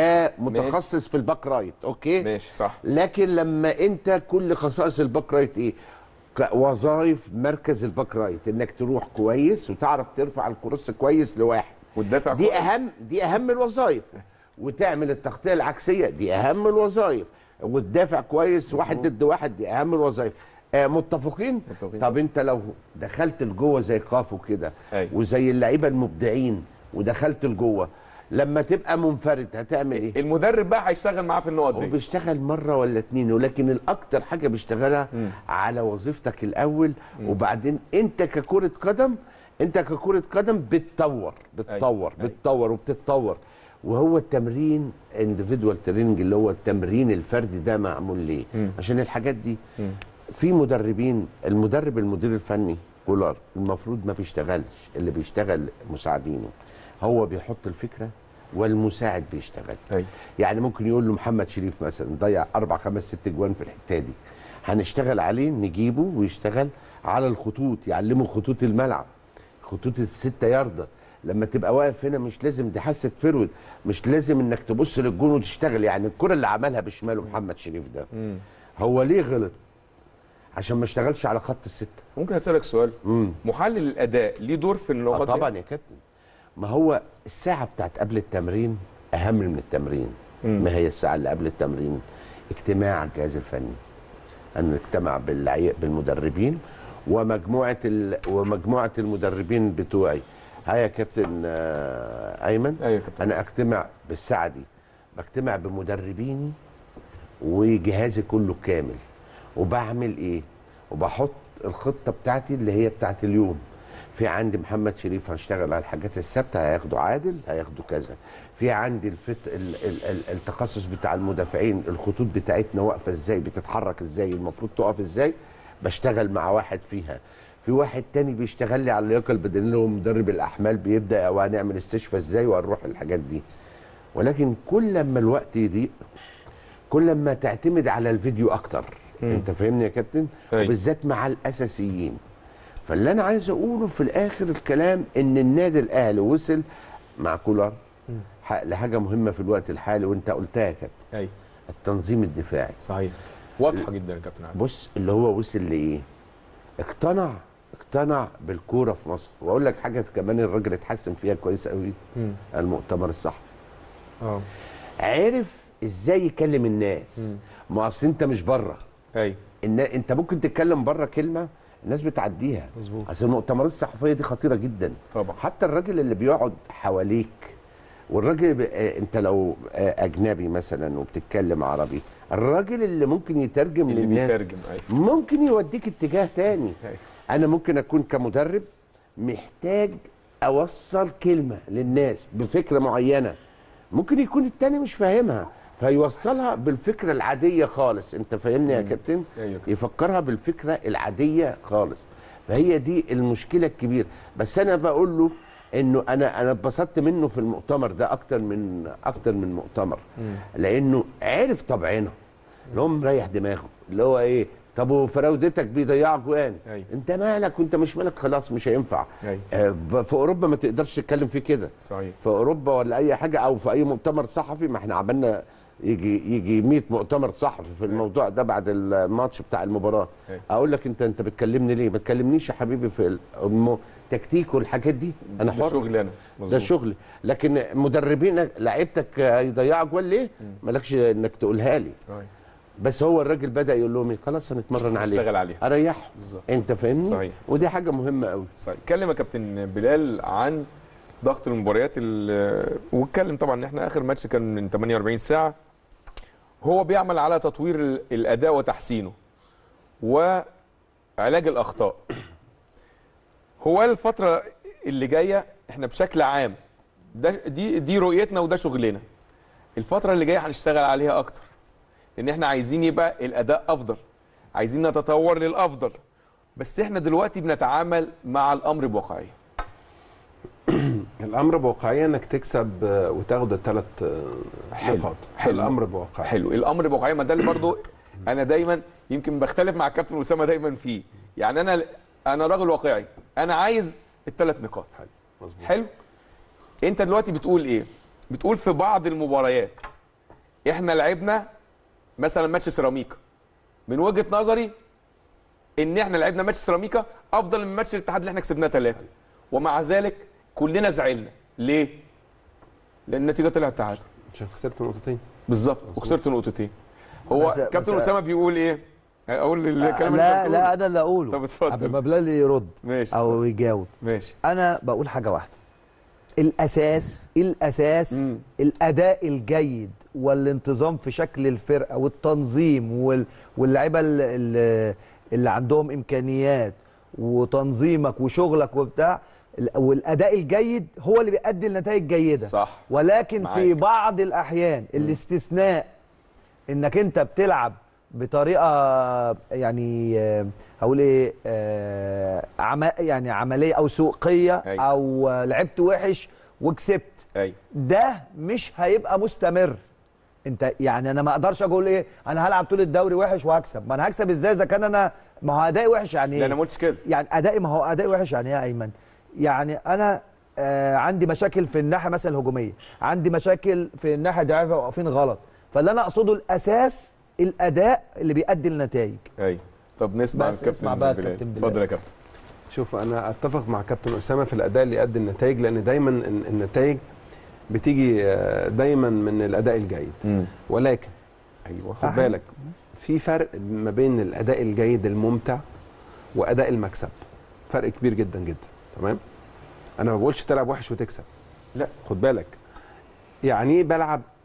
كمتخصص في الباك رايت اوكي ماشي صح لكن لما انت كل خصائص الباك رايت ايه ك- وظائف مركز الباك رايت انك تروح كويس وتعرف ترفع الكروس كويس لواحد والدافع دي كويس. اهم دي اهم الوظائف وتعمل التغطيه العكسيه دي اهم الوظائف وتدافع كويس واحد ضد واحد دي اهم الوظائف آه متفقين متفقين. طب انت لو دخلت لجوه زي قافو كده أيوة. وزي اللعيبه المبدعين ودخلت لجوه لما تبقى منفرد هتعمل ايه المدرب بقى هيشتغل معاه في النقط هو دي بيشتغل مره ولا اتنين ولكن الاكتر حاجه بيشتغلها على وظيفتك الاول وبعدين انت ككره قدم انت ككره قدم بتطور بتطور أيوة. بتطور وبتتطور وهو التمرين اندفيدوال تريننج اللي هو التمرين الفردي ده معمول ليه عشان الحاجات دي في مدربين المدرب المدير الفني كولر المفروض ما بيشتغلش اللي بيشتغل مساعدينه هو بيحط الفكره والمساعد بيشتغل أيوة. يعني ممكن يقول له محمد شريف مثلا ضيع اربع خمس ست جوان في الحته دي هنشتغل عليه نجيبه ويشتغل على الخطوط يعلمه خطوط الملعب خطوط الستة ياردة لما تبقى واقف هنا مش لازم دي حاسه فرود مش لازم انك تبص للجون وتشتغل يعني الكره اللي عملها بشماله محمد شريف ده مم. هو ليه غلط عشان ما اشتغلش على خط الستة ممكن اسالك سؤال امم محلل الاداء ليه دور في آه النقط دي؟ طبعا يا كابتن ما هو الساعة بتاعت قبل التمرين أهم من التمرين مم. ما هي الساعة اللي قبل التمرين اجتماع الجهاز الفني أن نجتمع باللعي- بالمدربين ومجموعة ال... ومجموعة المدربين بتوعي ها يا كابتن آه، أيمن ايوه يا كابتن أنا أجتمع بالساعة دي بجتمع بمدربيني وجهازي كله كامل وبعمل إيه وبحط الخطة بتاعتي اللي هي بتاعت اليوم في عندي محمد شريف هنشتغل على الحاجات الثابته هياخدوا عادل هياخدوا كذا في عندي الفت... ال... ال... ال... التخصص بتاع المدافعين الخطوط بتاعتنا واقفه ازاي بتتحرك ازاي المفروض تقف ازاي بشتغل مع واحد فيها في واحد تاني بيشتغل لي على اللياقه البدنيه اللي هو مدرب الاحمال بيبدا او هنعمل استشفاء ازاي وهنروح الحاجات دي ولكن كل لما الوقت يضيق كل ما تعتمد على الفيديو اكتر انت فاهمني يا كابتن أيوة. وبالذات مع الاساسيين فاللي انا عايز اقوله في الاخر الكلام ان النادي الاهلي وصل مع كولر ح- لحاجه مهمه في الوقت الحالي وانت قلتها يا كابتن ايوه التنظيم الدفاعي صحيح واضحه جدا يا كابتن عادل بص اللي هو وصل لايه اقتنع اقتنع بالكوره في مصر واقول لك حاجه كمان الراجل اتحسن فيها كويس قوي مم. المؤتمر الصحفي اه عرف ازاي يكلم الناس ما اصل انت مش بره ايوه إن انت ممكن تتكلم بره كلمه الناس بتعديها مظبوط. اصل المؤتمرات الصحفيه دي خطيره جدا طبعا حتى الراجل اللي بيقعد حواليك والراجل ب... آه، انت لو آه، اجنبي مثلا وبتتكلم عربي الراجل اللي ممكن يترجم اللي للناس بيترجم ايوه ممكن يوديك اتجاه تاني أيوة. انا ممكن اكون كمدرب محتاج اوصل كلمه للناس بفكره معينه ممكن يكون التاني مش فاهمها فيوصلها بالفكره العاديه خالص انت فاهمني يا كابتن أيوة كابتن. يفكرها بالفكره العاديه خالص فهي دي المشكله الكبيره بس انا بقول له انه انا انا اتبسطت منه في المؤتمر ده اكتر من اكتر من مؤتمر لانه عرف طبعنا اللي هو مريح دماغه اللي هو ايه طب وفراودتك بيضيعوا جوان أيوة. انت مالك وانت مش مالك خلاص مش هينفع أيوة. آه، ب- في اوروبا ما تقدرش تتكلم فيه كده صحيح في اوروبا ولا اي حاجه او في اي مؤتمر صحفي ما احنا عملنا يجي يجي 100 مؤتمر صحفي في الموضوع ده بعد الماتش بتاع المباراه أيوة. اقول لك انت انت بتكلمني ليه ما تكلمنيش يا حبيبي في ال- الم- تكتيك والحاجات دي انا ده حر شغل انا ده شغلي لكن مدربينك لعيبتك هيضيعوا جوال ليه مالكش انك تقولها لي أيوة. بس هو الراجل بدا يقول لهم إيه؟ خلاص هنتمرن عليه نشتغل عليها. اريحه بالظبط. انت فاهمني صحيح. ودي حاجه مهمه قوي صحيح اتكلم يا كابتن بلال عن ضغط المباريات ال- واتكلم طبعا ان احنا اخر ماتش كان من 48 ساعه هو بيعمل على تطوير ال- الاداء وتحسينه وعلاج الاخطاء هو الفتره اللي جايه احنا بشكل عام ده دي دي رؤيتنا وده شغلنا الفتره اللي جايه هنشتغل عليها اكتر لان احنا عايزين يبقى الاداء افضل عايزين نتطور للافضل بس احنا دلوقتي بنتعامل مع الامر بواقعيه الامر بواقعيه انك تكسب آه، وتاخد الثلاث حلو. نقاط حلو. الامر بواقعيه حلو الامر بواقعيه ما ده اللي برضو انا دايما يمكن بختلف مع الكابتن اسامه دايما فيه يعني انا انا راجل واقعي انا عايز الثلاث نقاط حلو مظبوط حلو انت دلوقتي بتقول ايه بتقول في بعض المباريات احنا لعبنا مثلا ماتش سيراميكا من وجهه نظري ان احنا لعبنا ماتش سيراميكا افضل من ماتش الاتحاد اللي احنا كسبناه ثلاثه ومع ذلك كلنا زعلنا ليه لان النتيجه طلعت تعادل عشان خسرت نقطتين بالظبط وخسرت نقطتين هو بس- كابتن بس- اسامه بيقول ايه اقول الكلام اللي لا انت لا بتقوله انا اللي اقوله طب اتفضل. قبل ما بلال يرد ماشي او يجاوب ماشي انا بقول حاجه واحده الاساس الاساس مم. الاداء الجيد والانتظام في شكل الفرقه والتنظيم وال- واللعيبه ال- ال- اللي عندهم امكانيات وتنظيمك وشغلك وبتاع ال- والاداء الجيد هو اللي بيؤدي لنتائج جيده صح ولكن معاك. في بعض الاحيان الاستثناء انك انت بتلعب بطريقه يعني آه، هقول ايه آه، عم يعني عمليه او سوقيه أيوة. او آه، لعبت وحش وكسبت ايوه ده مش هيبقى مستمر انت يعني انا ما اقدرش اقول ايه انا هلعب طول الدوري وحش وهكسب ما انا هكسب ازاي اذا كان انا ما هو ادائي وحش يعني لا ايه انا ما قلتش كده يعني ادائي ما هو ادائي وحش يعني ايه يا ايمن يعني انا آه عندي مشاكل في الناحيه مثلا الهجوميه عندي مشاكل في الناحيه الدفاعيه واقفين غلط فاللي انا اقصده الاساس الاداء اللي بيؤدي للنتائج ايوه طب نسمع بس الكابتن اسمع بقى بلال. الكابتن بلال. اتفضل يا كابتن شوف انا اتفق مع كابتن اسامه في الاداء اللي يؤدي النتائج لان دايما الن- النتائج بتيجي آه، دايما من الاداء الجيد ولكن ايوه خد صحيح. بالك في فرق ما بين الاداء الجيد الممتع واداء المكسب فرق كبير جدا جدا تمام انا ما بقولش تلعب وحش وتكسب لا خد بالك يعني ايه بلعب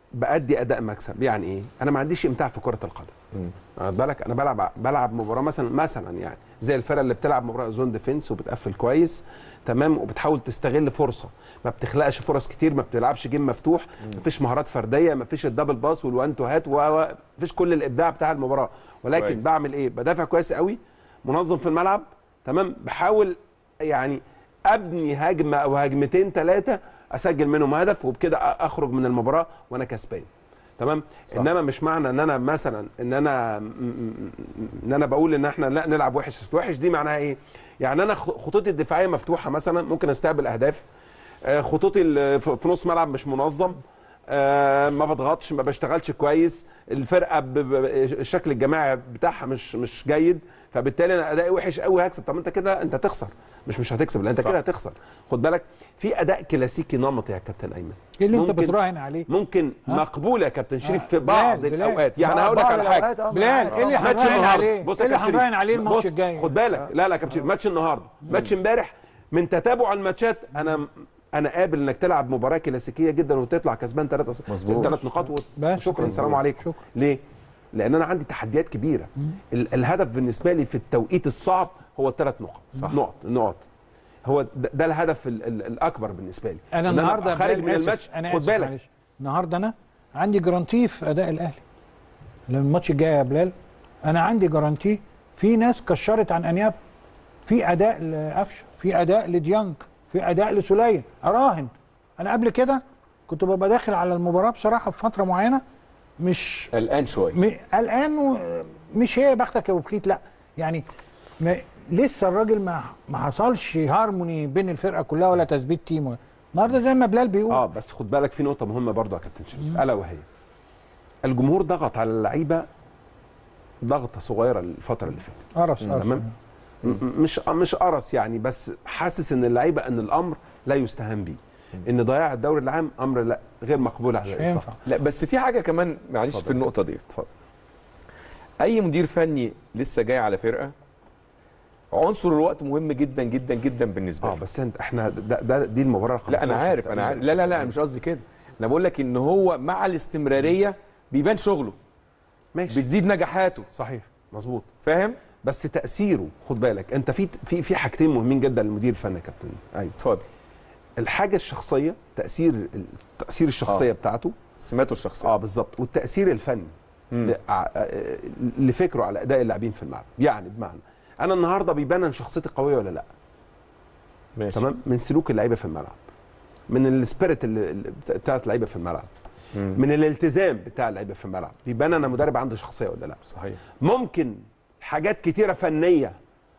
بادي اداء مكسب يعني ايه انا ما عنديش امتاع في كره القدم واخد بالك انا بلعب بلعب مباراه مثلا مثلا يعني زي الفرقه اللي بتلعب مباراه زون ديفنس وبتقفل كويس تمام وبتحاول تستغل فرصه ما بتخلقش فرص كتير ما بتلعبش جيم مفتوح ما فيش مهارات فرديه ما فيش الدبل باس والوان تو هات ما فيش كل الابداع بتاع المباراه ولكن كويس. بعمل ايه بدافع كويس قوي منظم في الملعب تمام بحاول يعني ابني هجمه او هجمتين ثلاثه اسجل منهم هدف وبكده أ- اخرج من المباراه وانا كسبان تمام صح. انما مش معنى ان انا مثلا ان انا م- م- ان انا بقول ان احنا لا نلعب وحش أصل وحش دي معناها ايه يعني انا خ- خطوطي الدفاعيه مفتوحه مثلا ممكن استقبل اهداف آه، خطوطي ال- في في نص ملعب مش منظم آه، ما بضغطش ما بشتغلش كويس الفرقه ب- ب- الشكل الجماعي بتاعها مش مش جيد فبالتالي انا ادائي وحش قوي هكسب طب انت كده انت تخسر مش مش هتكسب لا انت صح. كده هتخسر خد بالك في اداء كلاسيكي نمطي يا كابتن ايمن ايه اللي انت ممكن- بتراهن عليه ممكن ها؟ مقبول يا كابتن شريف آه، في بعض بلال، بلال. الاوقات يعني بعض- هقول لك بعض على الأوقات، حاجه آه، بلال ايه اللي ماتش هنراهن النهارده عليه بص ايه يا اللي كابتن هنراهن عليه شريف. الماتش بص، الجاي خد بالك لا لا يا كابتن شريف ماتش النهارده ماتش امبارح من تتابع الماتشات انا انا قابل انك تلعب مباراه كلاسيكيه جدا وتطلع كسبان ثلاث مظبوط. ثلاث نقاط و- بس. وشكرا السلام عليكم شكرا. ليه؟ لان انا عندي تحديات كبيره ال- الهدف بالنسبه لي في التوقيت الصعب هو الثلاث نقط صح. نقط نقط هو ده, ده الهدف ال ال الاكبر بالنسبه لي انا إن النهارده أبقى خارج بلال من آسف، الماتش انا خد آسف بالك معلش. النهارده انا عندي جرانتي في اداء الاهلي لان الماتش الجاي يا بلال انا عندي جرانتي في ناس كشرت عن انياب في اداء لقفشه في اداء لديانج في اداء لسوليه اراهن انا قبل كده كنت ببقى داخل على المباراه بصراحه في فتره معينه مش قلقان شويه م- قلقان ومش هي بختك يا ابو بخيت لا يعني ما لسه الراجل ما ما حصلش هارموني بين الفرقه كلها ولا تثبيت تيم النهارده زي ما بلال بيقول اه بس خد بالك في نقطه مهمه برضو يا كابتن شريف الا وهي الجمهور ضغط على اللعيبه ضغطه صغيره الفتره اللي فاتت قرص قرص تمام م- م- مش مش قرص يعني بس حاسس ان اللعيبه ان الامر لا يستهان به ان ضياع الدوري العام امر لا غير مقبول على مش الاطلاق هينفع لا بس في حاجه كمان معلش اتفضل. في النقطه دي اتفضل. اي مدير فني لسه جاي على فرقه عنصر الوقت مهم جدا جدا جدا بالنسبه اه لي بس انت احنا ده, ده دي المباراه رقم لا انا 12 عارف انا تقريباً. عارف لا لا لا أنا مش قصدي كده انا بقول لك ان هو مع الاستمراريه بيبان شغله ماشي بتزيد نجاحاته صحيح مظبوط فاهم بس تاثيره خد بالك انت في في في حاجتين مهمين جدا للمدير الفني يا كابتن ايوه اتفضل الحاجه الشخصيه تاثير التاثير الشخصيه آه. بتاعته سماته الشخصيه اه بالظبط والتاثير الفني مم. ل- ع- آه، لفكره على اداء اللاعبين في الملعب يعني بمعنى انا النهارده بيبان ان شخصيتي قويه ولا لا ماشي تمام من سلوك اللعيبه في الملعب من السبيريت اللي اللي بتا- بتاعت اللعيبه في الملعب مم. من الالتزام بتاع اللعيبه في الملعب بيبان انا مدرب عنده شخصيه ولا لا صحيح ممكن حاجات كتيره فنيه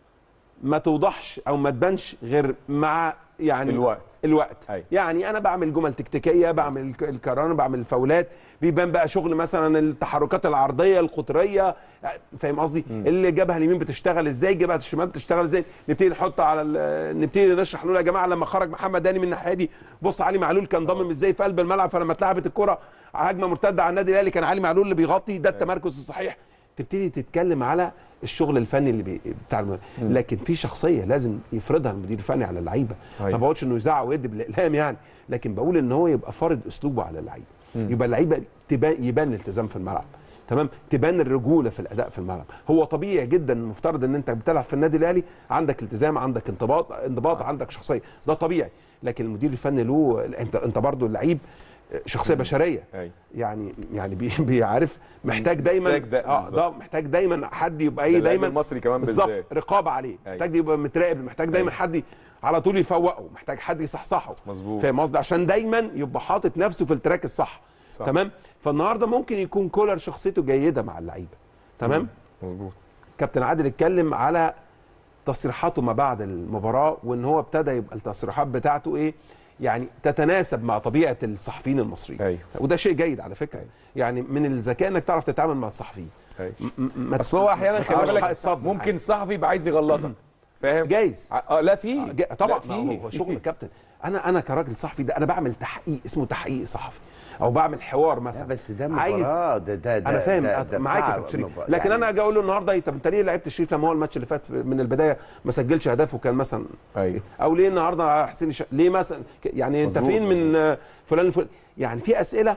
ما توضحش او ما تبانش غير مع يعني الوقت. الوقت أيوة. يعني انا بعمل جمل تكتيكيه بعمل الك- الكران بعمل الفاولات بيبان بقى شغل مثلا التحركات العرضيه القطريه فاهم قصدي اللي جابها اليمين بتشتغل ازاي جابها الشمال بتشتغل ازاي نبتدي نحط على ال- نبتدي نشرح نقول يا جماعه لما خرج محمد هاني من الناحيه دي بص علي معلول كان ضامم ازاي في قلب الملعب فلما اتلعبت الكره هجمه مرتده على النادي الاهلي كان علي معلول اللي بيغطي ده التمركز الصحيح تبتدي تتكلم على الشغل الفني اللي بي... بتاع الم... لكن في شخصيه لازم يفرضها المدير الفني على اللعيبه صحيح. ما بقولش انه يزعق ويدي بالاقلام يعني لكن بقول ان هو يبقى فارض اسلوبه على اللعيبه يبقى اللعيبه تبان يبان الالتزام في الملعب تمام تبان الرجوله في الاداء في الملعب هو طبيعي جدا المفترض ان انت بتلعب في النادي الاهلي عندك التزام عندك انضباط انضباط عندك شخصيه ده طبيعي لكن المدير الفني له انت انت برضه اللعيب شخصيه بشريه ايوه يعني يعني بي- بيعرف محتاج دايما محتاج ده اه بالظبط. ده محتاج دايما حد يبقى ده ايه اللاعب دايما المصري كمان بالظبط بالذات. رقابه عليه أيوة. محتاج يبقى متراقب محتاج دايما أيوة. حد ي- على طول يفوقه محتاج حد يصحصحه مظبوط. فاهم قصدي عشان دايما يبقى حاطط نفسه في التراك الصح صح. تمام فالنهارده ممكن يكون كولر شخصيته جيده مع اللعيبه تمام مظبوط كابتن عادل اتكلم على تصريحاته ما بعد المباراه وان هو ابتدى يبقى التصريحات بتاعته ايه يعني تتناسب مع طبيعه الصحفيين المصريين أيوة. وده شيء جيد على فكره أيوة. يعني من الذكاء انك تعرف تتعامل مع الصحفيين ايوه م- م- ما اصل هو احيانا ما خلي تبقاش بالك حائط صد. ممكن الصحفي يبقى عايز يغلطك فاهم جايز اه لا في آه، جا- طبعا لا، ما هو هو شغل كابتن انا انا كراجل صحفي ده انا بعمل تحقيق اسمه تحقيق صحفي او بعمل حوار لا مثلا بس ده عايز- مباراه ده ده ده انا فاهم ده- أت- ده معاك يا بتاع كابتن شريف مباراة. لكن يعني انا اجي اقول له النهارده إيه، طب انت ليه لعبت شريف لما هو الماتش اللي فات من البدايه ما سجلش اهداف وكان مثلا ايوه او ليه النهارده حسين الش... ليه مثلا ك- يعني انت مظبوط، فين من آه، فلان الفل... يعني في اسئله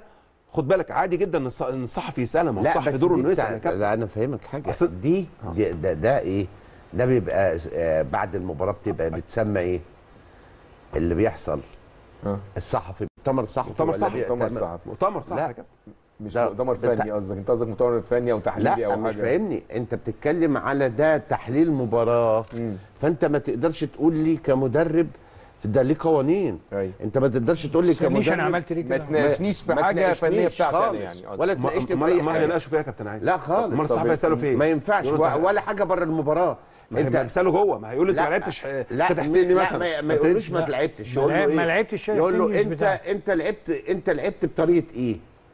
خد بالك عادي جدا ان الص- إن الصحفي يسالها ما هو لا الصحفي بس دوره دي انه يسال بتاع- يا كابتن لا انا فاهمك حاجه أصل- دي, دي ده, ده ايه ده بيبقى آه، بعد المباراه بتبقى بتسمى ايه اللي بيحصل آه. الصحفي مؤتمر صحفي مؤتمر ولا صحفي، بي- مؤتمر تم- صحفي مؤتمر صحفي لا. يا كابتن مش ده مؤتمر بتاع- فني قصدك انت قصدك مؤتمر فني او تحليلي لا او مش حاجه فاهمني انت بتتكلم على ده تحليل مباراه مم. فانت ما تقدرش تقول لي كمدرب ده ليه قوانين ايوه انت ما تقدرش تقول لي تسألنيش كمدرب انا عملت ليه ما كده تناقشنيش في ما حاجه تناقشنيش فنيه بتاعتي انا خالص. يعني قصدي. ولا ما تناقشني ما في اي ما حاجه هيناقشوا فيها يا كابتن عادل لا خالص امال الصحفي هيسالوا في ايه؟ ما ينفعش يقولوا أنت- ولا حاجه بره المباراه ما انت بيسالوا جوه ما هيقول انت لا، ما لعبتش لا فتح حسين لا مثلا ما, ما يقولوش ما لعبتش ما يقول له لعب- ايه ما لعبتش شيء يقول له الفينش انت بتاعك. انت لعبت انت لعبت بطريقه ايه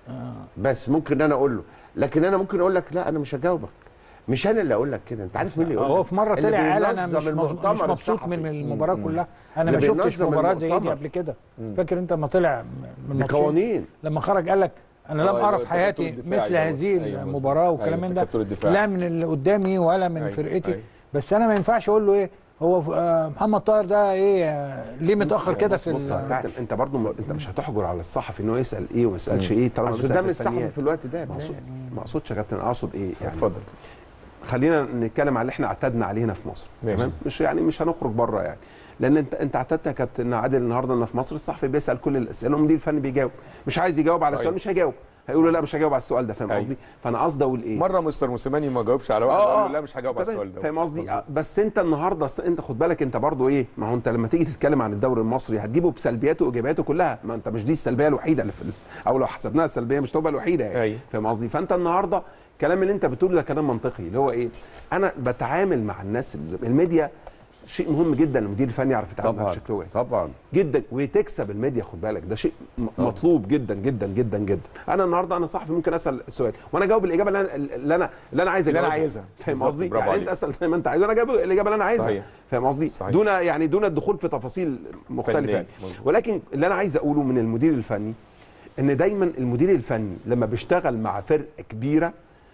بس ممكن انا اقول له لكن انا ممكن اقول لك لا انا مش هجاوبك مش انا اللي اقول لك كده انت عارف مين اللي يقول هو لك؟ في مره اللي طلع قال انا بينظم مش مب- مش المؤتمر مبسوط الصحفي. من المباراه كلها انا اللي ما شفتش بينظم مباراه زي دي المؤتمر. قبل كده فاكر انت لما طلع من دي ماتشين؟ قوانين لما خرج قال لك انا لم آه، ارى اللي في هو حياتي التكتل الدفاعي مثل دوت. هذه أيوة، مظبوط. المباراه والكلام أيوة، من ده التكتل الدفاعي. لا من اللي قدامي ولا من أيوة، فرقتي أيوة. بس انا ما ينفعش اقول له ايه هو آه، محمد طاهر ده ايه آه، ليه متاخر كده في بص يا ال- كابتن انت برضو م- انت مش هتحجر على الصحفي ان هو يسال ايه وما يسالش ايه طالما اصل بيسال ده في مش صحفي الفنيات. في الوقت ده ما اقصد ما اقصدش يا كابتن اقصد ايه يعني اتفضل خلينا نتكلم على اللي احنا اعتدنا عليه هنا في مصر ماشي. تمام مش يعني مش هنخرج بره يعني لان انت انت اعتدت يا كابتن عادل النهارده ان في مصر الصحفي بيسال كل الاسئله والمدير الفني بيجاوب مش عايز يجاوب على صحيح. السؤال مش هيجاوب هيقول له لا مش هجاوب على السؤال ده فاهم أيوة. قصدي فانا قصدي اقول ايه مره مستر موسيماني ما جاوبش على واحد قال له لا مش هجاوب على تمام. السؤال ده فاهم قصدي مظبوط. بس انت النهارده أصل انت خد بالك انت برضو ايه ما هو انت لما تيجي تتكلم عن الدوري المصري هتجيبه بسلبياته وايجابياته كلها ما انت مش دي السلبيه الوحيده اللي في ال- او لو حسبناها السلبيه مش تبقى الوحيده يعني أيوة. فاهم قصدي فانت النهارده الكلام اللي انت بتقوله ده كلام منطقي اللي هو ايه انا بتعامل مع الناس الميديا شيء مهم جدا المدير الفني يعرف يتعامل معاه طبعا بشكل كويس طبعا جدا وتكسب الميديا خد بالك ده شيء م- مطلوب جدا جدا جدا جدا انا النهارده انا صاحبي ممكن اسال السؤال وانا اجاوب الاجابه اللي انا اللي انا اللي انا عايز اللي أنا أجاوبها. عايزها. فاهم بالظبط، قصدي برافو يعني انت عليك. اسال زي ما انت عايز وانا اجاوب الاجابه اللي انا عايزها صحيح. فاهم قصدي صحيح. دون يعني دون الدخول في تفاصيل مختلفه فنية. يعني. مظبوط. ولكن اللي انا عايز اقوله من المدير الفني ان دايما المدير الفني لما بيشتغل مع فرقه كبيره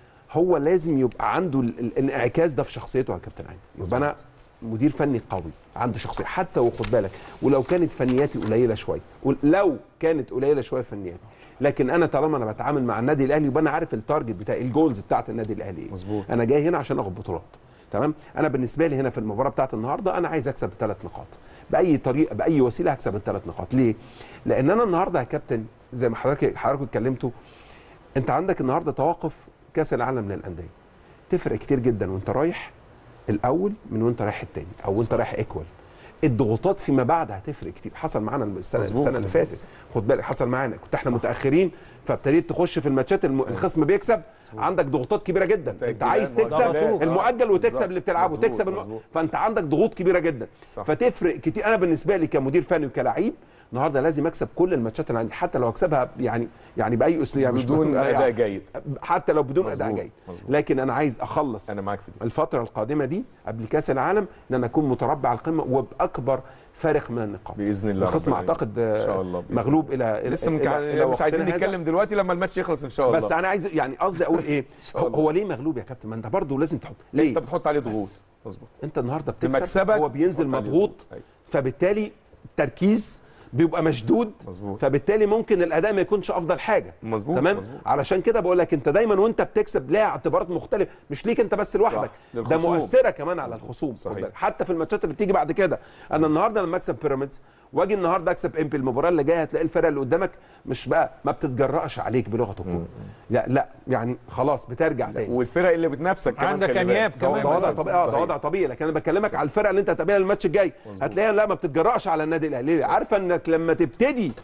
هو لازم يبقى عنده ال- ال- الانعكاس ده في شخصيته يا كابتن عادل يبقى انا مدير فني قوي عنده شخصيه حتى وخد بالك ولو كانت فنياتي قليله شويه لو كانت قليله شويه فنياتي لكن انا طالما انا بتعامل مع النادي الاهلي يبقى انا عارف التارجت بتاعي الجولز بتاعت النادي الاهلي ايه مظبوط. انا جاي هنا عشان اخد بطولات تمام انا بالنسبه لي هنا في المباراه بتاعت النهارده انا عايز اكسب الثلاث نقاط باي طريقه باي وسيله هكسب الثلاث نقاط ليه لان انا النهارده يا كابتن زي ما حضرتك حضرتك اتكلمتوا انت عندك النهارده توقف كاس العالم للانديه تفرق كتير جدا وانت رايح الاول من وانت رايح التاني او وانت رايح ايكوال الضغوطات فيما بعد هتفرق كتير حصل معانا السنه, مظبوط، السنه اللي مظبوط. فاتت خد بالك حصل معانا كنت احنا متاخرين فابتديت تخش في الماتشات الم... الخصم بيكسب عندك ضغوطات كبيره جدا انت تأجيلات، عايز تكسب مؤجلات. المؤجل بالظبط. وتكسب اللي بتلعبه مظبوط، تكسب الم... مظبوط. فانت عندك ضغوط كبيره جدا صح. فتفرق كتير انا بالنسبه لي كمدير فني وكلاعب النهارده لازم اكسب كل الماتشات اللي عندي حتى لو اكسبها يعني يعني باي اسلوب يعني مش بدون يعني اداء جيد حتى لو بدون اداء مظبوط، جيد مظبوط. لكن انا عايز اخلص انا معاك في دي الفتره القادمه دي قبل كاس العالم ان انا اكون متربع على القمه وباكبر فارق من النقاط باذن الله الخصم رب العالمين. اعتقد ان شاء الله بإذن مغلوب الى لسه من إلى- إلى مش وقتنا عايزين هذا. نتكلم دلوقتي لما الماتش يخلص ان شاء الله بس انا عايز يعني قصدي اقول ايه شاء الله. هو ليه مغلوب يا كابتن ما انت برضه لازم تحط ليه انت بتحط عليه ضغوط مظبوط انت النهارده بتكسب بمكسبك هو بينزل بتحط عليه مضغوط ضغوط. أيوة. فبالتالي التركيز بيبقى مشدود مظبوط فبالتالي ممكن الاداء ما يكونش افضل حاجه مظبوط تمام مظبوط. علشان كده بقول لك انت دايما وانت بتكسب لها اعتبارات مختلفه مش ليك انت بس لوحدك ده للخصوم. مؤثره كمان على الخصوم خد صحيح. بالك. حتى في الماتشات اللي بتيجي بعد كده انا النهارده لما اكسب بيراميدز واجي النهارده اكسب امبي المباراه اللي جايه هتلاقي الفرقه اللي قدامك مش بقى ما بتتجرأش عليك بلغه الكوره لا لا يعني خلاص بترجع تاني والفرق اللي بتنافسك كمان عندك خلي بالك. أنياب ده كمان ده وضع برضه. طبيعي اه ده صحيح. وضع طبيعي لكن انا بكلمك على الفرقه اللي انت هتقابلها الماتش الجاي هتلاقيها لا ما بتتجرأش على النادي الاهلي ليه؟ عارفه انك لما تبتدي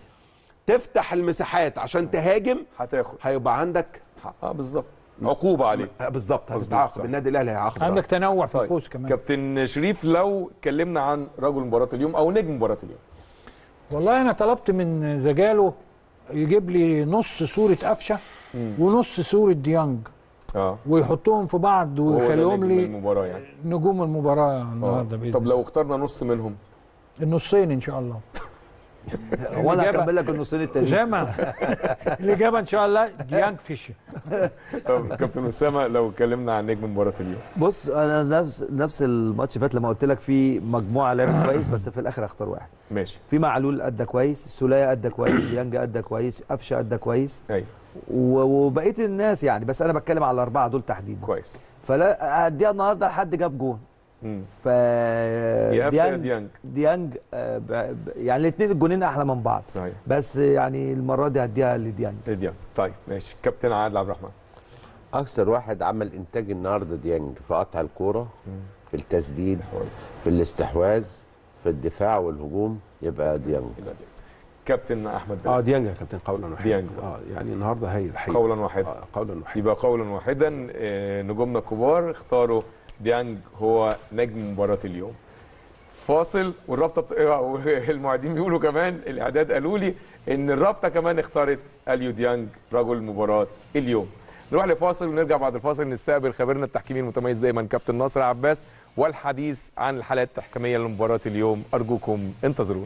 تفتح المساحات عشان تهاجم هتاخد هيبقى عندك اه بالظبط عقوبه عليك آه، بالظبط مظبوط، هتتعاقب صح. النادي الاهلي هيعاقب عندك تنوع في طيب. الفوز كمان كابتن شريف لو اتكلمنا عن رجل مباراه اليوم او نجم مباراه اليوم والله انا طلبت من زجاله يجيب لي نص صوره قفشه ونص صوره ديانج اه ويحطهم في بعض وهو ده ويخليهم نجم لي المباراه يعني نجوم المباراه آه. النهارده بإذن طب الله. لو اخترنا نص منهم النصين ان شاء الله وانا الإجابة- هكمل لك النصين التانيين اسامه الاجابه ان شاء الله ديانج فيش طب كابتن اسامه لو اتكلمنا عن نجم مباراه اليوم بص انا نفس نفس الماتش اللي فات لما قلت لك في مجموعه لعبت كويس بس في الاخر اختار واحد ماشي في معلول ادى كويس السوليه ادى كويس ديانج ادى كويس قفشه ادى كويس ايوه و- وبقيه الناس يعني بس انا بتكلم على الاربعه دول تحديدا كويس فلا اديها النهارده لحد جاب جون مم. ف يا قفشه يا ديانج ديانج آه، ب- ب- يعني الاثنين الجونين احلى من بعض صحيح بس يعني المره دي هديها لديانج ديانج طيب ماشي كابتن عادل عبد الرحمن اكثر واحد عمل انتاج النهارده ديانج في قطع الكوره في التسديد في الاستحواذ في الدفاع والهجوم يبقى ديانج يبقى ديانج. كابتن احمد اه بلال ديانج يا كابتن قولا واحدا ديانج. اه يعني النهارده هايل الحقيقه قولا واحدا آه قولا واحدا يبقى قولا واحدا آه، نجومنا الكبار اختاروا ديانج هو نجم مباراة اليوم فاصل والرابطه بت... المعيدين بيقولوا كمان الاعداد قالوا لي ان الرابطه كمان اختارت اليو ديانج رجل مباراه اليوم نروح لفاصل ونرجع بعد الفاصل نستقبل خبيرنا التحكيمي المتميز دايما كابتن ناصر عباس والحديث عن الحالات التحكيميه لمباراه اليوم ارجوكم انتظرونا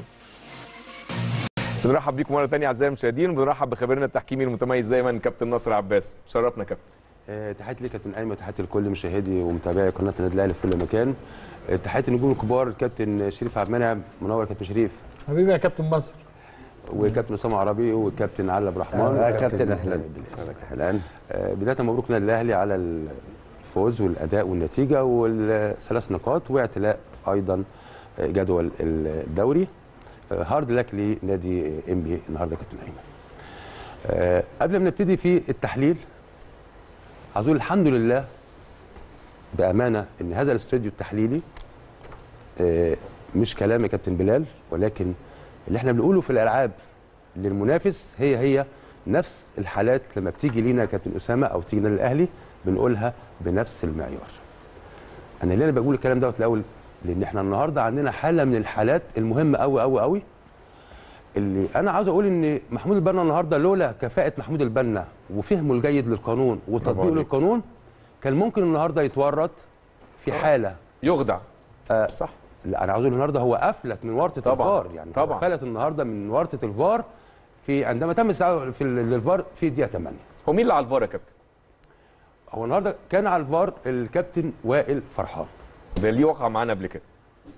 بنرحب بيكم مره ثانيه اعزائي المشاهدين وبنرحب بخبيرنا التحكيمي المتميز دايما كابتن ناصر عباس شرفنا كابتن آه، تحياتي ليك يا كابتن ايمن وتحياتي لكل مشاهدي ومتابعي قناه النادي الاهلي في كل مكان آه، تحياتي النجوم الكبار الكابتن شريف عبد المنعم منور يا كابتن شريف حبيبي يا كابتن مصر وكابتن اسامه عربي والكابتن علي عبد الرحمن آه، والكابتن كابتن أهلاً. اهلا آه، بدايه مبروك النادي الاهلي على الفوز والاداء والنتيجه والثلاث نقاط واعتلاء ايضا آه، جدول الدوري آه، هارد لك لنادي ام بي النهارده يا كابتن ايمن آه، قبل ما نبتدي في التحليل عايز اقول الحمد لله بامانه ان هذا الاستوديو التحليلي آه، مش كلام يا كابتن بلال ولكن اللي احنا بنقوله في الالعاب للمنافس هي هي نفس الحالات لما بتيجي لينا يا كابتن اسامه او تيجي لنا الاهلي بنقولها بنفس المعيار. انا ليه انا بقول الكلام دوت الاول؟ لان احنا النهارده عندنا حاله من الحالات المهمه قوي قوي قوي اللي انا عاوز اقول ان محمود البنا النهارده لولا كفاءه محمود البنا وفهمه الجيد للقانون وتطبيقه عليك. للقانون كان ممكن النهارده يتورط في حاله يخدع آه صح لا انا عاوز اقول النهارده هو افلت من ورطه طبعاً، الفار يعني طبعاً. هو فلت النهارده من ورطه الفار في عندما تم استدعاء في ال- الفار في دقيقه 8 هو مين اللي على الفار يا كابتن؟ هو النهارده كان على الفار الكابتن وائل فرحان ده ليه وقع معانا قبل كده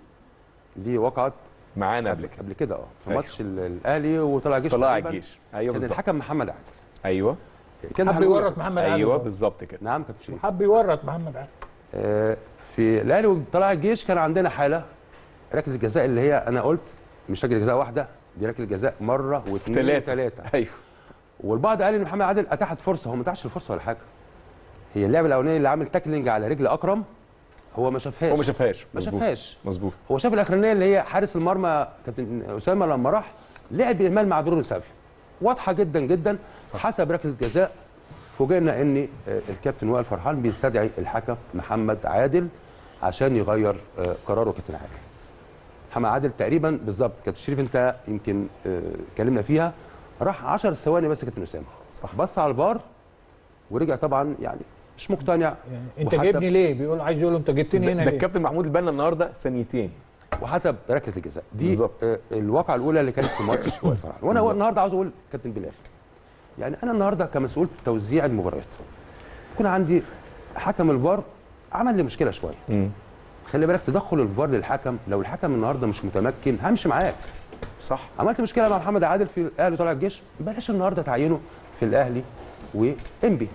دي وقعت معانا قبل كده قبل كده اه في أيوه. ماتش ال- الاهلي وطلع الجيش طلع تقريباً. الجيش ايوه كان بالظبط الحكم محمد عادل ايوه كان حب هنقول- يورط محمد عادل ايوه برضه. بالظبط كده نعم كابتن شريف حب يورط محمد عادل آه، في الاهلي وطلع الجيش كان عندنا حاله ركله الجزاء اللي هي انا قلت مش ركله جزاء واحده دي ركله جزاء مره واثنين ثلاثة. وثلاثه ايوه والبعض قال ان محمد عادل اتاحت فرصه هو ما اتاحش الفرصه ولا حاجه هي اللعبه الاولانيه اللي عامل تاكلينج على رجل اكرم هو ما شافهاش هو ما شافهاش ما مظبوط. شافهاش مظبوط هو شاف الاخرانيه اللي هي حارس المرمى كابتن اسامه لما راح لعب باهمال مع درون سافي واضحه جدا جدا حسب ركله جزاء فوجئنا ان آه، الكابتن وائل فرحان بيستدعي الحكم محمد عادل عشان يغير آه، قراره كابتن عادل محمد عادل تقريبا بالظبط كابتن شريف انت يمكن آه، اتكلمنا فيها راح 10 ثواني بس يا كابتن اسامه صح بص على الفار ورجع طبعا يعني مش مقتنع يعني انت وحسب- جايبني ليه بيقول عايز يقول له انت جبتني هنا ده ليه الكابتن محمود البنا النهارده ثانيتين وحسب ركله الجزاء دي بالظبط. آه، الواقعه الاولى اللي كانت في ماتش وائل فرحان وانا بالظبط. النهارده عاوز اقول كابتن بلال يعني انا النهارده كمسؤول توزيع المباريات يكون عندي حكم الفار عمل لي مشكله شويه مم. خلي بالك تدخل الفار للحكم لو الحكم النهارده مش متمكن همشي معاك صح عملت مشكله مع محمد عادل في الاهلي طلع الجيش بلاش النهارده تعينه في الاهلي وانبي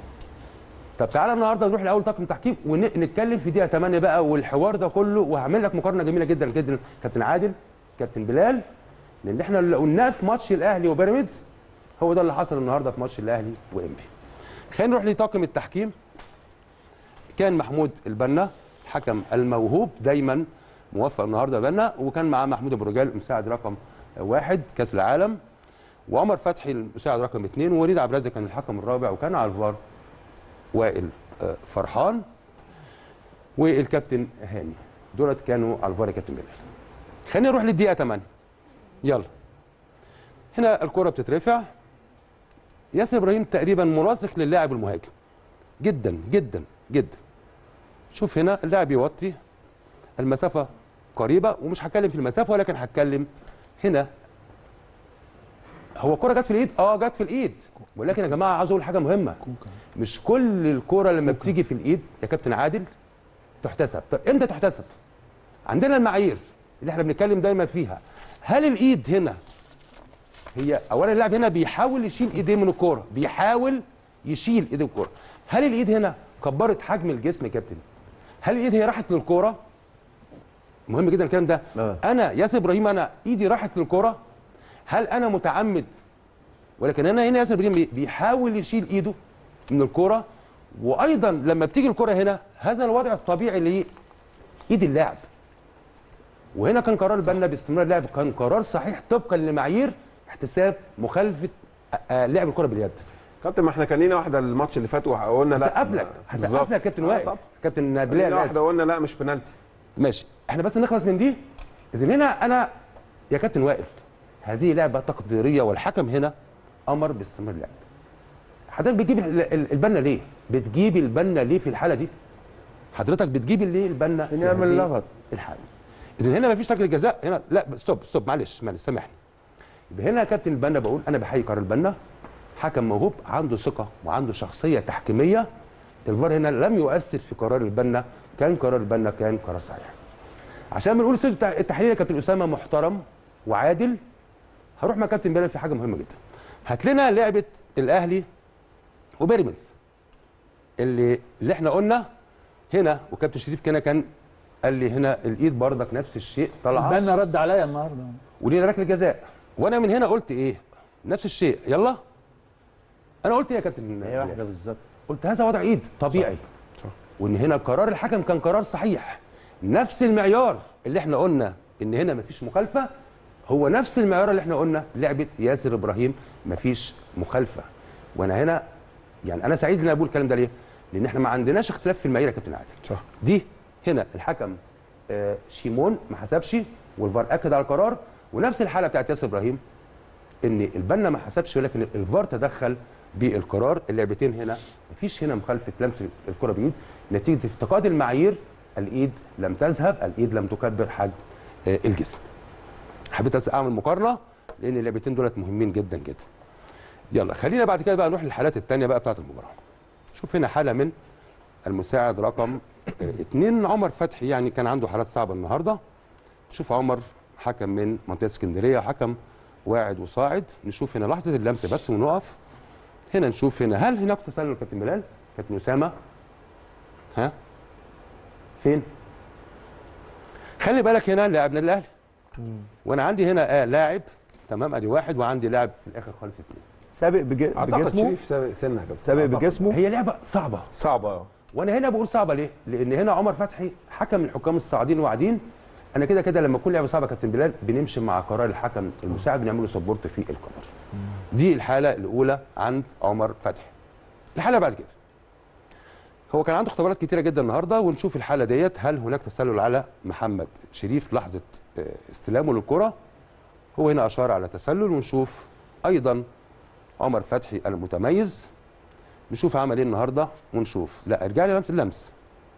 طب تعالى النهارده نروح لاول طاقم تحكيم ونتكلم في دقيقه 8 بقى والحوار ده كله وهعمل لك مقارنه جميله جدا جدا كابتن عادل كابتن بلال لان احنا اللي قلناه في ماتش الاهلي وبيراميدز هو ده اللي حصل النهارده في ماتش الاهلي وانبي خلينا نروح لطاقم التحكيم كان محمود البنا الحكم الموهوب دايما موفق النهارده بنا وكان معاه محمود ابو رجال مساعد رقم واحد كاس العالم وعمر فتحي المساعد رقم اثنين ووليد عبد الرازق كان الحكم الرابع وكان على الفار وائل آه، فرحان والكابتن هاني دولت كانوا على الفار يا كابتن بلال خلينا نروح للدقيقه 8 يلا هنا الكره بتترفع ياسر ابراهيم تقريبا ملاصق للاعب المهاجم جدا جدا جدا شوف هنا اللاعب يوطي المسافه قريبه ومش هتكلم في المسافه ولكن هتكلم هنا هو الكره جت في الايد اه جت في الايد ولكن يا جماعه عاوز اقول حاجه مهمه مش كل الكره لما بتيجي في الايد يا كابتن عادل تحتسب طب امتى تحتسب عندنا المعايير اللي احنا بنتكلم دايما فيها هل الايد هنا هي اولا اللاعب هنا بيحاول يشيل ايديه من الكوره بيحاول يشيل ايد الكوره هل الايد هنا كبرت حجم الجسم يا كابتن هل الايد هي راحت للكوره مهم جدا الكلام ده آه. انا ياسر ابراهيم انا ايدي راحت للكوره هل انا متعمد ولكن انا هنا ياسر ابراهيم بي- بيحاول يشيل ايده من الكوره وايضا لما بتيجي الكوره هنا هذا الوضع الطبيعي لايد اللاعب وهنا كان قرار البنا باستمرار اللعب كان قرار صحيح طبقا لمعايير احتساب مخالفه آه، آه، لعب الكره باليد كابتن ما احنا كان لينا واحده الماتش اللي فات وقلنا لا هسقف لك هسقف لك يا كابتن آه، وائل طب. كابتن لينا بلال واحده آسف. قلنا لا مش بنالتي ماشي احنا بس نخلص من دي اذا هنا انا يا كابتن وائل هذه لعبه تقديريه والحكم هنا امر باستمرار اللعب حضرتك بتجيب ال- ال- البنا ليه بتجيب البنا ليه في الحاله دي حضرتك بتجيب ليه البنا في نعمل هذه لغط. الحاله اذا هنا مفيش ركله جزاء هنا لا ستوب ستوب معلش معلش سامحني يبقى هنا يا كابتن البنا بقول انا بحيي قرار البنا حكم موهوب عنده ثقه وعنده شخصيه تحكيميه الفار هنا لم يؤثر في قرار البنا كان قرار البنا كان قرار صحيح عشان بنقول سيد التح- التحليل يا كابتن اسامه محترم وعادل هروح مع كابتن بلال في حاجه مهمه جدا هات لنا لعبه الاهلي وبيراميدز اللي اللي احنا قلنا هنا وكابتن شريف كان كان قال لي هنا الايد بردك نفس الشيء طالعه البنا رد عليا النهارده ولينا ركله جزاء وانا من هنا قلت ايه نفس الشيء يلا انا قلت ايه يا كابتن هي واحده بالظبط قلت هذا وضع ايد طبيعي صح. صح. وان هنا قرار الحكم كان قرار صحيح نفس المعيار اللي احنا قلنا ان هنا مفيش مخالفه هو نفس المعيار اللي احنا قلنا لعبه ياسر ابراهيم مفيش مخالفه وانا هنا يعني انا سعيد ان انا بقول الكلام ده ليه؟ لان احنا ما عندناش اختلاف في المعايير يا كابتن عادل صح دي هنا الحكم آه، شيمون ما حسبش والفار اكد على القرار ونفس الحاله بتاعت ياسر ابراهيم ان البنا ما حسبش ولكن الفار تدخل بالقرار اللعبتين هنا مفيش هنا مخالفه لمس الكره بايد نتيجه افتقاد المعايير الايد لم تذهب الايد لم تكبر حجم آه، الجسم حبيت بس اعمل مقارنه لان اللعبتين دولت مهمين جدا جدا يلا خلينا بعد كده بقى نروح للحالات الثانيه بقى بتاعت المباراه شوف هنا حاله من المساعد رقم آه، اتنين عمر فتحي يعني كان عنده حالات صعبه النهارده شوف عمر حكم من منطقه اسكندريه حكم واعد وصاعد نشوف هنا لحظه اللمس بس ونقف هنا نشوف هنا هل هناك تسلل كابتن بلال كابتن اسامه ها فين خلي بالك هنا لاعب نادي الاهلي وانا عندي هنا آه لاعب تمام ادي واحد وعندي لاعب في الاخر خالص اثنين سابق بج- اعتقد بجسمه شريف سابق سنه يا كابتن سابق أعتقد. بجسمه هي لعبه صعبه صعبه وانا هنا بقول صعبه ليه؟ لان هنا عمر فتحي حكم من الحكام الصاعدين واعدين انا كده كده لما تكون لعبه صعبه يا كابتن بلال بنمشي مع قرار الحكم المساعد بنعمل له سبورت في القرار. دي الحاله الاولى عند عمر فتحي. الحاله بعد كده هو كان عنده اختبارات كتيره جدا النهارده ونشوف الحاله ديت هل هناك تسلل على محمد شريف لحظه آه، استلامه للكره هو هنا اشار على تسلل ونشوف ايضا عمر فتحي المتميز نشوف عمل ايه النهارده ونشوف لا ارجع لي لمس اللمس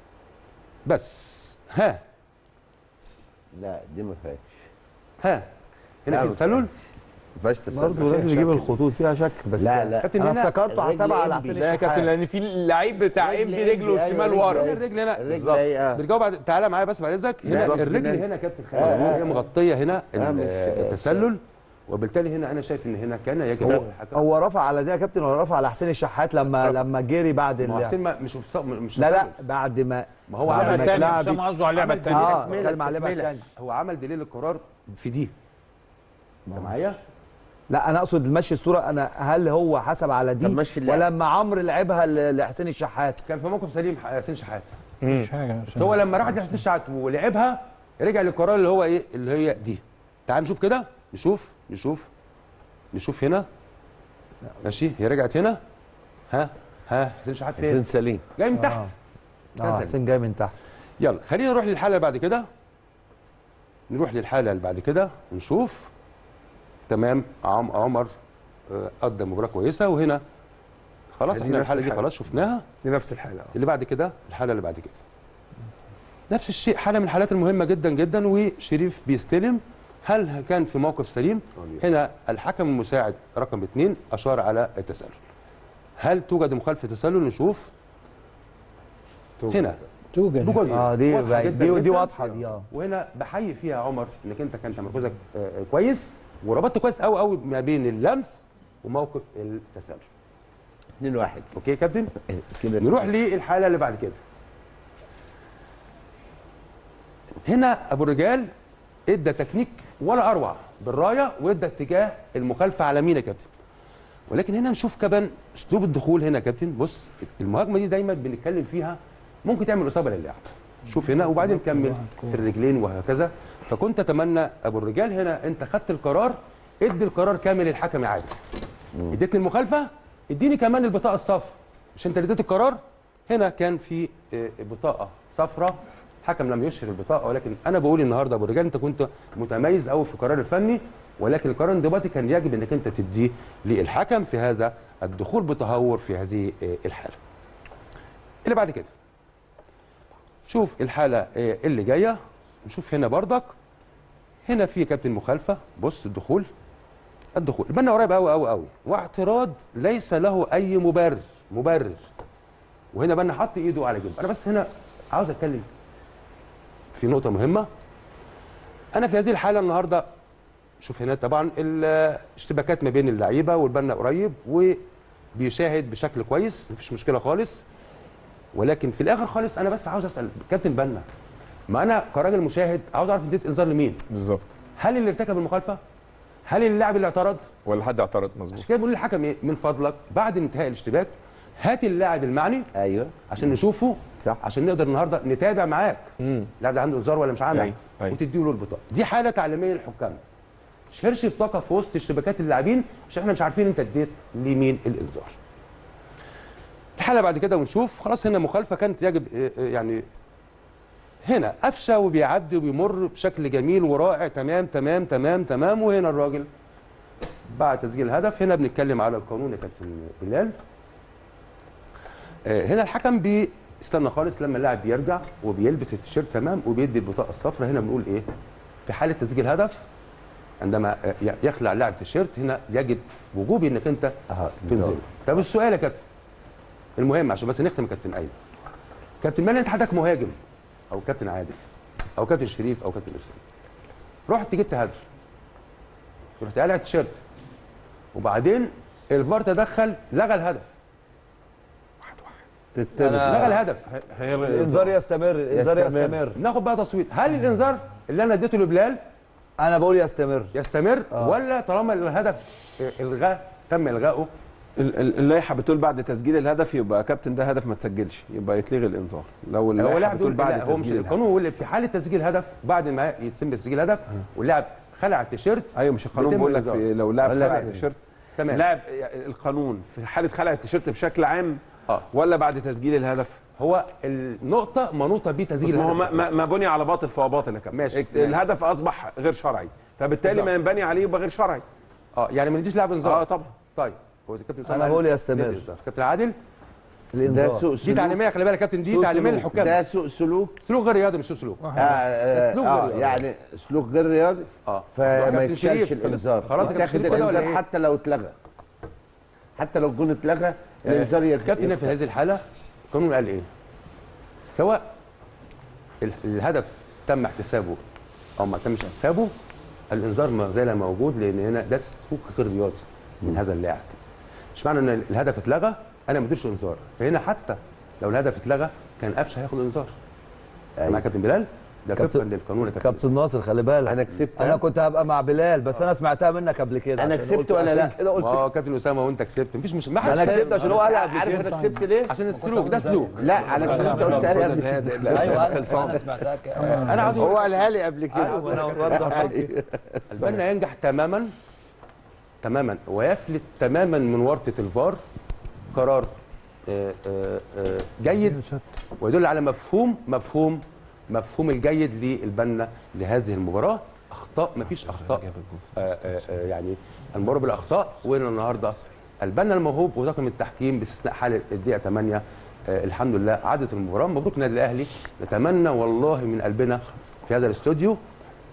بس ها لا دي ما فيهاش ها هنا لا، في ما تسلل ما فيهاش تسلل برضه لازم فيها يجيب شك. الخطوط فيها شك بس لا، لا. كابتن انا هنا افتكرته الرجل حسبها على إنبي. حسين لا يا كابتن الشحات لان في اللعيب بتاع رجل انبي رجله إنبي، الشمال أيوة، ورا رجل الرجل هنا الرجل بالظبط. هي- آه. بنرجعوا بعد تعالى معايا بس بعد اذنك هنا بالظبط. الرجل هنا. هنا كابتن آه، خالد آه. هي مغطيه هنا ال- آه، مش- التسلل وبالتالي هنا انا شايف ان هنا كان يجب هو, الحكم هو رفع على ده يا كابتن ولا رفع على حسين الشحات لما رفع. لما جري بعد ما هو ال- حسين ما- مش مش مش لا لا تسلل. بعد ما ما هو بعد عمل ما اللعبه تاني اتلعب- الثانيه حسام قصده على اللعبه عمل الثانيه اه تكملة- اتكلم على اللعبه تكملة. الثانيه هو عمل دليل القرار في دي انت معايا لا انا اقصد مشي الصوره انا هل هو حسب على دي طب مشي اللعب. ولا لما عمرو لعبها ل- لحسين الشحات كان في موقف سليم حسين شحات مش حاجه بس هو لما راحت لحسين شحات ولعبها رجع للقرار اللي هو ايه اللي هي دي تعال نشوف كده نشوف نشوف نشوف هنا ماشي هي رجعت هنا ها ها حسين شحات حسين فين سليم جاي من تحت اه نزل. حسين جاي من تحت يلا خلينا نروح للحاله اللي بعد كده نروح للحاله اللي بعد كده ونشوف تمام عم عمر آه، قدم مباراه كويسه وهنا خلاص دي احنا نفس الحاله دي الحالة. خلاص شفناها دي نفس الحاله آه. اللي بعد كده الحاله اللي بعد كده نفس الشيء حاله من الحالات المهمه جدا جدا وشريف بيستلم هل كان في موقف سليم هنا الحكم المساعد رقم اثنين اشار على التسلل هل توجد مخالفه تسلل نشوف هنا توجد بجزء. اه دي واضحة بقى- جداً دي ودي جداً. واضحه دي اه وهنا بحيي فيها يا عمر انك انت كان تمركزك آه، آه، كويس وربطت كويس قوي قوي ما بين اللمس وموقف التسلل 2 1 اوكي يا كابتن كده نروح للحاله اللي بعد كده هنا ابو الرجال ادى تكنيك ولا اروع بالرايه وادى اتجاه المخالفه على مين يا كابتن ولكن هنا نشوف كمان اسلوب الدخول هنا يا كابتن بص المهاجمه دي دايما بنتكلم فيها ممكن تعمل اصابه للاعب شوف هنا وبعدين نكمل في الرجلين وهكذا فكنت اتمنى ابو الرجال هنا انت خدت القرار ادي القرار كامل للحكم عادي اديتني المخالفه اديني كمان البطاقه الصفراء مش انت اللي اديت القرار هنا كان في آه، بطاقه صفراء الحكم لم يشهر البطاقه ولكن انا بقول النهارده ابو الرجال انت كنت متميز قوي في القرار الفني ولكن القرار الانضباطي كان يجب انك انت تديه للحكم في هذا الدخول بتهور في هذه آه، الحاله. اللي بعد كده شوف الحاله آه، اللي جايه نشوف هنا بردك هنا في كابتن مخالفه بص الدخول الدخول البنا قريب قوي قوي قوي واعتراض ليس له اي مبرر مبرر وهنا بنا حط ايده على جنب انا بس هنا عاوز اتكلم في نقطه مهمه انا في هذه الحاله النهارده شوف هنا طبعا الاشتباكات ما بين اللعيبه والبنا قريب وبيشاهد بشكل كويس مفيش مشكله خالص ولكن في الاخر خالص انا بس عاوز اسال كابتن بنا ما انا كراجل مشاهد عاوز اعرف اديت انذار لمين بالظبط هل اللي ارتكب المخالفه هل اللاعب اللي اعترض ولا حد اعترض مظبوط عشان كده بقول للحكم ايه من فضلك بعد انتهاء الاشتباك هات اللاعب المعني ايوه عشان نشوفه صح. عشان نقدر النهارده نتابع معاك اللاعب ده عنده انذار ولا مش عامل أيوة، أيوة. وتدي له البطاقه دي حاله تعليميه للحكام شرش الطاقه في وسط اشتباكات اللاعبين عشان احنا مش عارفين انت اديت لمين الانذار الحاله بعد كده ونشوف خلاص هنا مخالفه كانت يجب آه، آه، يعني هنا قفشه وبيعدي وبيمر بشكل جميل ورائع تمام تمام تمام تمام وهنا الراجل بعد تسجيل الهدف هنا بنتكلم على القانون يا كابتن بلال آه، هنا الحكم بيستنى خالص لما اللاعب بيرجع وبيلبس التيشيرت تمام وبيدي البطاقه الصفراء هنا بنقول ايه في حاله تسجيل هدف عندما آه، ي- يخلع اللاعب تيشيرت هنا يجب وجوبي انك انت تنزل طب السؤال يا كابتن المهم عشان بس نختم يا كابتن ايمن كابتن مالي انت حضرتك مهاجم او كابتن عادل او كابتن شريف او كابتن اسامه رحت جبت هدف رحت قالع التيشيرت وبعدين الفار تدخل لغى الهدف لغى الهدف هي الانذار يستمر الانذار يستمر. يستمر ناخد بقى تصويت هل الانذار اللي انا اديته لبلال انا بقول يستمر يستمر آه. ولا طالما الهدف الغاء تم الغائه ال- ال- اللائحه بتقول بعد تسجيل الهدف يبقى كابتن ده هدف ما تسجلش يبقى يتلغي الانذار لو هو اللائحه لاعب بتقول دول بعد لا هو مش تسجيل الهدف القانون بيقول في حاله تسجيل هدف بعد ما يتم تسجيل هدف واللاعب خلع التيشيرت ايوه مش القانون بيتم بيقول لك الإنذار. في- لو لاعب ولا خلع بعد. التيشيرت تمام لاعب القانون في حاله خلع التيشيرت بشكل عام اه ولا بعد تسجيل الهدف هو النقطه منوطه بص، بتسجيل ما هو الهدف ما, ما- ما بني على باطل فهو باطل يا كابتن ماشي، الك- ماشي. الهدف اصبح غير شرعي فبالتالي ما ينبني عليه يبقى غير شرعي اه يعني ما نديش لاعب انذار اه طبعا طيب هو إذا كابتن أنا أسامة بقول قال يستمر. ندي إنذار. كابتن عادل ده الانذار سوء دي سلوك تعليميه خلي بالك يا كابتن دي سوء تعليميه سلوك. للحكام ده سوء سلوك سلوك غير رياضي مش سوء سلوك آه آه, أسلوب آه غير رياضي. يعني سلوك غير رياضي اه فما كابتن يتشالش شريف، الانذار خلاص يا كابتن يتاخد شريف كده ولا الانذار إيه؟ حتى لو اتلغى حتى لو الجون اتلغى الانذار يرجع كابتن في هذه الحاله القانون قال ايه؟ سواء ال- الهدف تم احتسابه او ما تمش احتسابه الانذار ما زال موجود لان هنا ده سلوك غير رياضي من هذا اللاعب مش معنى ان الهدف اتلغى انا ما اديش انذار فهنا حتى لو الهدف اتلغى كان قفشه هياخد انذار معايا كابتن بلال ده كابتن- طبقا للقانون يا كابتن كابتن ناصر خلي بالك انا كسبت انا كنت هبقى مع بلال بس انا سمعتها منك قبل كده أنا عشان كسبت قلت- ولا لا؟ عشان كده ما قلت هو كابتن اسامه وانت كسبت مفيش مش ما انا حدش كسبت عشان هو قال قبل عارف كده انا كسبت ليه؟ عشان السلوك ده سلوك لا علشان انت قلت لي قبل كده ايوه انا أنا سمعتها ك- انا عاوز هو قالها لي قبل كده أيوة، أنا بوضح أيوة. البنا ينجح تماما تماما ويفلت تماما من ورطه الفار قرار آه، آه، آه، جيد ويدل على مفهوم مفهوم مفهوم الجيد للبنا لهذه المباراه اخطاء مفيش اخطاء آه، آه، آه، يعني المباراه بالاخطاء وهنا النهارده البنا الموهوب وطاقم التحكيم باستثناء حاله الدقيقه 8 آه، الحمد لله عادت المباراه مبروك النادي الاهلي نتمنى والله من قلبنا في هذا الاستوديو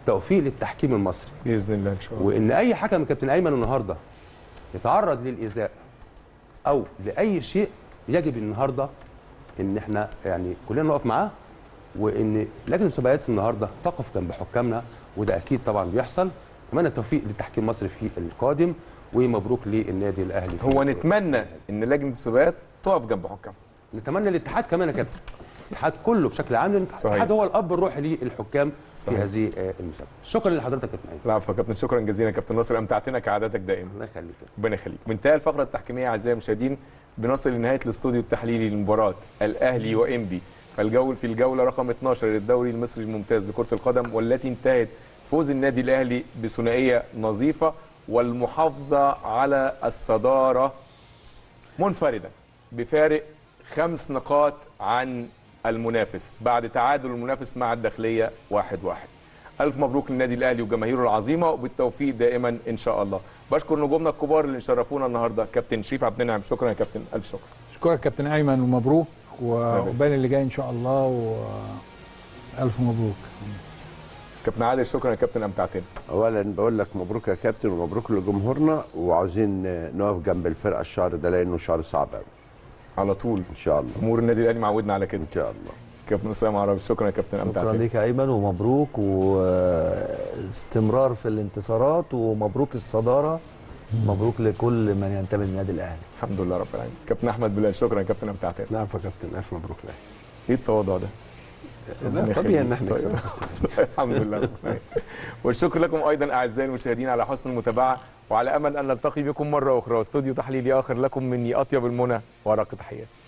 التوفيق للتحكيم المصري باذن الله ان شاء الله وان اي حكم كابتن ايمن النهارده يتعرض للايذاء او لاي شيء يجب النهارده ان احنا يعني كلنا نقف معاه وان لجنه المسابقات النهارده تقف جنب حكامنا وده اكيد طبعا بيحصل اتمنى التوفيق للتحكيم المصري في القادم ومبروك للنادي الاهلي هو نتمنى ان لجنه المسابقات تقف جنب حكام نتمنى الاتحاد كمان يا كابتن الاتحاد كله بشكل عام لان صحيح. الاتحاد هو الاب الروحي للحكام في صحيح. هذه آه، المسابقه شكرا لحضرتك يا كابتن ايمن العفو يا كابتن شكرا جزيلا يا كابتن ناصر امتعتنا كعادتك دائما الله يخليك ربنا يخليك بانتهاء الفقره التحكيميه اعزائي المشاهدين بنصل لنهايه الاستوديو التحليلي لمباراه الاهلي وانبي فالجول في الجوله رقم 12 للدوري المصري الممتاز لكره القدم والتي انتهت فوز النادي الاهلي بثنائيه نظيفه والمحافظه على الصداره منفردا بفارق خمس نقاط عن المنافس بعد تعادل المنافس مع الداخليه واحد واحد ألف مبروك للنادي الأهلي وجماهيره العظيمة وبالتوفيق دائما إن شاء الله بشكر نجومنا الكبار اللي شرفونا النهاردة كابتن شريف عبد النعم شكرا يا كابتن ألف شكر اشكرك كابتن ايمن ومبروك وعقبال اللي جاي ان شاء الله والف مبروك كابتن عادل شكرا يا كابتن أمتعتنا اولا بقول لك مبروك يا كابتن ومبروك لجمهورنا وعاوزين نقف جنب الفرقه الشهر ده لانه شهر صعب قوي على طول ان شاء الله جمهور النادي الأهلي معودنا على كده ان شاء الله كابتن أسامة عربي شكرا يا كابتن شكرا أمتعتنا ليك يا ايمن ومبروك واستمرار في الانتصارات ومبروك الصداره مبروك لكل من ينتمي للنادي الاهلي الحمد لله رب العالمين كابتن أحمد بلال شكرا يا كابتن أمتعتنا نعم يا كابتن الف مبروك لك إيه التواضع ده؟ ربنا لا يخليك. طبيعي ان احنا طيب. نكسب الحمد لله رب العالمين. والشكر لكم ايضا اعزائي المشاهدين على حسن المتابعه وعلى امل ان نلتقي بكم مره اخرى واستوديو تحليلي اخر لكم مني اطيب المنى ورق تحياتي